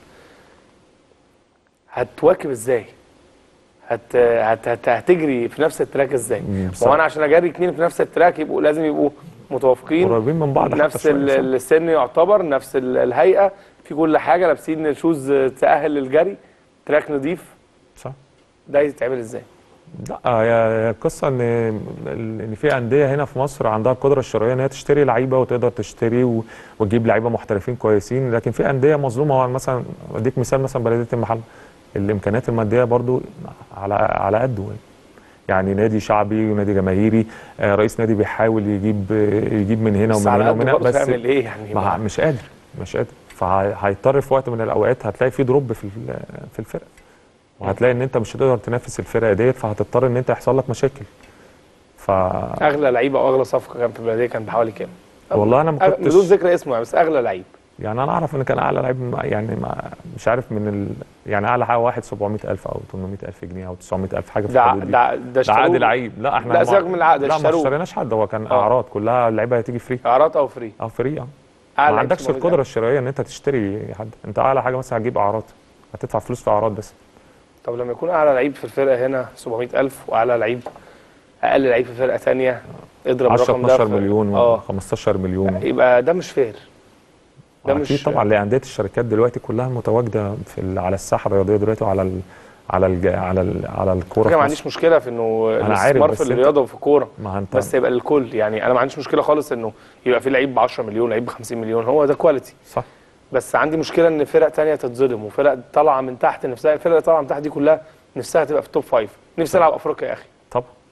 [SPEAKER 1] هتواكب ازاي؟ هت... هت... هت... هتجري في نفس التراك ازاي؟ ما هو انا عشان اجري اتنين في نفس التراك يبقوا لازم يبقوا متوافقين
[SPEAKER 6] قريبين من بعض حتى
[SPEAKER 1] نفس
[SPEAKER 6] شوية،
[SPEAKER 1] ال-
[SPEAKER 6] صح؟
[SPEAKER 1] السن يعتبر نفس ال- الهيئه في كل حاجه لابسين شوز تاهل للجري تراك نظيف
[SPEAKER 6] صح
[SPEAKER 1] ده يتعمل ازاي؟
[SPEAKER 6] لا هي هي القصه ان ان في انديه هنا في مصر عندها القدره الشرائيه ان هي تشتري لعيبه وتقدر تشتري و- وتجيب لعيبه محترفين كويسين لكن في انديه مظلومه هو مثلا اديك مثال مثلا بلديه المحل الامكانيات الماديه برضو على على قده يعني نادي شعبي ونادي جماهيري آه، رئيس نادي بيحاول يجيب يجيب من هنا
[SPEAKER 1] بس
[SPEAKER 6] ومن
[SPEAKER 1] على
[SPEAKER 6] هنا
[SPEAKER 1] قد
[SPEAKER 6] ومن هنا
[SPEAKER 1] برضه
[SPEAKER 6] بس
[SPEAKER 1] تعمل ايه يعني؟
[SPEAKER 6] ما
[SPEAKER 1] ما-
[SPEAKER 6] مش قادر مش قادر فهيضطر في وقت من الاوقات هتلاقي في دروب في ال- في الفرقه وهتلاقي ان انت مش هتقدر تنافس الفرقه ديت فهتضطر ان انت يحصل لك مشاكل ف
[SPEAKER 1] اغلى لعيبه او اغلى صفقه كان في البلديه كان بحوالي كام؟
[SPEAKER 6] والله انا ما
[SPEAKER 1] أغ-
[SPEAKER 6] كنتش
[SPEAKER 1] بدون ذكر اسمه يعني بس اغلى لعيب
[SPEAKER 6] يعني انا اعرف ان كان اعلى لعيب ما- يعني ما مش عارف من ال... يعني اعلى حاجه واحد 700000 او 800000 جنيه او 900000 حاجه في
[SPEAKER 1] ده
[SPEAKER 6] الحدود دي
[SPEAKER 1] ده ده
[SPEAKER 6] ده عقد
[SPEAKER 1] اشتروه
[SPEAKER 6] لعيب لا احنا
[SPEAKER 1] لا
[SPEAKER 6] ما-
[SPEAKER 1] سيبك من العقد،
[SPEAKER 6] لا ما
[SPEAKER 1] اشتروه.
[SPEAKER 6] اشتريناش حد هو كان
[SPEAKER 1] آه.
[SPEAKER 6] اعراض كلها اللعيبه هتيجي فري
[SPEAKER 1] اعراض او فري
[SPEAKER 6] اه فري اه
[SPEAKER 1] أعلى
[SPEAKER 6] ما
[SPEAKER 1] لعيب
[SPEAKER 6] عندكش
[SPEAKER 1] 700,000.
[SPEAKER 6] القدره الشرائيه ان انت تشتري حد انت اعلى حاجه مثلا هتجيب اعراض هتدفع فلوس في اعراض بس
[SPEAKER 1] طب لما يكون اعلى لعيب في الفرقه هنا 700000 واعلى لعيب اقل لعيب في فرقه ثانيه اضرب
[SPEAKER 6] 10
[SPEAKER 1] الرقم ده
[SPEAKER 6] 12
[SPEAKER 1] في-
[SPEAKER 6] مليون
[SPEAKER 1] اه
[SPEAKER 6] 15 مليون
[SPEAKER 1] يبقى ده مش فير ده
[SPEAKER 6] اكيد
[SPEAKER 1] مش
[SPEAKER 6] طبعا لانديه الشركات دلوقتي كلها متواجده في ال- على الساحه الرياضيه دلوقتي وعلى ال على ال على ال على الكوره
[SPEAKER 1] فكرة
[SPEAKER 6] في
[SPEAKER 1] ما
[SPEAKER 6] مصر.
[SPEAKER 1] عنديش مشكله في انه
[SPEAKER 6] أنا عارف،
[SPEAKER 1] الاستثمار
[SPEAKER 6] بس
[SPEAKER 1] في
[SPEAKER 6] أنت-
[SPEAKER 1] الرياضه وفي الكوره
[SPEAKER 6] ما انت
[SPEAKER 1] بس يبقى للكل يعني انا ما عنديش مشكله خالص انه يبقى في لعيب ب 10 مليون لعيب ب 50 مليون هو ده كواليتي
[SPEAKER 6] صح
[SPEAKER 1] بس عندي مشكله ان فرق تانية تتظلم وفرق طالعه من تحت نفسها الفرق اللي طالعه من تحت دي كلها نفسها تبقى في التوب فايف نفسي العب افريقيا يا اخي
[SPEAKER 6] طبعا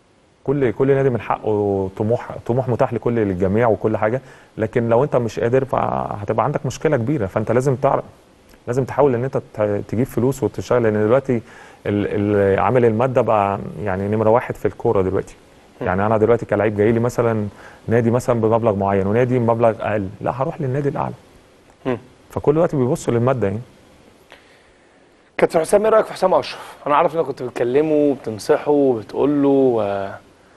[SPEAKER 6] كل كل نادي من حقه طموح طموح متاح لكل الجميع وكل حاجه لكن لو انت مش قادر فهتبقى عندك مشكله كبيره فانت لازم تعرف لازم تحاول ان انت ت- تجيب فلوس وتشتغل لان دلوقتي ال- ال- عامل الماده بقى يعني نمره واحد في الكوره دلوقتي يعني انا دلوقتي كلاعب جاي لي مثلا نادي مثلا بمبلغ معين ونادي بمبلغ اقل لا هروح للنادي الاعلى
[SPEAKER 1] مم.
[SPEAKER 6] فكل دلوقتي بيبصوا للماده يعني
[SPEAKER 1] كابتن حسام ايه رايك في حسام اشرف؟ انا عارف انك كنت بتكلمه وبتنصحه وبتقول له و...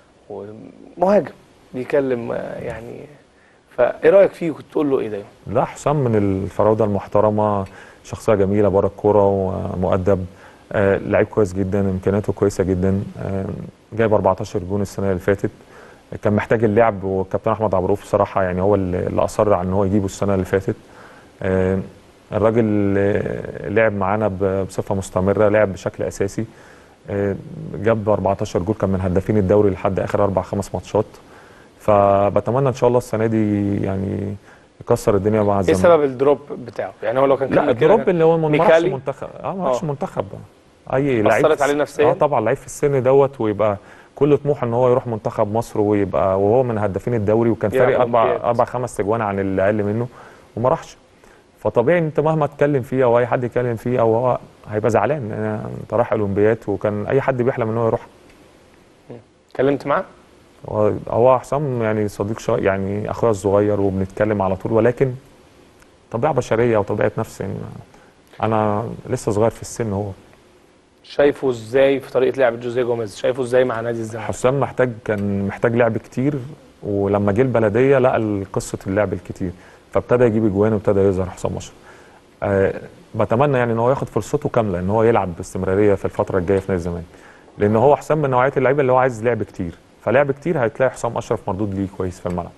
[SPEAKER 1] ومهاجم بيكلم آه، يعني فايه رايك فيه كنت تقول له ايه دايما؟
[SPEAKER 6] لا حسام من الفراوده المحترمه شخصيه جميله بره الكوره ومؤدب آه لعيب كويس جدا امكانياته كويسه جدا آه جايب 14 جون السنه اللي فاتت كان محتاج اللعب والكابتن احمد عبروف بصراحه يعني هو اللي اللي اصر على ان هو يجيبه السنه اللي فاتت آه الراجل آه، لعب معانا ب- بصفه مستمره لعب بشكل اساسي آه، جاب 14 جول كان من هدافين الدوري لحد اخر اربع خمس ماتشات فبتمنى ان شاء الله السنه دي يعني يكسر الدنيا مع
[SPEAKER 1] ايه
[SPEAKER 6] الزمالك
[SPEAKER 1] سبب الدروب بتاعه؟ يعني هو لو كان
[SPEAKER 6] لا
[SPEAKER 1] كمل كده
[SPEAKER 6] الدروب
[SPEAKER 1] كان-
[SPEAKER 6] اللي هو ما راحش
[SPEAKER 1] ميكالي؟
[SPEAKER 6] منتخب اه ما راحش
[SPEAKER 1] آه.
[SPEAKER 6] منتخب اي لعيب
[SPEAKER 1] أثرت
[SPEAKER 6] في
[SPEAKER 1] عليه
[SPEAKER 6] الس-
[SPEAKER 1] نفسياً؟
[SPEAKER 6] اه طبعا لعيب في السن دوت ويبقى كل طموحه ان هو يروح منتخب مصر ويبقى وهو من هدافين الدوري وكان
[SPEAKER 1] يلعب
[SPEAKER 6] فارق اربع
[SPEAKER 1] أولمبياد.
[SPEAKER 6] اربع خمس تجوان عن اللي اقل منه وما راحش فطبيعي ان انت مهما تتكلم فيه او اي حد يتكلم فيه او هو هيبقى زعلان لأن انت رايح اولمبياد وكان اي حد بيحلم ان هو يروح
[SPEAKER 1] اتكلمت معاه؟
[SPEAKER 6] هو- هو حسام يعني صديق شا... يعني اخويا الصغير وبنتكلم على طول ولكن طبيعه بشريه وطبيعه نفس يعني انا لسه صغير في السن هو
[SPEAKER 1] شايفه ازاي في طريقه لعب جوزيه جوميز؟ شايفه ازاي مع نادي الزمالك؟
[SPEAKER 6] حسام محتاج كان محتاج لعب كتير ولما جه البلديه لقى قصه اللعب الكتير فابتدى يجيب اجوان وابتدى يظهر حسام اشرف أه بتمنى يعني ان هو ياخد فرصته كامله ان هو يلعب باستمراريه في الفتره الجايه في نادي الزمالك لان هو حسام من نوعيه اللعيبه اللي هو عايز لعب كتير فلعب كتير هتلاقي حسام اشرف مردود ليه كويس في الملعب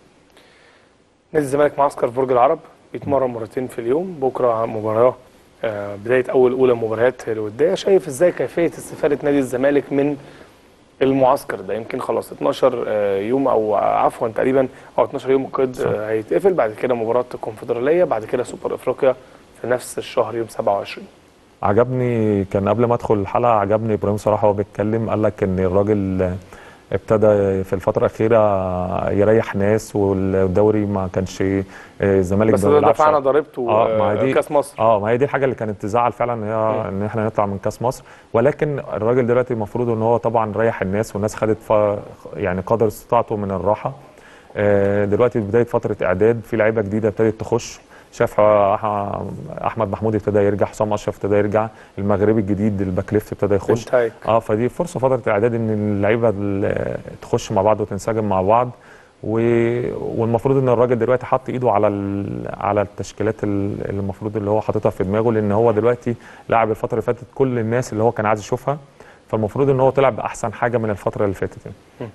[SPEAKER 1] نادي الزمالك معسكر في برج العرب بيتمرن مرتين في اليوم بكره مباراه آه، بدايه اول اولى مباريات الوديه شايف ازاي كيفيه استفاده نادي الزمالك من المعسكر ده يمكن خلاص 12 آه، يوم او عفوا تقريبا او 12 يوم القيد
[SPEAKER 6] صح.
[SPEAKER 1] آه، هيتقفل بعد كده مباراه الكونفدراليه بعد كده سوبر افريقيا في نفس الشهر يوم 27
[SPEAKER 6] عجبني كان قبل ما ادخل الحلقه عجبني ابراهيم صراحه وهو بيتكلم قال لك ان الراجل ابتدى في الفتره الاخيره يريح ناس والدوري ما كانش الزمالك
[SPEAKER 1] بس
[SPEAKER 6] ما
[SPEAKER 1] ده
[SPEAKER 6] بيلعبش
[SPEAKER 1] دفعنا ضريبته
[SPEAKER 6] اه ما هي
[SPEAKER 1] آه،
[SPEAKER 6] دي
[SPEAKER 1] كاس مصر
[SPEAKER 6] اه ما هي دي الحاجه اللي كانت تزعل فعلا هي ان احنا نطلع من كاس مصر ولكن الراجل دلوقتي المفروض ان هو طبعا ريح الناس والناس خدت ف... يعني قدر استطاعته من الراحه آه دلوقتي بدايه فتره اعداد في لعيبه جديده ابتدت تخش شاف أح- احمد محمود ابتدى يرجع حسام اشرف ابتدى يرجع المغربي الجديد الباك ليفت ابتدى يخش
[SPEAKER 1] بنتايك
[SPEAKER 6] اه فدي فرصه فتره اعداد ان اللعيبه ال- تخش مع بعض وتنسجم مع بعض و... والمفروض ان الراجل دلوقتي حط ايده على ال... على التشكيلات ال- اللي المفروض اللي هو حاططها في دماغه لان هو دلوقتي لاعب الفتره اللي فاتت كل الناس اللي هو كان عايز يشوفها فالمفروض ان هو طلع باحسن حاجه من الفتره اللي فاتت يعني.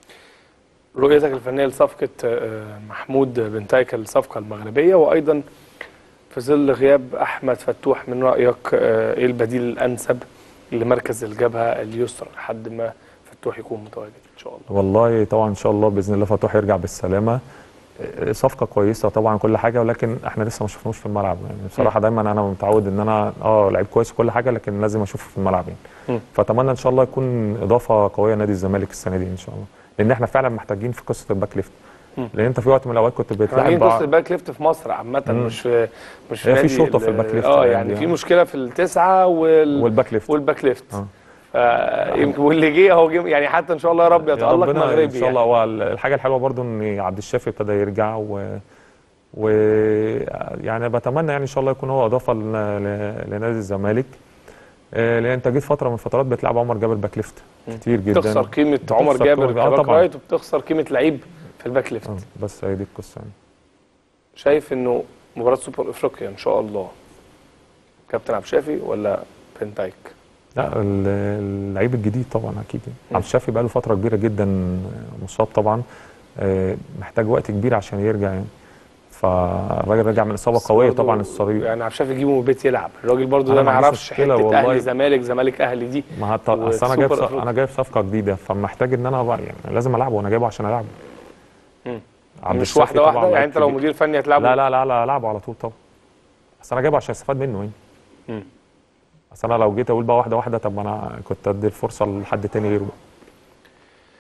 [SPEAKER 1] رؤيتك الفنيه لصفقه آه، محمود بنتايك الصفقه المغربيه وايضا في ظل غياب احمد فتوح من رايك آه، ايه البديل الانسب لمركز الجبهه اليسرى لحد ما فتوح يكون متواجد ان شاء الله
[SPEAKER 6] والله طبعا ان شاء الله باذن الله فتوح يرجع بالسلامه آه، صفقه كويسه طبعا كل حاجه ولكن احنا لسه ما شفناهوش في الملعب يعني بصراحه دايما انا متعود ان انا اه لعيب كويس وكل حاجه لكن لازم اشوفه في الملعب يعني
[SPEAKER 1] مم.
[SPEAKER 6] فاتمنى ان شاء الله يكون اضافه قويه نادي الزمالك السنه دي ان شاء الله لان احنا فعلا محتاجين في قصه الباك ليفت
[SPEAKER 1] مم.
[SPEAKER 6] لان انت في وقت من الاوقات كنت بتلاعب
[SPEAKER 1] محتاجين قصه
[SPEAKER 6] بعض
[SPEAKER 1] الباك ليفت في مصر عامه
[SPEAKER 6] مم.
[SPEAKER 1] مش في مش
[SPEAKER 6] هي في
[SPEAKER 1] نادي
[SPEAKER 6] شرطة
[SPEAKER 1] ال-
[SPEAKER 6] في الباك ليفت
[SPEAKER 1] اه
[SPEAKER 6] الأيام
[SPEAKER 1] يعني
[SPEAKER 6] دي،
[SPEAKER 1] في
[SPEAKER 6] آه.
[SPEAKER 1] مشكله في التسعه وال
[SPEAKER 6] والباك ليفت
[SPEAKER 1] والباك ليفت
[SPEAKER 6] آه.
[SPEAKER 1] ف- يمكن واللي جه اهو جه يعني حتى ان شاء الله يا رب
[SPEAKER 6] يا
[SPEAKER 1] يتالق
[SPEAKER 6] ربنا
[SPEAKER 1] مغربي
[SPEAKER 6] ان شاء الله
[SPEAKER 1] يعني.
[SPEAKER 6] هو الحاجه الحلوه برضو ان عبد الشافي ابتدى يرجع و و يعني بتمنى يعني ان شاء الله يكون هو اضافه لن- ل- لنادي الزمالك آه، لان انت جيت فتره من فترات بتلعب عمر جابر باك ليفت كتير جدا
[SPEAKER 1] بتخسر قيمه عمر
[SPEAKER 6] بتخسر
[SPEAKER 1] جابر
[SPEAKER 6] قيمة- آه
[SPEAKER 1] كباك
[SPEAKER 6] طبعاً.
[SPEAKER 1] رايت وبتخسر قيمه لعيب في الباك ليفت
[SPEAKER 6] آه، بس هي دي القصه يعني
[SPEAKER 1] شايف انه مباراه سوبر افريقيا ان شاء الله كابتن عبد الشافي ولا بنتايك
[SPEAKER 6] لا ال- اللعيب الجديد طبعا اكيد يعني.
[SPEAKER 1] مم.
[SPEAKER 6] عبد الشافي بقى له فتره كبيره جدا مصاب طبعا آه، محتاج وقت كبير عشان يرجع يعني فالراجل رجع من اصابه
[SPEAKER 1] بس
[SPEAKER 6] قويه
[SPEAKER 1] برضه
[SPEAKER 6] طبعا الصليب
[SPEAKER 1] يعني عبد الشافي يجيبه من البيت يلعب الراجل برضه
[SPEAKER 6] أنا
[SPEAKER 1] ده ما
[SPEAKER 6] ما عنديش
[SPEAKER 1] يعرفش
[SPEAKER 6] مشكلة
[SPEAKER 1] حته
[SPEAKER 6] والله.
[SPEAKER 1] اهلي زمالك زمالك اهلي دي
[SPEAKER 6] ما هت... اصل انا جايب
[SPEAKER 1] والسوبر
[SPEAKER 6] صف...
[SPEAKER 1] أفريقيا.
[SPEAKER 6] انا جايب صفقه جديده فمحتاج ان انا بقى يعني لازم العبه وانا جايبه عشان العبه
[SPEAKER 1] مم.
[SPEAKER 6] عبد
[SPEAKER 1] مش
[SPEAKER 6] الشافي
[SPEAKER 1] واحده
[SPEAKER 6] طبعاً
[SPEAKER 1] واحده يعني
[SPEAKER 6] لعيب
[SPEAKER 1] انت لو
[SPEAKER 6] كبير.
[SPEAKER 1] مدير فني هتلعبه
[SPEAKER 6] لا لا لا لا العبه على طول طبعا بس انا جايبه عشان استفاد منه يعني
[SPEAKER 1] مم.
[SPEAKER 6] بس انا لو جيت اقول بقى واحده واحده طب ما انا كنت ادي الفرصه لحد تاني غيره بقى.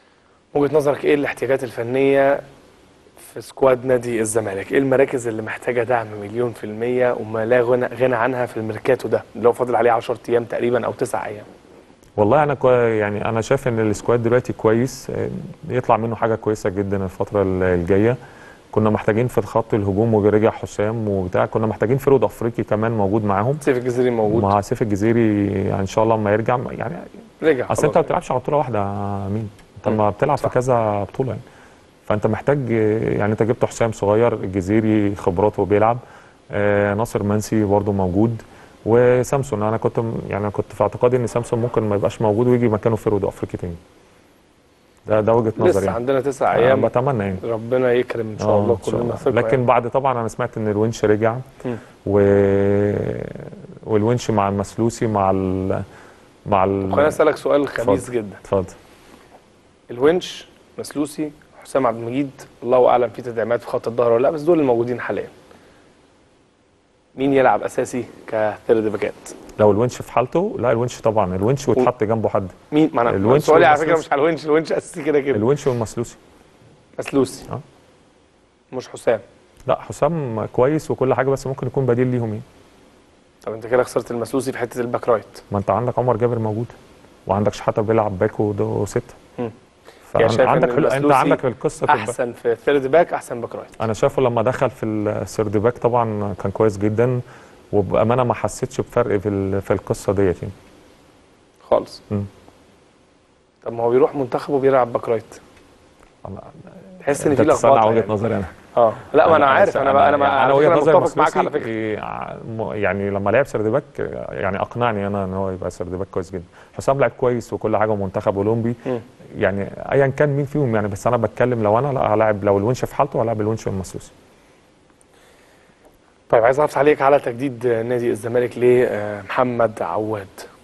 [SPEAKER 1] وجهه نظرك ايه الاحتياجات الفنيه في سكواد نادي الزمالك ايه المراكز اللي محتاجه دعم مليون في الميه وما لا غنى, غنى عنها في الميركاتو ده اللي هو فاضل عليه 10 ايام تقريبا او 9 ايام
[SPEAKER 6] والله انا كو يعني انا شايف ان السكواد دلوقتي كويس آه، يطلع منه حاجه كويسه جدا الفتره ال- الجايه كنا محتاجين في خط الهجوم ورجع حسام وبتاع كنا محتاجين فرود افريقي كمان موجود معاهم
[SPEAKER 1] سيف الجزيري موجود
[SPEAKER 6] مع سيف الجزيري يعني ان شاء الله لما يرجع يعني
[SPEAKER 1] رجع
[SPEAKER 6] اصل انت
[SPEAKER 1] خلاص.
[SPEAKER 6] ما بتلعبش على بطوله واحده يا مين انت
[SPEAKER 1] مم.
[SPEAKER 6] ما بتلعب
[SPEAKER 1] صح.
[SPEAKER 6] في كذا بطوله يعني فانت محتاج يعني انت جبت حسام صغير الجزيري خبراته بيلعب آه ناصر منسي برضو موجود وسامسون انا كنت يعني أنا كنت في اعتقادي ان سامسون ممكن ما يبقاش موجود ويجي مكانه فرود افريقي تاني ده ده وجهه نظري
[SPEAKER 1] لسه
[SPEAKER 6] يعني
[SPEAKER 1] عندنا 9
[SPEAKER 6] أنا
[SPEAKER 1] ايام
[SPEAKER 6] بتمنى يعني
[SPEAKER 1] ربنا يكرم ان شاء
[SPEAKER 6] آه،
[SPEAKER 1] الله
[SPEAKER 6] إن شاء
[SPEAKER 1] كلنا
[SPEAKER 6] الله.
[SPEAKER 1] ثقه
[SPEAKER 6] لكن
[SPEAKER 1] يعني.
[SPEAKER 6] بعد طبعا انا سمعت ان الونش رجع
[SPEAKER 1] مم.
[SPEAKER 6] و والونش مع المسلوسي مع ال مع ال
[SPEAKER 1] خليني اسالك سؤال خبيث
[SPEAKER 6] اتفضل.
[SPEAKER 1] جدا
[SPEAKER 6] اتفضل
[SPEAKER 1] الونش مسلوسي حسام عبد المجيد الله اعلم في تدعيمات في خط الظهر ولا لا بس دول الموجودين حاليا مين يلعب اساسي كثيرد باكات
[SPEAKER 6] لو الونش في حالته لا الونش طبعا الونش ويتحط جنبه حد
[SPEAKER 1] مين ما انا
[SPEAKER 6] الونش
[SPEAKER 1] سؤالي على فكره
[SPEAKER 6] والمسلوسي.
[SPEAKER 1] مش على الونش الونش اساسي كده كده
[SPEAKER 6] الونش والمسلوسي
[SPEAKER 1] مسلوسي
[SPEAKER 6] آه.
[SPEAKER 1] مش حسام
[SPEAKER 6] لا حسام كويس وكل حاجه بس ممكن يكون بديل ليهم يعني
[SPEAKER 1] طب انت كده خسرت المسلوسي في حته الباك رايت
[SPEAKER 6] ما انت عندك عمر جابر موجود وعندك شحاته بيلعب باك وده سته
[SPEAKER 1] مم. يعني شايف
[SPEAKER 6] عندك
[SPEAKER 1] إن
[SPEAKER 6] حلو انت
[SPEAKER 1] المسلوسي
[SPEAKER 6] عندك القصه الباك.
[SPEAKER 1] احسن في ثيرد باك احسن باك رايت
[SPEAKER 6] انا شايفه لما دخل في السيرد باك طبعا كان كويس جدا وبامانه ما حسيتش بفرق في ال- في القصه ديت يعني
[SPEAKER 1] خالص
[SPEAKER 6] مم.
[SPEAKER 1] طب ما هو بيروح منتخب وبيلعب باك رايت
[SPEAKER 6] أنا-
[SPEAKER 1] تحس ان
[SPEAKER 6] انت
[SPEAKER 1] في
[SPEAKER 6] بتسالني
[SPEAKER 1] لخبطه
[SPEAKER 6] على وجهه
[SPEAKER 1] يعني.
[SPEAKER 6] نظري انا
[SPEAKER 1] اه لا ما انا عارف انا بقى انا
[SPEAKER 6] يعني
[SPEAKER 1] على
[SPEAKER 6] وجهه
[SPEAKER 1] فكرة
[SPEAKER 6] نظري
[SPEAKER 1] متفق معاك على
[SPEAKER 6] المسلوسي،
[SPEAKER 1] فكره
[SPEAKER 6] إيه، ع- م- يعني لما لعب سيرد باك يعني اقنعني انا ان هو يبقى سيرد باك كويس جدا حسام لعب كويس وكل حاجه ومنتخب اولمبي
[SPEAKER 1] مم.
[SPEAKER 6] يعني ايا كان مين فيهم يعني بس انا بتكلم لو انا لا هلاعب لو الونش في حالته هلاعب الونش والمسلوسي
[SPEAKER 1] طيب عايز اعرف عليك على تجديد نادي الزمالك لمحمد عواد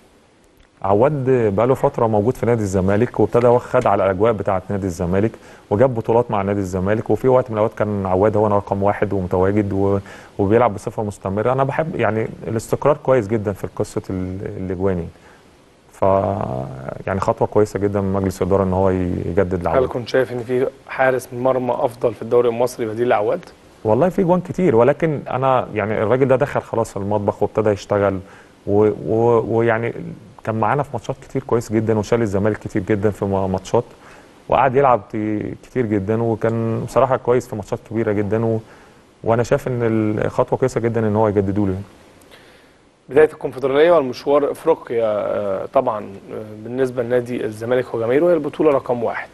[SPEAKER 6] عواد بقاله فتره موجود في نادي الزمالك وابتدى واخد على الاجواء بتاعه نادي الزمالك وجاب بطولات مع نادي الزمالك وفي وقت من الاوقات كان عواد هو رقم واحد ومتواجد و- وبيلعب بصفه مستمره انا بحب يعني الاستقرار كويس جدا في قصه ال- الاجوان يعني ف يعني خطوه كويسه جدا من مجلس الاداره ان هو يجدد
[SPEAKER 1] هل
[SPEAKER 6] لعواد
[SPEAKER 1] كنت شايف ان في حارس مرمى افضل في الدوري المصري بديل لعواد؟
[SPEAKER 6] والله في جوان كتير ولكن انا يعني الراجل ده دخل خلاص المطبخ وابتدى يشتغل و- و- ويعني كان معانا في ماتشات كتير كويس جدا وشال الزمالك كتير جدا في م- ماتشات وقعد يلعب ت- كتير جدا وكان بصراحه كويس في ماتشات كبيره جدا و وانا شايف ان الخطوه كويسه جدا ان هو يجددوا له يعني.
[SPEAKER 1] بدايه الكونفدراليه والمشوار افريقيا آه، طبعا آه، بالنسبه لنادي الزمالك وجماهيره هي البطوله رقم واحد.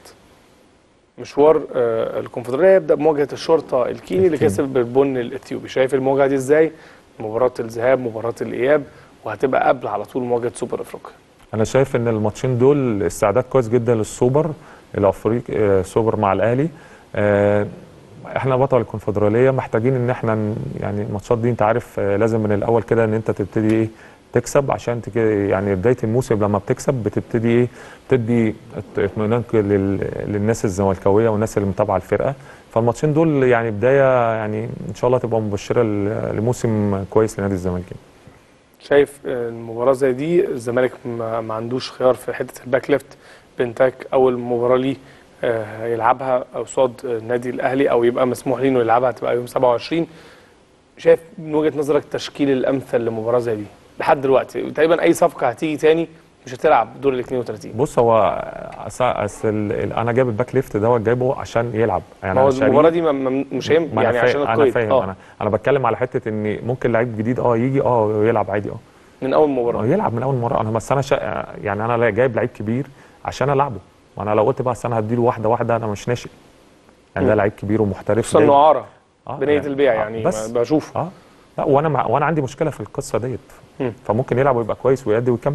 [SPEAKER 1] مشوار آه، الكونفدراليه يبدا بمواجهه الشرطه الكيني اللي
[SPEAKER 6] الكيني.
[SPEAKER 1] كسب بالبن الاثيوبي، شايف المواجهه دي ازاي؟ مباراه الذهاب مباراه الاياب وهتبقى قبل على طول مواجهه سوبر افريقيا.
[SPEAKER 6] انا شايف ان الماتشين دول استعداد كويس جدا للسوبر الافريقي آه، سوبر مع الاهلي آه، احنا بطل الكونفدراليه محتاجين ان احنا ن- يعني الماتشات دي انت عارف آه، لازم من الاول كده ان انت تبتدي ايه تكسب عشان تك... يعني بدايه الموسم لما بتكسب بتبتدي ايه بتدي اطمئنان ك- لل... للناس الزملكاويه والناس اللي متابعه الفرقه فالماتشين دول يعني بدايه يعني ان شاء الله تبقى مبشره ل- لموسم كويس لنادي الزمالك
[SPEAKER 1] شايف آه، المباراه زي دي الزمالك ما, ما عندوش خيار في حته الباك ليفت بنتاك اول مباراه ليه آه، يلعبها قصاد آه، النادي الاهلي او يبقى مسموح ليه انه يلعبها تبقى يوم 27 شايف من وجهه نظرك التشكيل الامثل لمباراه زي دي لحد دلوقتي تقريبا اي صفقه هتيجي تاني مش هتلعب دور ال 32
[SPEAKER 6] بص هو أس- اصل ال- انا جايب الباك ليفت دوت جايبه عشان يلعب يعني
[SPEAKER 1] ما هو
[SPEAKER 6] أنا شاريه-
[SPEAKER 1] المباراه دي ما- ما- مش هينفع
[SPEAKER 6] ما
[SPEAKER 1] يعني
[SPEAKER 6] أنا
[SPEAKER 1] عشان
[SPEAKER 6] فاهم
[SPEAKER 1] القيد
[SPEAKER 6] انا فاهم
[SPEAKER 1] اه
[SPEAKER 6] انا انا بتكلم على حته ان ممكن لعيب جديد اه يجي اه يلعب عادي اه
[SPEAKER 1] من اول
[SPEAKER 6] آه،
[SPEAKER 1] مباراه
[SPEAKER 6] يلعب من اول مره انا بس انا شا... يعني انا لا- جايب لعيب كبير عشان العبه ما انا لو قلت بقى أصل انا هديله واحده واحده انا مش ناشئ يعني ده
[SPEAKER 1] مم.
[SPEAKER 6] لعيب كبير ومحترف
[SPEAKER 1] خصوصا
[SPEAKER 6] جاي-
[SPEAKER 1] انه عاره
[SPEAKER 6] آه،
[SPEAKER 1] بنيه
[SPEAKER 6] يعني-
[SPEAKER 1] البيع
[SPEAKER 6] آه،
[SPEAKER 1] يعني
[SPEAKER 6] بس
[SPEAKER 1] ما- بشوفه
[SPEAKER 6] اه لا وانا مع... وانا عندي مشكله في القصه ديت
[SPEAKER 1] مم.
[SPEAKER 6] فممكن يلعب ويبقى كويس ويأدي ويكمل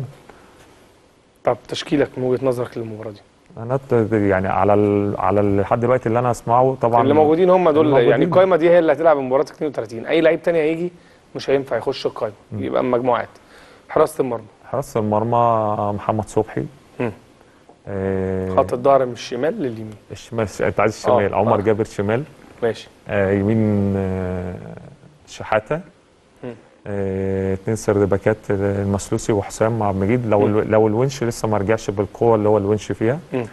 [SPEAKER 1] طب تشكيلك من وجهه نظرك للمباراه دي
[SPEAKER 6] انا ت- يعني على ال... على ال- لحد دلوقتي اللي انا اسمعه طبعا
[SPEAKER 1] اللي موجودين هم دول
[SPEAKER 6] الموجودين.
[SPEAKER 1] يعني القايمه دي هي اللي هتلعب مباراه 32 اي لعيب تاني هيجي مش هينفع يخش القايمه يبقى مجموعات حراسه المرمى
[SPEAKER 6] حراس المرمى محمد صبحي
[SPEAKER 1] مم.
[SPEAKER 6] آه،
[SPEAKER 1] خط الظهر من الشمال لليمين
[SPEAKER 6] الشمال انت عايز الشمال
[SPEAKER 1] آه،
[SPEAKER 6] عمر
[SPEAKER 1] آه.
[SPEAKER 6] جابر شمال
[SPEAKER 1] ماشي
[SPEAKER 6] آه يمين آه شحاته
[SPEAKER 1] مم.
[SPEAKER 6] آه اتنين سرد باكات آه، المسلوسي وحسام عبد المجيد لو ال- لو الونش لسه ما رجعش بالقوه اللي هو الونش فيها
[SPEAKER 1] مم.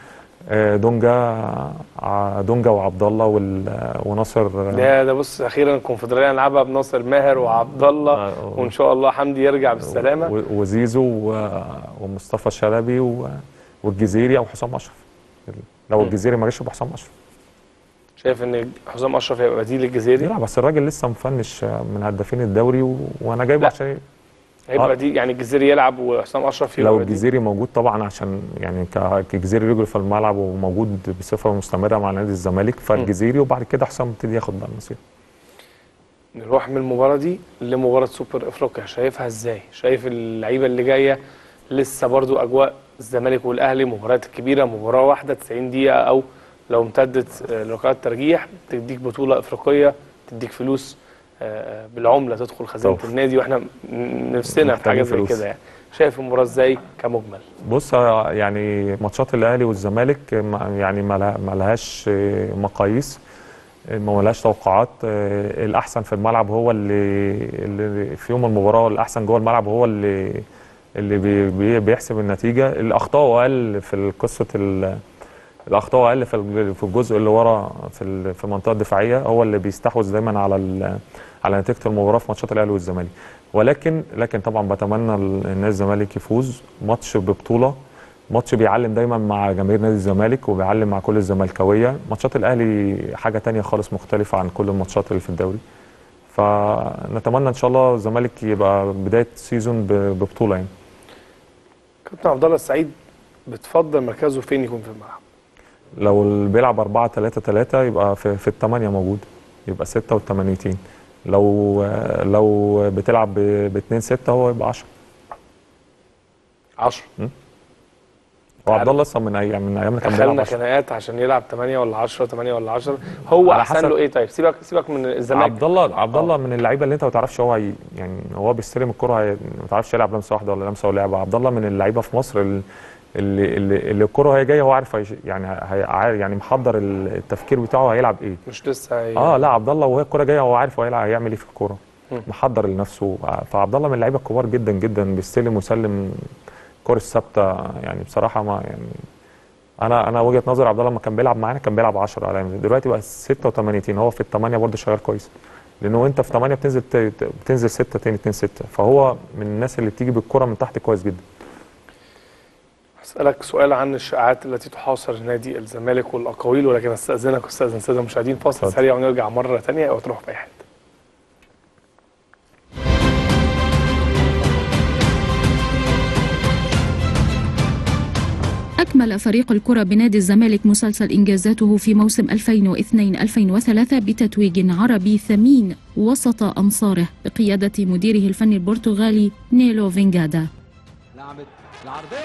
[SPEAKER 6] آه، دونجا ع- دونجا وعبد الله وال- وناصر
[SPEAKER 1] ده ده بص اخيرا الكونفدراليه هنلعبها بناصر ماهر وعبد الله
[SPEAKER 6] آه،
[SPEAKER 1] وان شاء الله حمدي يرجع بالسلامه
[SPEAKER 6] و- وزيزو و- ومصطفى شلبي و- والجزيري او حسام اشرف لو
[SPEAKER 1] مم.
[SPEAKER 6] الجزيري ما جاش يبقى حسام اشرف
[SPEAKER 1] شايف ان حسام اشرف هيبقى بديل الجزيري
[SPEAKER 6] يلعب بس الراجل لسه مفنش من هدافين الدوري و... وانا جايبه
[SPEAKER 1] لا.
[SPEAKER 6] عشان إيه؟
[SPEAKER 1] هيبقى
[SPEAKER 6] آه.
[SPEAKER 1] بديل يعني الجزيري يلعب وحسام اشرف يبقى
[SPEAKER 6] لو
[SPEAKER 1] بديل
[SPEAKER 6] الجزيري موجود طبعا عشان يعني ك- كجزيري رجل في الملعب وموجود بصفه مستمره مع نادي الزمالك فالجزيري وبعد كده حسام يبتدي ياخد بقى المصير
[SPEAKER 1] نروح من المباراه دي لمباراه سوبر افريقيا شايفها ازاي شايف اللعيبه اللي جايه لسه برضو اجواء الزمالك والاهلي مباريات كبيره مباراه واحده 90 دقيقه او لو امتدت آه، لركلات ترجيح تديك بطوله افريقيه تديك فلوس آه، بالعمله تدخل خزينه
[SPEAKER 6] طبعا.
[SPEAKER 1] النادي واحنا م- نفسنا في حاجه
[SPEAKER 6] محتاجين
[SPEAKER 1] زي
[SPEAKER 6] فلوس.
[SPEAKER 1] كده يعني شايف المباراه ازاي كمجمل
[SPEAKER 6] بص آه، يعني ماتشات الاهلي والزمالك ما- يعني ما لها- ما لهاش آه، مقاييس آه، ما لهاش توقعات آه، الاحسن في الملعب هو اللي, اللي في يوم المباراه الاحسن جوه الملعب هو اللي اللي بي بي بيحسب النتيجه الاخطاء اقل في قصه ال- الاخطاء اقل في ال- في الجزء اللي ورا في ال- في المنطقه الدفاعيه هو اللي بيستحوذ دايما على ال- على نتيجه المباراه في ماتشات الاهلي والزمالك ولكن لكن طبعا بتمنى ال- النادي الزمالك يفوز ماتش ببطوله ماتش بيعلم دايما مع جماهير نادي الزمالك وبيعلم مع كل الزملكاويه ماتشات الاهلي حاجه تانية خالص مختلفه عن كل الماتشات اللي في الدوري فنتمنى ان شاء الله الزمالك يبقى بدايه سيزون ب- ببطوله يعني
[SPEAKER 1] كابتن عبد الله السعيد بتفضل مركزه فين يكون في الملعب
[SPEAKER 6] لو اللي بيلعب 4 3 3 يبقى في, في الثمانيه موجود يبقى 6 والثمانيتين لو لو بتلعب ب 2 6 هو يبقى 10
[SPEAKER 1] 10
[SPEAKER 6] وعبد الله لسه من ايام من ايام ما كان بيلعب
[SPEAKER 1] دخلنا
[SPEAKER 6] 10
[SPEAKER 1] خناقات عشان يلعب 8 ولا 10 8 ولا 10 هو
[SPEAKER 6] على
[SPEAKER 1] احسن
[SPEAKER 6] حسب-
[SPEAKER 1] له ايه طيب سيبك سيبك من الزمالك
[SPEAKER 6] عبد الله عبد الله من اللعيبه اللي انت ما تعرفش هو هي يعني هو بيستلم الكره هي ما تعرفش يلعب لمسه واحده ولا لمسه ولا لعبه عبد الله من اللعيبه في مصر اللي اللي, اللي, اللي الكره وهي جايه هو عارف هيش- يعني هي عارف- يعني محضر التفكير بتاعه هيلعب ايه
[SPEAKER 1] مش لسه هي...
[SPEAKER 6] اه لا عبد الله وهي الكره جايه هو عارف هو هيلعب هيعمل ايه في الكوره
[SPEAKER 1] مم.
[SPEAKER 6] محضر لنفسه فعبد الله من اللعيبه الكبار جدا جدا بيستلم ويسلم الكور الثابته يعني بصراحه ما يعني انا انا وجهه نظري عبد الله لما كان بيلعب معانا كان بيلعب 10 على دلوقتي بقى 86 هو في الثمانيه برضه شغال كويس لانه انت في 8 بتنزل ت- ت- بتنزل 6 تاني 2 6 فهو من الناس اللي بتيجي بالكره من تحت كويس جدا
[SPEAKER 1] هسألك سؤال عن الشائعات التي تحاصر نادي الزمالك والأقاويل ولكن استأذنك واستأذن السادة المشاهدين فاصل
[SPEAKER 6] اتفضل.
[SPEAKER 1] سريع ونرجع مرة تانية أو تروح في أي حتة
[SPEAKER 4] أكمل فريق الكرة بنادي الزمالك مسلسل إنجازاته في موسم 2002-2003 بتتويج عربي ثمين وسط أنصاره بقيادة مديره الفني البرتغالي نيلو فينجادا
[SPEAKER 7] لعبت العرضية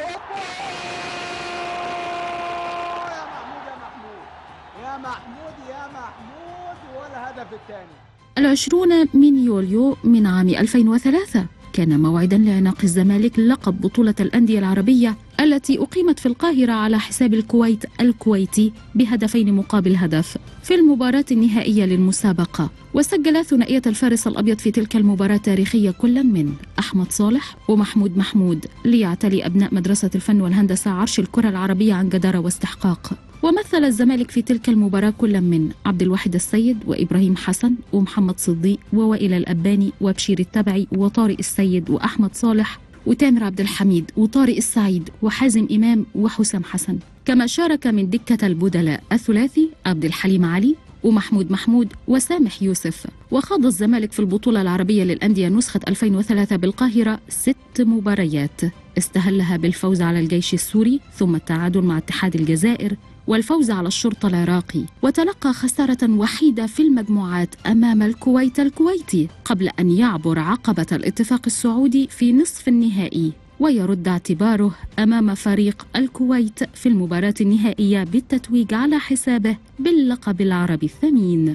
[SPEAKER 7] يا محمود يا محمود يا محمود يا محمود والهدف الثاني
[SPEAKER 4] العشرون من يوليو من عام 2003 كان موعدا لعناق الزمالك لقب بطولة الأندية العربية التي أقيمت في القاهرة على حساب الكويت الكويتي بهدفين مقابل هدف في المباراة النهائية للمسابقة وسجل ثنائية الفارس الأبيض في تلك المباراة التاريخية كلا من أحمد صالح ومحمود محمود ليعتلي أبناء مدرسة الفن والهندسة عرش الكرة العربية عن جدارة واستحقاق ومثل الزمالك في تلك المباراة كل من عبد الواحد السيد وإبراهيم حسن ومحمد صديق ووائل الأباني وبشير التبعي وطارق السيد وأحمد صالح وتامر عبد الحميد وطارق السعيد وحازم إمام وحسام حسن كما شارك من دكة البدلاء الثلاثي عبد الحليم علي ومحمود محمود وسامح يوسف وخاض الزمالك في البطولة العربية للأندية نسخة 2003 بالقاهرة ست مباريات استهلها بالفوز على الجيش السوري ثم التعادل مع اتحاد الجزائر والفوز على الشرطة العراقي وتلقى خسارة وحيدة في المجموعات أمام الكويت الكويتي قبل أن يعبر عقبة الاتفاق السعودي في نصف النهائي ويرد اعتباره أمام فريق الكويت في المباراة النهائية بالتتويج على حسابه باللقب العربي الثمين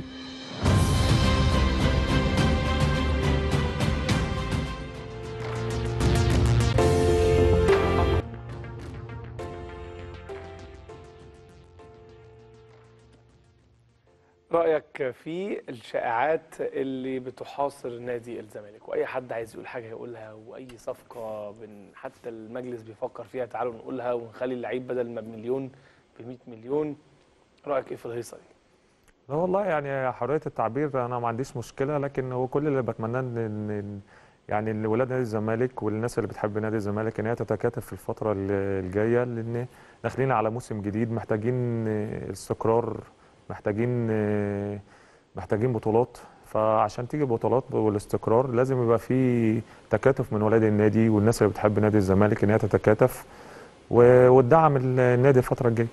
[SPEAKER 1] رأيك في الشائعات اللي بتحاصر نادي الزمالك وأي حد عايز يقول حاجة يقولها وأي صفقة بن حتى المجلس بيفكر فيها تعالوا نقولها ونخلي اللعيب بدل ما بمليون ب 100 مليون رايك ايه في الهيصه دي؟
[SPEAKER 6] لا والله يعني حرية التعبير أنا ما عنديش مشكلة لكن هو كل اللي بتمناه إن إن- إن يعني ولاد نادي الزمالك والناس اللي بتحب نادي الزمالك إن هي تتكاتف في الفترة ال- الجاية لأن داخلين على موسم جديد محتاجين آه، استقرار محتاجين آه، محتاجين بطولات فعشان تيجي البطولات والاستقرار لازم يبقى في تكاتف من ولاد النادي والناس اللي بتحب نادي الزمالك إن هي تتكاتف و- وتدعم النادي الفترة الجاية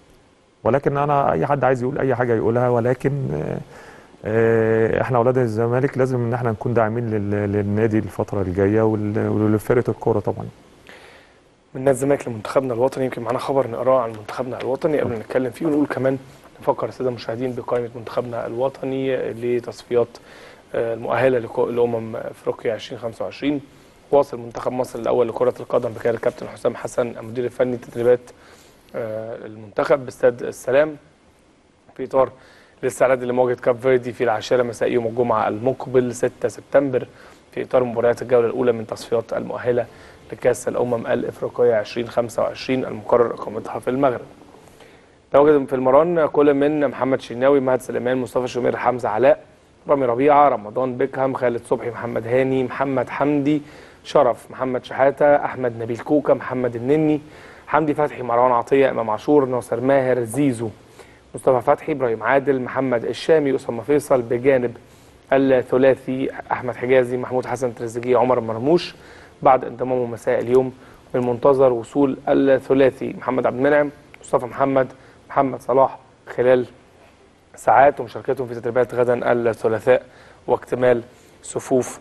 [SPEAKER 6] ولكن انا اي حد عايز يقول اي حاجه يقولها ولكن آه، آه، احنا اولاد الزمالك لازم ان احنا نكون داعمين لل- للنادي الفتره الجايه وال- ولفرقه الكوره طبعا
[SPEAKER 1] من نادي الزمالك لمنتخبنا الوطني يمكن معانا خبر نقراه عن منتخبنا الوطني قبل ما نتكلم فيه ونقول كمان نفكر الساده المشاهدين بقائمه منتخبنا الوطني لتصفيات آه، المؤهله لكو- لامم افريقيا 2025 واصل منتخب مصر الاول لكره القدم بقياده الكابتن حسام حسن المدير الفني تدريبات آه، المنتخب باستاد السلام في اطار الاستعداد لمواجهه كاب فيردي في العاشره مساء يوم الجمعه المقبل 6 سبتمبر في اطار مباريات الجوله الاولى من تصفيات المؤهله لكاس الامم الافريقيه 2025 المقرر اقامتها في المغرب. تواجد في المران كل من محمد شناوي مهد سليمان مصطفى شومير حمزه علاء رامي ربيعه رمضان بيكهام خالد صبحي محمد هاني محمد حمدي شرف محمد شحاته احمد نبيل كوكا محمد النني حمدي فتحي مروان عطيه امام عاشور ناصر ماهر زيزو مصطفى فتحي ابراهيم عادل محمد الشامي اسامه فيصل بجانب الثلاثي احمد حجازي محمود حسن تريزيجيه عمر مرموش بعد انضمامه مساء اليوم من المنتظر وصول الثلاثي محمد عبد المنعم مصطفى محمد محمد صلاح خلال ساعات ومشاركتهم في تدريبات غدا الثلاثاء واكتمال صفوف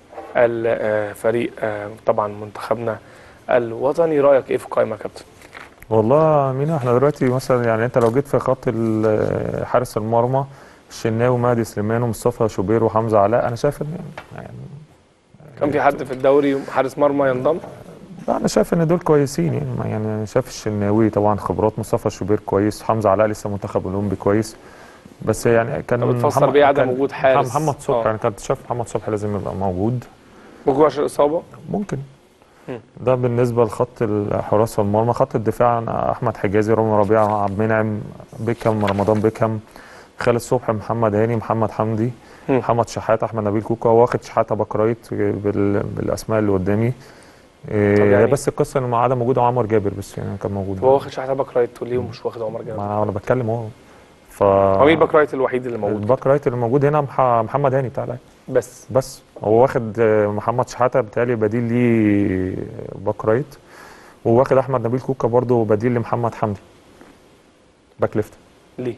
[SPEAKER 1] الفريق آه، طبعا منتخبنا الوطني رايك ايه في القائمه يا كابتن
[SPEAKER 6] والله مينا احنا دلوقتي مثلا يعني انت لو جيت في خط ال- حارس المرمى الشناوي مهدي سليمان ومصطفى شوبير وحمزه علاء انا شايف ان يعني
[SPEAKER 1] كان في حد في الدوري حارس مرمى ينضم
[SPEAKER 6] لا انا شايف ان دول كويسين يعني ما- يعني أنا شايف الشناوي طبعا خبرات مصطفى شوبير كويس حمزه علاء لسه منتخب اولمبي كويس بس يعني كان
[SPEAKER 1] طب بتفسر
[SPEAKER 6] محمد-
[SPEAKER 1] بيه عدم
[SPEAKER 6] كان
[SPEAKER 1] وجود حارس؟
[SPEAKER 6] محمد صبحي
[SPEAKER 1] آه.
[SPEAKER 6] يعني كنت شايف محمد صبحي لازم يبقى موجود
[SPEAKER 1] ممكن عشان الاصابه
[SPEAKER 6] ممكن
[SPEAKER 1] مم.
[SPEAKER 6] ده بالنسبه لخط حراس المرمى خط الدفاع أنا احمد حجازي رامي ربيعه عبد المنعم بيكهام رمضان بيكهام خالد صبحي محمد هاني محمد حمدي
[SPEAKER 1] مم.
[SPEAKER 6] محمد شحاته احمد نبيل كوكا واخد شحاته باك رايت بال... بالاسماء اللي قدامي إيه
[SPEAKER 1] طب
[SPEAKER 6] هي
[SPEAKER 1] يعني-
[SPEAKER 6] بس القصه ان ما عدم وجود عمر جابر بس يعني كان موجود
[SPEAKER 1] هو واخد شحاته باك رايت وليه مش واخد عمر جابر
[SPEAKER 6] ما انا بتكلم اهو ف
[SPEAKER 1] هو مين الباك رايت الوحيد اللي موجود
[SPEAKER 6] الباك رايت اللي موجود هنا مح... محمد هاني بتاع الاهلي
[SPEAKER 1] بس
[SPEAKER 6] بس هو واخد آه، محمد شحاته بالتالي بديل ليه باك رايت وواخد احمد نبيل كوكا برضه بديل لمحمد حمدي باك ليفت
[SPEAKER 1] ليه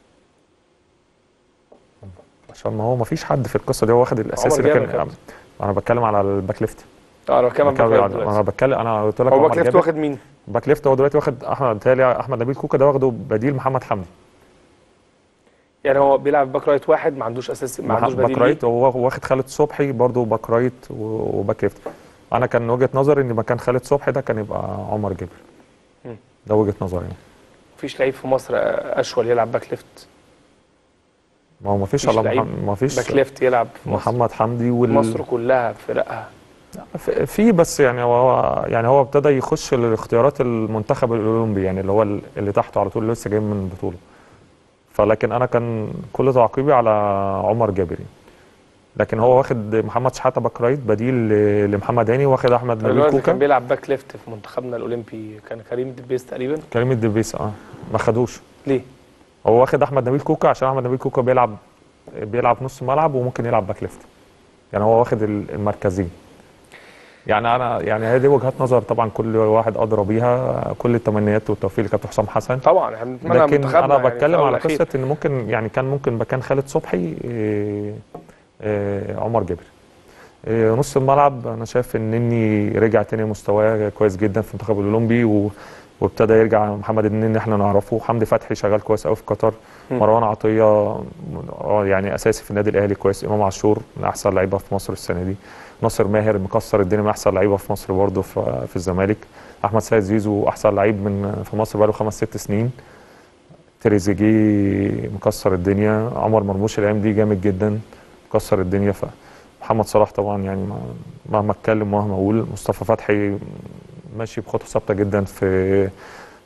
[SPEAKER 6] عشان ما هو ما فيش حد في القصه دي هو واخد الاساسي
[SPEAKER 1] عمر جابر
[SPEAKER 6] لكن
[SPEAKER 1] كابتن.
[SPEAKER 6] انا بتكلم على الباك ليفت
[SPEAKER 1] اه انا بتكلم عن باك رايت
[SPEAKER 6] انا
[SPEAKER 1] دلوقتي
[SPEAKER 6] بتكلم انا قلت لك
[SPEAKER 1] هو
[SPEAKER 6] عمر
[SPEAKER 1] باك ليفت
[SPEAKER 6] جابر.
[SPEAKER 1] واخد مين؟
[SPEAKER 6] باك ليفت هو دلوقتي واخد احمد بالتالي احمد نبيل كوكا ده واخده بديل محمد حمدي
[SPEAKER 1] يعني هو بيلعب باك رايت واحد ما عندوش اساسي ما عندوش بديل
[SPEAKER 6] باك
[SPEAKER 1] ليه؟
[SPEAKER 6] رايت هو واخد خالد صبحي برضه باك رايت و- وباك ليفت انا كان وجهه نظري ان مكان خالد صبحي ده كان يبقى عمر جابر
[SPEAKER 1] مم.
[SPEAKER 6] ده وجهه نظري يعني
[SPEAKER 1] مفيش لعيب في مصر اشول يلعب باك ليفت
[SPEAKER 6] ما هو ما فيش
[SPEAKER 1] مفيش
[SPEAKER 6] الا
[SPEAKER 1] لعيب
[SPEAKER 6] محمد- ما فيش
[SPEAKER 1] باك ليفت يلعب في مصر
[SPEAKER 6] محمد حمدي وال...
[SPEAKER 1] مصر كلها فرقها
[SPEAKER 6] في- في بس يعني هو يعني هو ابتدى يخش الاختيارات المنتخب الاولمبي يعني اللي هو ال- اللي تحته على طول اللي لسه جاي من البطوله فلكن انا كان كل تعقيبي على عمر جابر يعني. لكن هو واخد محمد شحاته باك رايت بديل ل- لمحمد هاني واخد احمد نبيل
[SPEAKER 1] الولد اللي كان
[SPEAKER 6] كوكا
[SPEAKER 1] بيلعب باك ليفت في منتخبنا الاولمبي كان كريم دبيس تقريبا
[SPEAKER 6] كريم الدبيس اه ما خدوش
[SPEAKER 1] ليه؟
[SPEAKER 6] هو واخد احمد نبيل كوكا عشان احمد نبيل كوكا بيلعب بيلعب نص ملعب وممكن يلعب باك ليفت يعني هو واخد ال- المركزين يعني انا يعني هذه وجهات نظر طبعا كل واحد ادرى بيها كل التمنيات والتوفيق لكابتن حسام حسن
[SPEAKER 1] طبعا احنا بنتمنى
[SPEAKER 6] لكن
[SPEAKER 1] منتخبنا
[SPEAKER 6] انا
[SPEAKER 1] يعني في
[SPEAKER 6] بتكلم
[SPEAKER 1] الأول
[SPEAKER 6] على
[SPEAKER 1] والأخير.
[SPEAKER 6] قصه ان ممكن يعني كان ممكن مكان خالد صبحي إيه، إيه، عمر جابر إيه، نص الملعب انا شايف ان اني رجع تاني مستواه كويس جدا في المنتخب الاولمبي و وابتدى يرجع محمد النني احنا نعرفه حمدي فتحي شغال كويس قوي في قطر
[SPEAKER 1] مم.
[SPEAKER 6] مروان عطيه آه، يعني اساسي في النادي الاهلي كويس امام عاشور من احسن لعيبه في مصر السنه دي ناصر ماهر مكسر الدنيا من احسن لعيبه في مصر برضه في, في الزمالك احمد سيد زيزو احسن لعيب من في مصر بقاله خمس ست سنين تريزيجيه مكسر الدنيا عمر مرموش الايام دي جامد جدا مكسر الدنيا ف محمد صلاح طبعا يعني ما- مهما اتكلم ومهما اقول مصطفى فتحي ماشي بخطوه ثابته جدا في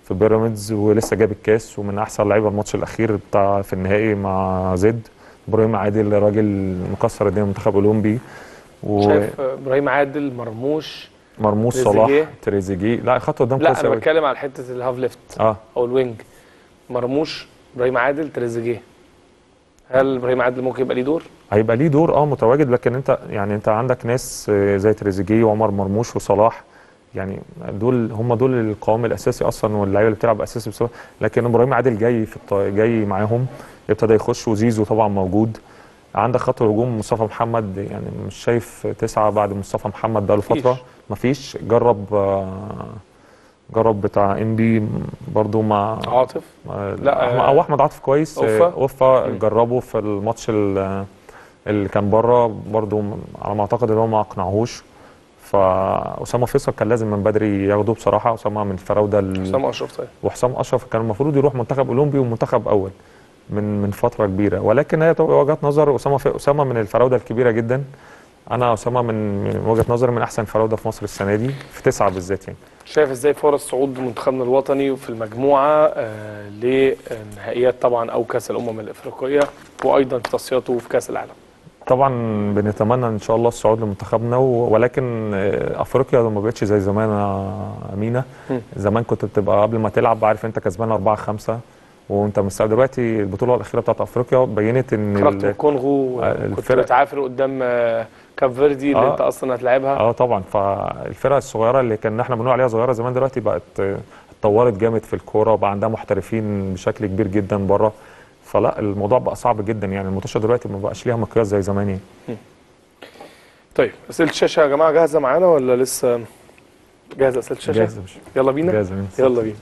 [SPEAKER 6] في بيراميدز ولسه جاب الكاس ومن احسن لعيبه الماتش الاخير بتاع في النهائي مع زد ابراهيم عادل راجل مكسر الدنيا منتخب اولمبي
[SPEAKER 1] شايف ابراهيم عادل مرموش
[SPEAKER 6] ومرموش
[SPEAKER 1] تريزيجيه؟
[SPEAKER 6] صلاح تريزيجيه لا خط قدام
[SPEAKER 1] لا
[SPEAKER 6] كويس
[SPEAKER 1] انا
[SPEAKER 6] أوي.
[SPEAKER 1] بتكلم على حته الهاف ليفت
[SPEAKER 6] اه
[SPEAKER 1] او الوينج مرموش ابراهيم عادل تريزيجيه هل ابراهيم عادل ممكن يبقى ليه دور؟
[SPEAKER 6] هيبقى ليه دور اه متواجد لكن انت يعني انت عندك ناس آه، زي تريزيجيه وعمر مرموش وصلاح يعني دول هم دول القوام الاساسي اصلا واللعيبه اللي بتلعب اساسي بسبب لكن ابراهيم عادل جاي في الط... جاي معاهم ابتدى يخش وزيزو طبعا موجود عندك خط الهجوم مصطفى محمد يعني مش شايف تسعه بعد مصطفى محمد بقاله
[SPEAKER 1] مفيش.
[SPEAKER 6] فتره مفيش جرب آه، جرب بتاع انبي برضو مع
[SPEAKER 1] عاطف
[SPEAKER 6] لا
[SPEAKER 1] لا،
[SPEAKER 6] لا او احمد عاطف كويس
[SPEAKER 1] أوفا.
[SPEAKER 6] آه، اوفا
[SPEAKER 1] مم.
[SPEAKER 6] جربه في الماتش ال- اللي كان بره برضو م- على ما اعتقد ان هو ما اقنعهوش فاسامه فيصل كان لازم من بدري ياخده بصراحه اسامه من الفراوده ال-
[SPEAKER 1] حسام اشرف طيب
[SPEAKER 6] وحسام اشرف كان المفروض يروح منتخب اولمبي ومنتخب اول من من فتره كبيره ولكن هي طبعاً وجهه نظر اسامه في اسامه من الفراوده الكبيره جدا انا اسامه من من وجهه نظري من احسن فراوده في مصر السنه دي في تسعه بالذات يعني
[SPEAKER 1] شايف ازاي فرص صعود منتخبنا الوطني في المجموعه آه لنهائيات طبعا او كاس الامم الافريقيه وايضا في تصفياته في كاس العالم
[SPEAKER 6] طبعا بنتمنى ان شاء الله الصعود لمنتخبنا و- ولكن آه، افريقيا ما بقتش زي زمان يا امينه
[SPEAKER 1] مم.
[SPEAKER 6] زمان كنت بتبقى قبل ما تلعب عارف انت كسبان 4 5 وانت مستعد دلوقتي البطوله الاخيره بتاعت افريقيا بينت ان
[SPEAKER 1] خرجت
[SPEAKER 6] ال-
[SPEAKER 1] الكونغو
[SPEAKER 6] آه،
[SPEAKER 1] كنت
[SPEAKER 6] الفرق-
[SPEAKER 1] بتعافر قدام آه، كاب فيردي اللي
[SPEAKER 6] آه.
[SPEAKER 1] انت اصلا هتلاعبها
[SPEAKER 6] اه طبعا فالفرق الصغيره اللي كان احنا بنقول عليها صغيره زمان دلوقتي بقت آه، اتطورت جامد في الكوره وبقى عندها محترفين بشكل كبير جدا بره فلا الموضوع بقى صعب جدا يعني الماتشات دلوقتي ما بقاش ليها مقياس زي زمان يعني
[SPEAKER 1] طيب اسئله الشاشه يا جماعه جاهزه معانا ولا لسه جاهزه اسئله الشاشه
[SPEAKER 6] جاهز يا باشا.
[SPEAKER 1] يلا بينا
[SPEAKER 6] جاهز يا مين.
[SPEAKER 1] يلا بينا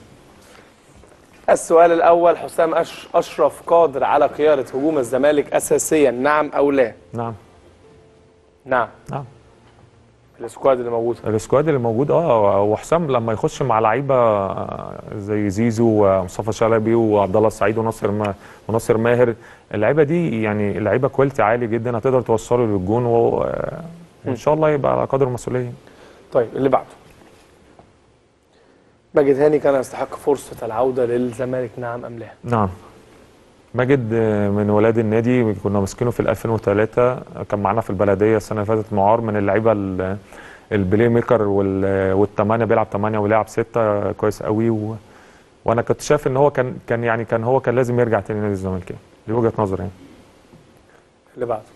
[SPEAKER 1] السؤال الاول حسام أش... اشرف قادر على قياده هجوم الزمالك اساسيا نعم او لا
[SPEAKER 6] نعم
[SPEAKER 1] نعم
[SPEAKER 6] نعم
[SPEAKER 1] السكواد اللي موجود
[SPEAKER 6] السكواد اللي موجود اه وحسام لما يخش مع لعيبه آه، زي زيزو ومصطفى شلبي وعبد الله السعيد وناصر ما وناصر ماهر اللعيبه دي يعني لعيبه كواليتي عالي جدا هتقدر توصله للجون و- آه، وان شاء الله يبقى على قدر المسؤوليه
[SPEAKER 1] طيب اللي بعده ماجد هاني كان يستحق فرصه العوده للزمالك نعم ام لا
[SPEAKER 6] نعم ماجد آه، من ولاد النادي كنا ماسكينه في ال 2003 كان معانا في البلديه السنه اللي فاتت معار من اللعيبه ال- البلاي ميكر وال- والثمانيه بيلعب ثمانيه وبيلعب سته كويس قوي و... وانا كنت شايف ان هو كان كان يعني كان هو كان لازم يرجع تاني نادي الزمالك يعني. دي وجهه نظري يعني
[SPEAKER 1] اللي بعده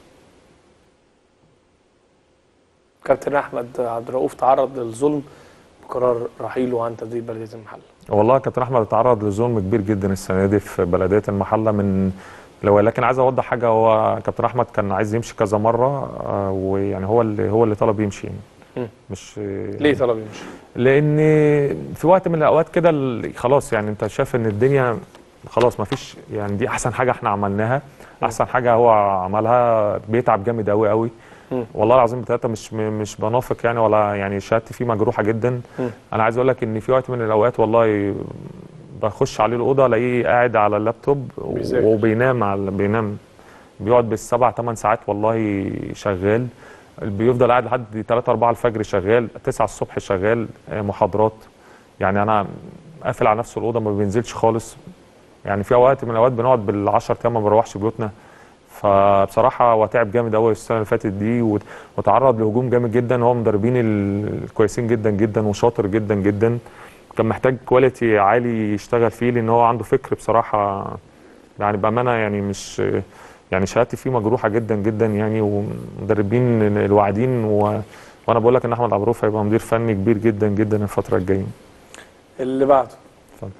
[SPEAKER 1] كابتن احمد عبد الرؤوف تعرض للظلم بقرار رحيله عن تدريب بلديه المحله
[SPEAKER 6] والله كابتن احمد اتعرض لظلم كبير جدا السنه دي في بلديه المحله من لو لكن عايز اوضح حاجه هو كابتن احمد كان عايز يمشي كذا مره آه، ويعني هو اللي هو اللي طلب يمشي يعني
[SPEAKER 1] مم.
[SPEAKER 6] مش
[SPEAKER 1] ليه طلب يمشي؟
[SPEAKER 6] لان في وقت من الاوقات كده ال- خلاص يعني انت شايف ان الدنيا خلاص ما فيش يعني دي احسن حاجه احنا عملناها احسن حاجه هو عملها بيتعب جامد قوي قوي
[SPEAKER 1] مم.
[SPEAKER 6] والله العظيم بتاتا مش م- مش بنافق يعني ولا يعني شهادتي فيه مجروحه جدا
[SPEAKER 1] مم.
[SPEAKER 6] انا عايز اقول لك ان في وقت من الاوقات والله بخش عليه الاوضه الاقيه قاعد على اللابتوب
[SPEAKER 1] بيذاكر.
[SPEAKER 6] وبينام على بينام بيقعد بالسبع ثمان ساعات والله شغال بيفضل قاعد لحد 3 4 الفجر شغال 9 الصبح شغال آه، محاضرات يعني انا قافل على نفسه الاوضه ما بينزلش خالص يعني في اوقات من الاوقات بنقعد بال10 ايام ما بنروحش بيوتنا فبصراحه هو تعب جامد قوي السنه اللي فاتت دي وت- وتعرض لهجوم جامد جدا هو مدربين ال- الكويسين جدا جدا وشاطر جدا جدا كان محتاج كواليتي عالي يشتغل فيه لان هو عنده فكر بصراحه يعني بامانه يعني مش يعني شهادتي فيه مجروحه جدا جدا يعني ومدربين الواعدين و... وانا بقول لك ان احمد عبد الرؤوف هيبقى مدير فني كبير جدا جدا الفتره الجايه
[SPEAKER 1] اللي بعده
[SPEAKER 6] اتفضل.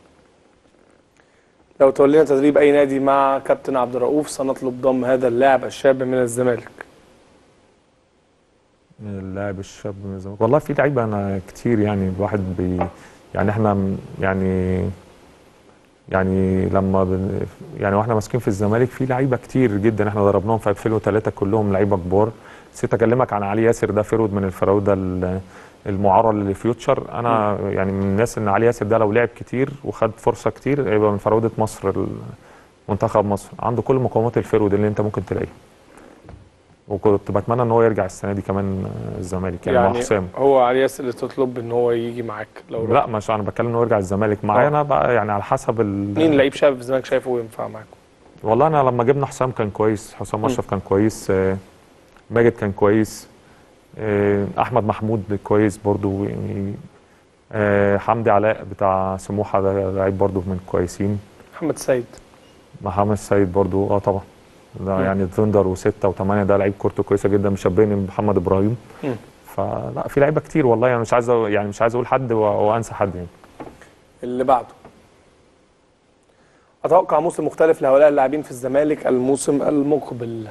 [SPEAKER 1] لو تولينا تدريب اي نادي مع كابتن عبد الرؤوف سنطلب ضم هذا اللاعب الشاب من الزمالك
[SPEAKER 6] اللاعب الشاب من الزمالك والله في لعيبه انا كتير يعني الواحد بي يعني احنا م- يعني يعني لما بن يعني واحنا ماسكين في الزمالك في لعيبه كتير جدا احنا ضربناهم في 2003 كلهم لعيبه كبار نسيت اكلمك عن علي ياسر ده فرود من الفراوده ال- المعرض لفيوتشر انا يعني من الناس ان علي ياسر ده لو لعب كتير وخد فرصه كتير هيبقى من فراوده مصر ال- منتخب مصر عنده كل مقومات الفرود اللي انت ممكن تلاقيها وكنت بتمنى ان هو يرجع السنه دي كمان آه، الزمالك يعني, مع حسام
[SPEAKER 1] هو على ياس اللي تطلب ان هو يجي معاك لو
[SPEAKER 6] لا مش انا بتكلم ان هو يرجع الزمالك معايا
[SPEAKER 1] آه.
[SPEAKER 6] انا بقى يعني على حسب ال...
[SPEAKER 1] مين لعيب شاب في الزمالك شايفه ينفع معاكم
[SPEAKER 6] والله انا لما جبنا حسام كان كويس حسام اشرف كان كويس آه، ماجد كان كويس آه، احمد محمود كويس برضو يعني آه، حمدي علاء بتاع سموحه ده لعيب برضو من كويسين
[SPEAKER 1] محمد سيد
[SPEAKER 6] محمد سيد برضو اه طبعا ده
[SPEAKER 1] مم.
[SPEAKER 6] يعني ثندر وستة وثمانية ده لعيب كورته كويسه جدا مشبهني بمحمد ابراهيم
[SPEAKER 1] مم.
[SPEAKER 6] فلا في لعيبه كتير والله يعني مش عايز أ- يعني مش عايز اقول حد و- وانسى حد يعني
[SPEAKER 1] اللي بعده اتوقع موسم مختلف لهؤلاء اللاعبين في الزمالك الموسم المقبل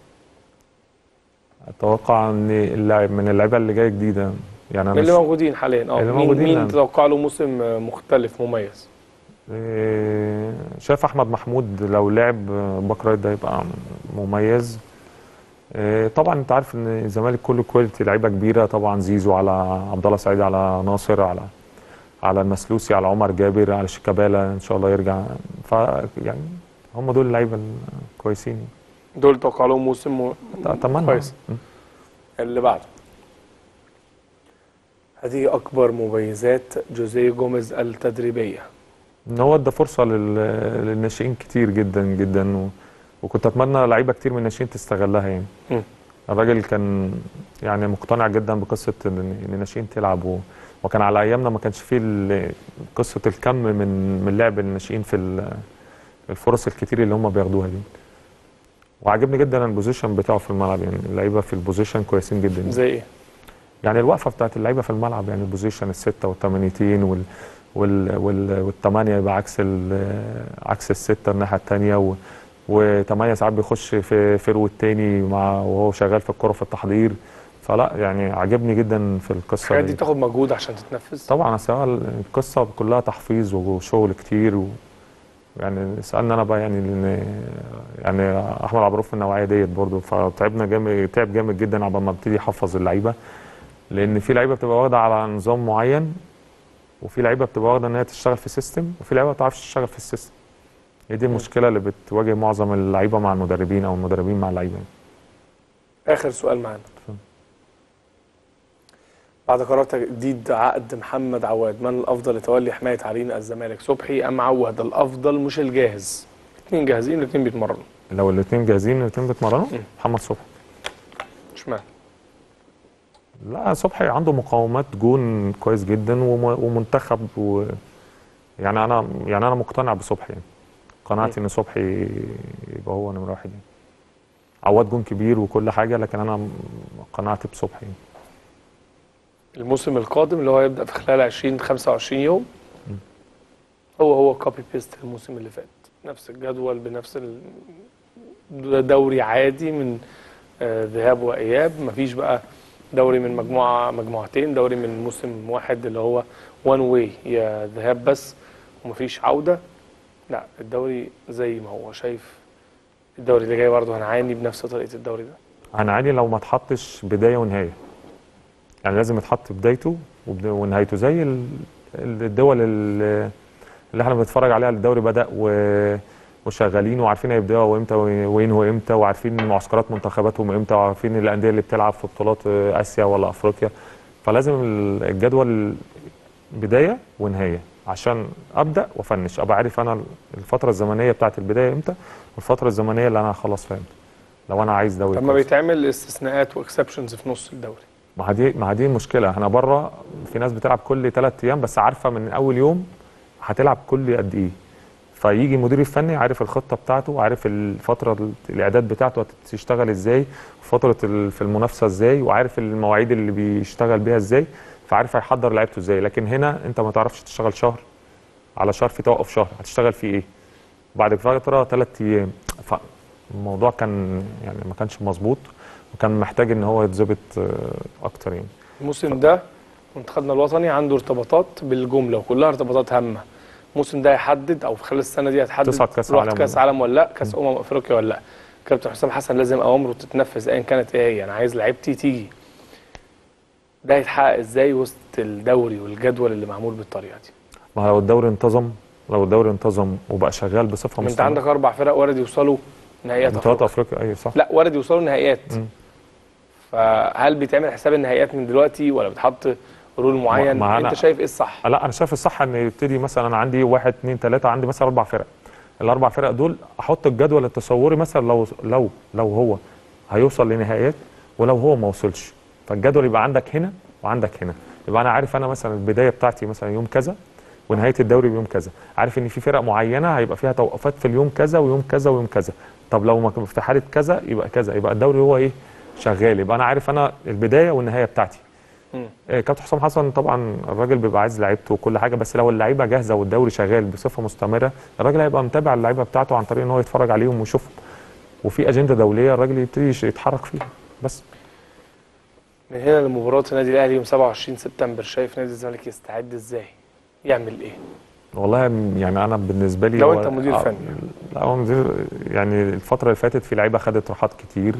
[SPEAKER 6] اتوقع ان اللاعب من اللعيبه اللي جايه جديده يعني
[SPEAKER 1] من
[SPEAKER 6] انا
[SPEAKER 1] اللي
[SPEAKER 6] ش-
[SPEAKER 1] موجودين حاليا اه
[SPEAKER 6] اللي
[SPEAKER 1] مين
[SPEAKER 6] موجودين
[SPEAKER 1] مين
[SPEAKER 6] يعني.
[SPEAKER 1] تتوقع له موسم آه، مختلف مميز
[SPEAKER 6] إيه، شايف احمد محمود لو لعب باك رايت ده يبقى مميز إيه، طبعا انت عارف ان الزمالك كله كواليتي لعيبه كبيره طبعا زيزو على عبد الله سعيد على ناصر على على المسلوسي على عمر جابر على شيكابالا ان شاء الله يرجع ف يعني هم دول اللعيبه الكويسين
[SPEAKER 1] دول توقع لهم موسم م...
[SPEAKER 6] اتمنى
[SPEAKER 1] كويس
[SPEAKER 6] م.
[SPEAKER 1] اللي بعده هذه اكبر مميزات جوزيه جوميز التدريبيه
[SPEAKER 6] ان هو ادى فرصه لل- للناشئين كتير جدا جدا و... وكنت اتمنى لعيبه كتير من الناشئين تستغلها يعني
[SPEAKER 1] مم.
[SPEAKER 6] الراجل كان يعني مقتنع جدا بقصه ان إن الناشئين تلعب و... وكان على ايامنا ما كانش فيه ال- قصه الكم من من لعب الناشئين في ال- الفرص الكتير اللي هم بياخدوها دي وعجبني جدا البوزيشن بتاعه في الملعب يعني اللعيبه في البوزيشن كويسين جدا
[SPEAKER 1] زي ايه
[SPEAKER 6] يعني الوقفه بتاعت اللعيبه في الملعب يعني البوزيشن السته والثمانيتين وال وال وال والثمانيه يبقى عكس ال عكس السته الناحيه الثانيه و وثمانيه ساعات بيخش في فرو التاني مع وهو شغال في الكره في التحضير فلا يعني عجبني جدا في القصه
[SPEAKER 1] الحاجات دي
[SPEAKER 6] دي
[SPEAKER 1] تاخد مجهود عشان تتنفذ
[SPEAKER 6] طبعا أصل هو القصه كلها تحفيظ وشغل كتير و يعني سالنا انا بقى يعني لان يعني احمد عبد الرؤوف من النوعيه ديت برضه فتعبنا جامد تعب جامد جدا عبال ما ابتدي احفظ اللعيبه لان في لعيبه بتبقى واخده على نظام معين وفي لعيبه بتبقى واخده ان هي تشتغل في سيستم وفي لعيبه ما بتعرفش تشتغل في السيستم هي دي المشكله اللي بتواجه معظم اللعيبه مع المدربين او المدربين مع اللعيبه
[SPEAKER 1] اخر سؤال معانا
[SPEAKER 6] اتفضل.
[SPEAKER 1] بعد قرار تجديد عقد محمد عواد من الافضل لتولي حمايه عرين الزمالك صبحي ام عواد الافضل مش الجاهز الاثنين جاهزين الاثنين بيتمرنوا
[SPEAKER 6] لو الاثنين جاهزين الاثنين بيتمرنوا
[SPEAKER 1] مم.
[SPEAKER 6] محمد صبحي
[SPEAKER 1] اشمعنى
[SPEAKER 6] لا صبحي عنده مقاومات جون كويس جدا وم- ومنتخب و يعني انا يعني انا مقتنع بصبحي يعني قناعتي ان صبحي يبقى هو نمره واحد يعني عواد جون كبير وكل حاجه لكن انا م- قناعتي بصبحي يعني.
[SPEAKER 1] الموسم القادم اللي هو يبدا في خلال 20 25 يوم
[SPEAKER 6] مم.
[SPEAKER 1] هو هو كوبي بيست الموسم اللي فات نفس الجدول بنفس ال- ده دوري عادي من آه، ذهاب واياب مفيش بقى دوري من مجموعه مجموعتين دوري من موسم واحد اللي هو وان واي يا ذهاب بس ومفيش عوده لا الدوري زي ما هو شايف الدوري اللي جاي برضه هنعاني بنفس طريقه الدوري ده
[SPEAKER 6] هنعاني لو ما اتحطش بدايه ونهايه يعني لازم يتحط بدايته وبدا- ونهايته زي ال- الدول ال- اللي احنا بنتفرج عليها الدوري بدا و وشغالين وعارفين هيبداوا امتى وينهوا امتى وعارفين معسكرات منتخباتهم امتى وعارفين الانديه اللي بتلعب في بطولات اسيا ولا افريقيا فلازم ال- الجدول بدايه ونهايه عشان ابدا وافنش ابقى عارف انا الفتره الزمنيه بتاعت البدايه امتى والفتره الزمنيه اللي انا هخلص فيها امتى لو انا عايز دوري
[SPEAKER 1] طب ما
[SPEAKER 6] كويس.
[SPEAKER 1] بيتعمل استثناءات واكسبشنز في نص الدوري
[SPEAKER 6] ما دي ما دي المشكله احنا بره في ناس بتلعب كل ثلاث ايام بس عارفه من اول يوم هتلعب كل قد ايه فيجي المدير الفني عارف الخطه بتاعته عارف الفتره ال- الاعداد بتاعته هتشتغل ازاي فتره ال- في المنافسه ازاي وعارف المواعيد اللي بيشتغل بيها ازاي فعارف هيحضر لعيبته ازاي لكن هنا انت ما تعرفش تشتغل شهر على شهر في توقف شهر هتشتغل فيه ايه بعد فتره ثلاث ايام فالموضوع كان يعني ما كانش مظبوط وكان محتاج ان هو يتظبط آه، اكتر يعني
[SPEAKER 1] الموسم ده منتخبنا الوطني عنده ارتباطات بالجمله وكلها ارتباطات هامه الموسم ده هيحدد او في خلال السنه دي هتحدد
[SPEAKER 6] تصعد كأس
[SPEAKER 1] رحت
[SPEAKER 6] عالم
[SPEAKER 1] كاس
[SPEAKER 6] ولا-
[SPEAKER 1] عالم ولا لا كاس امم افريقيا ولا لا كابتن حسام حسن لازم اوامره تتنفذ ايا كانت ايه هي انا عايز لعيبتي تيجي ده هيتحقق ازاي وسط الدوري والجدول اللي معمول بالطريقه دي
[SPEAKER 6] ما لو الدوري انتظم لو الدوري انتظم وبقى شغال بصفه
[SPEAKER 1] ما انت
[SPEAKER 6] مستمره
[SPEAKER 1] عندك اربع فرق وارد يوصلوا نهائيات
[SPEAKER 6] بطولات
[SPEAKER 1] افريقيا
[SPEAKER 6] افريقيا ايوه صح
[SPEAKER 1] لا وارد يوصلوا نهائيات
[SPEAKER 6] مم.
[SPEAKER 1] فهل بيتعمل حساب النهائيات من دلوقتي ولا بتحط رول معين
[SPEAKER 6] مع-
[SPEAKER 1] انت
[SPEAKER 6] أنا-
[SPEAKER 1] شايف ايه الصح
[SPEAKER 6] لا انا شايف الصح ان يبتدي مثلا انا عندي واحد اثنين ثلاثه عندي مثلا اربع فرق الاربع فرق دول احط الجدول التصوري مثلا لو لو لو هو هيوصل لنهائيات ولو هو ما وصلش فالجدول يبقى عندك هنا وعندك هنا يبقى انا عارف انا مثلا البدايه بتاعتي مثلا يوم كذا ونهايه الدوري بيوم كذا عارف ان في فرق معينه هيبقى فيها توقفات في اليوم كذا ويوم كذا ويوم كذا طب لو ما كان في حاله كذا يبقى كذا يبقى الدوري هو ايه شغال يبقى انا عارف انا البدايه والنهايه بتاعتي
[SPEAKER 1] مم.
[SPEAKER 6] آه، كابتن حسام حسن طبعا الراجل بيبقى عايز لعيبته وكل حاجه بس لو اللعيبه جاهزه والدوري شغال بصفه مستمره الراجل هيبقى متابع اللعيبه بتاعته عن طريق ان هو يتفرج عليهم ويشوفهم وفي اجنده دوليه الراجل يبتدي يش- يتحرك فيها بس
[SPEAKER 1] من هنا لمباراه النادي الاهلي يوم 27 سبتمبر شايف نادي الزمالك يستعد ازاي يعمل ايه
[SPEAKER 6] والله م- يعني انا بالنسبه لي
[SPEAKER 1] لو
[SPEAKER 6] هو-
[SPEAKER 1] أنت مدير
[SPEAKER 6] آه،
[SPEAKER 1] فني.
[SPEAKER 6] لا هو مدير يعني الفتره اللي فاتت في لعيبه خدت راحات كتير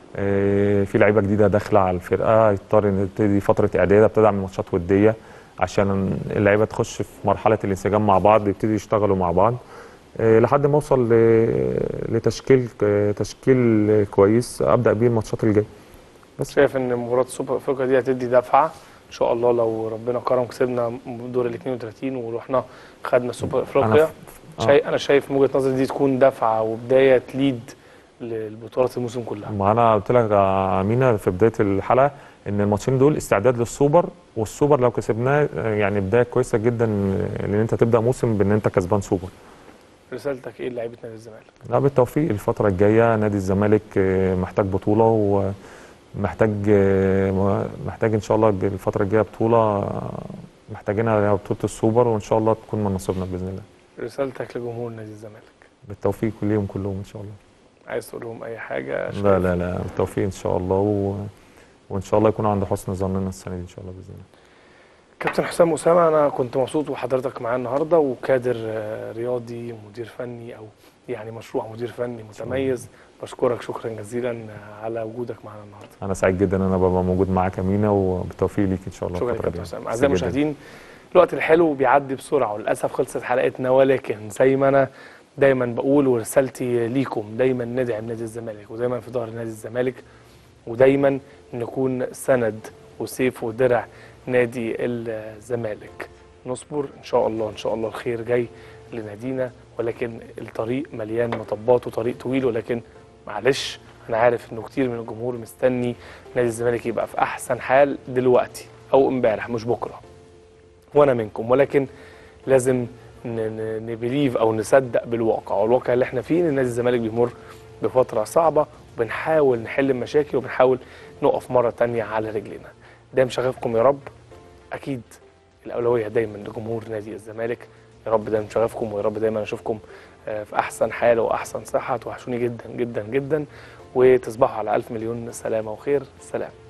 [SPEAKER 6] آه، في لعيبه جديده داخله على الفرقه يضطر ان تبتدي فتره اعداد ابتدي اعمل ماتشات وديه عشان اللعيبه تخش في مرحله الانسجام مع بعض يبتدي يشتغلوا مع بعض آه، لحد ما اوصل ل- لتشكيل آه، تشكيل كويس ابدا بيه الماتشات الجايه بس
[SPEAKER 1] شايف ان مباراه السوبر افريقيا دي هتدي دفعه ان شاء الله لو ربنا كرم كسبنا دور ال 32 ورحنا خدنا سوبر افريقيا
[SPEAKER 6] ف- آه.
[SPEAKER 1] شايف انا شايف من وجهه نظري دي تكون دفعه وبدايه تليد للبطولات الموسم كلها
[SPEAKER 6] ما انا قلت لك يا امينه في بدايه الحلقه ان الماتشين دول استعداد للسوبر والسوبر لو كسبناه آه، يعني بدايه كويسه جدا لان انت تبدا موسم بان انت كسبان سوبر
[SPEAKER 1] رسالتك ايه لعيبه نادي الزمالك
[SPEAKER 6] لا بالتوفيق الفتره الجايه نادي الزمالك آه، محتاج بطوله ومحتاج آه، محتاج ان شاء الله الفتره الجايه بطوله آه، محتاجينها بطوله السوبر وان شاء الله تكون من نصيبنا باذن الله
[SPEAKER 1] رسالتك لجمهور نادي الزمالك
[SPEAKER 6] بالتوفيق ليهم كلهم ان شاء الله
[SPEAKER 1] عايز تقول لهم اي حاجه
[SPEAKER 6] لا لا لا بالتوفيق ان شاء الله و... وان شاء الله يكونوا عند حسن ظننا السنه دي ان شاء الله باذن الله
[SPEAKER 1] كابتن حسام اسامه انا كنت مبسوط وحضرتك معايا النهارده وكادر آه، رياضي مدير فني او يعني مشروع مدير فني متميز بشكرك شكرا جزيلا آه، على وجودك معانا النهارده
[SPEAKER 6] انا سعيد جدا ان انا ببقى موجود معاك يا مينا وبالتوفيق ليك ان شاء الله
[SPEAKER 1] شكرا يا
[SPEAKER 6] الفترة
[SPEAKER 1] كابتن
[SPEAKER 6] الجاية.
[SPEAKER 1] حسام اعزائي
[SPEAKER 6] ميرسي جداً.
[SPEAKER 1] المشاهدين الوقت الحلو بيعدي بسرعه وللاسف خلصت حلقتنا ولكن زي ما انا دايما بقول ورسالتي ليكم دايما ندعم نادي الزمالك ودايما في ظهر نادي الزمالك ودايما نكون سند وسيف ودرع نادي الزمالك نصبر ان شاء الله ان شاء الله الخير جاي لنادينا ولكن الطريق مليان مطبات وطريق طويل ولكن معلش انا عارف انه كتير من الجمهور مستني نادي الزمالك يبقى في احسن حال دلوقتي او امبارح مش بكره وانا منكم ولكن لازم نبليف او نصدق بالواقع والواقع اللي احنا فيه ان نادي الزمالك بيمر بفتره صعبه وبنحاول نحل المشاكل وبنحاول نقف مره تانية على رجلينا ده مشغفكم يا رب اكيد الاولويه دايما لجمهور نادي الزمالك يا رب دايما مشغفكم ويا رب دايما اشوفكم آه، في احسن حال واحسن صحه توحشوني جدا جدا جدا وتصبحوا على الف مليون سلامه وخير سلام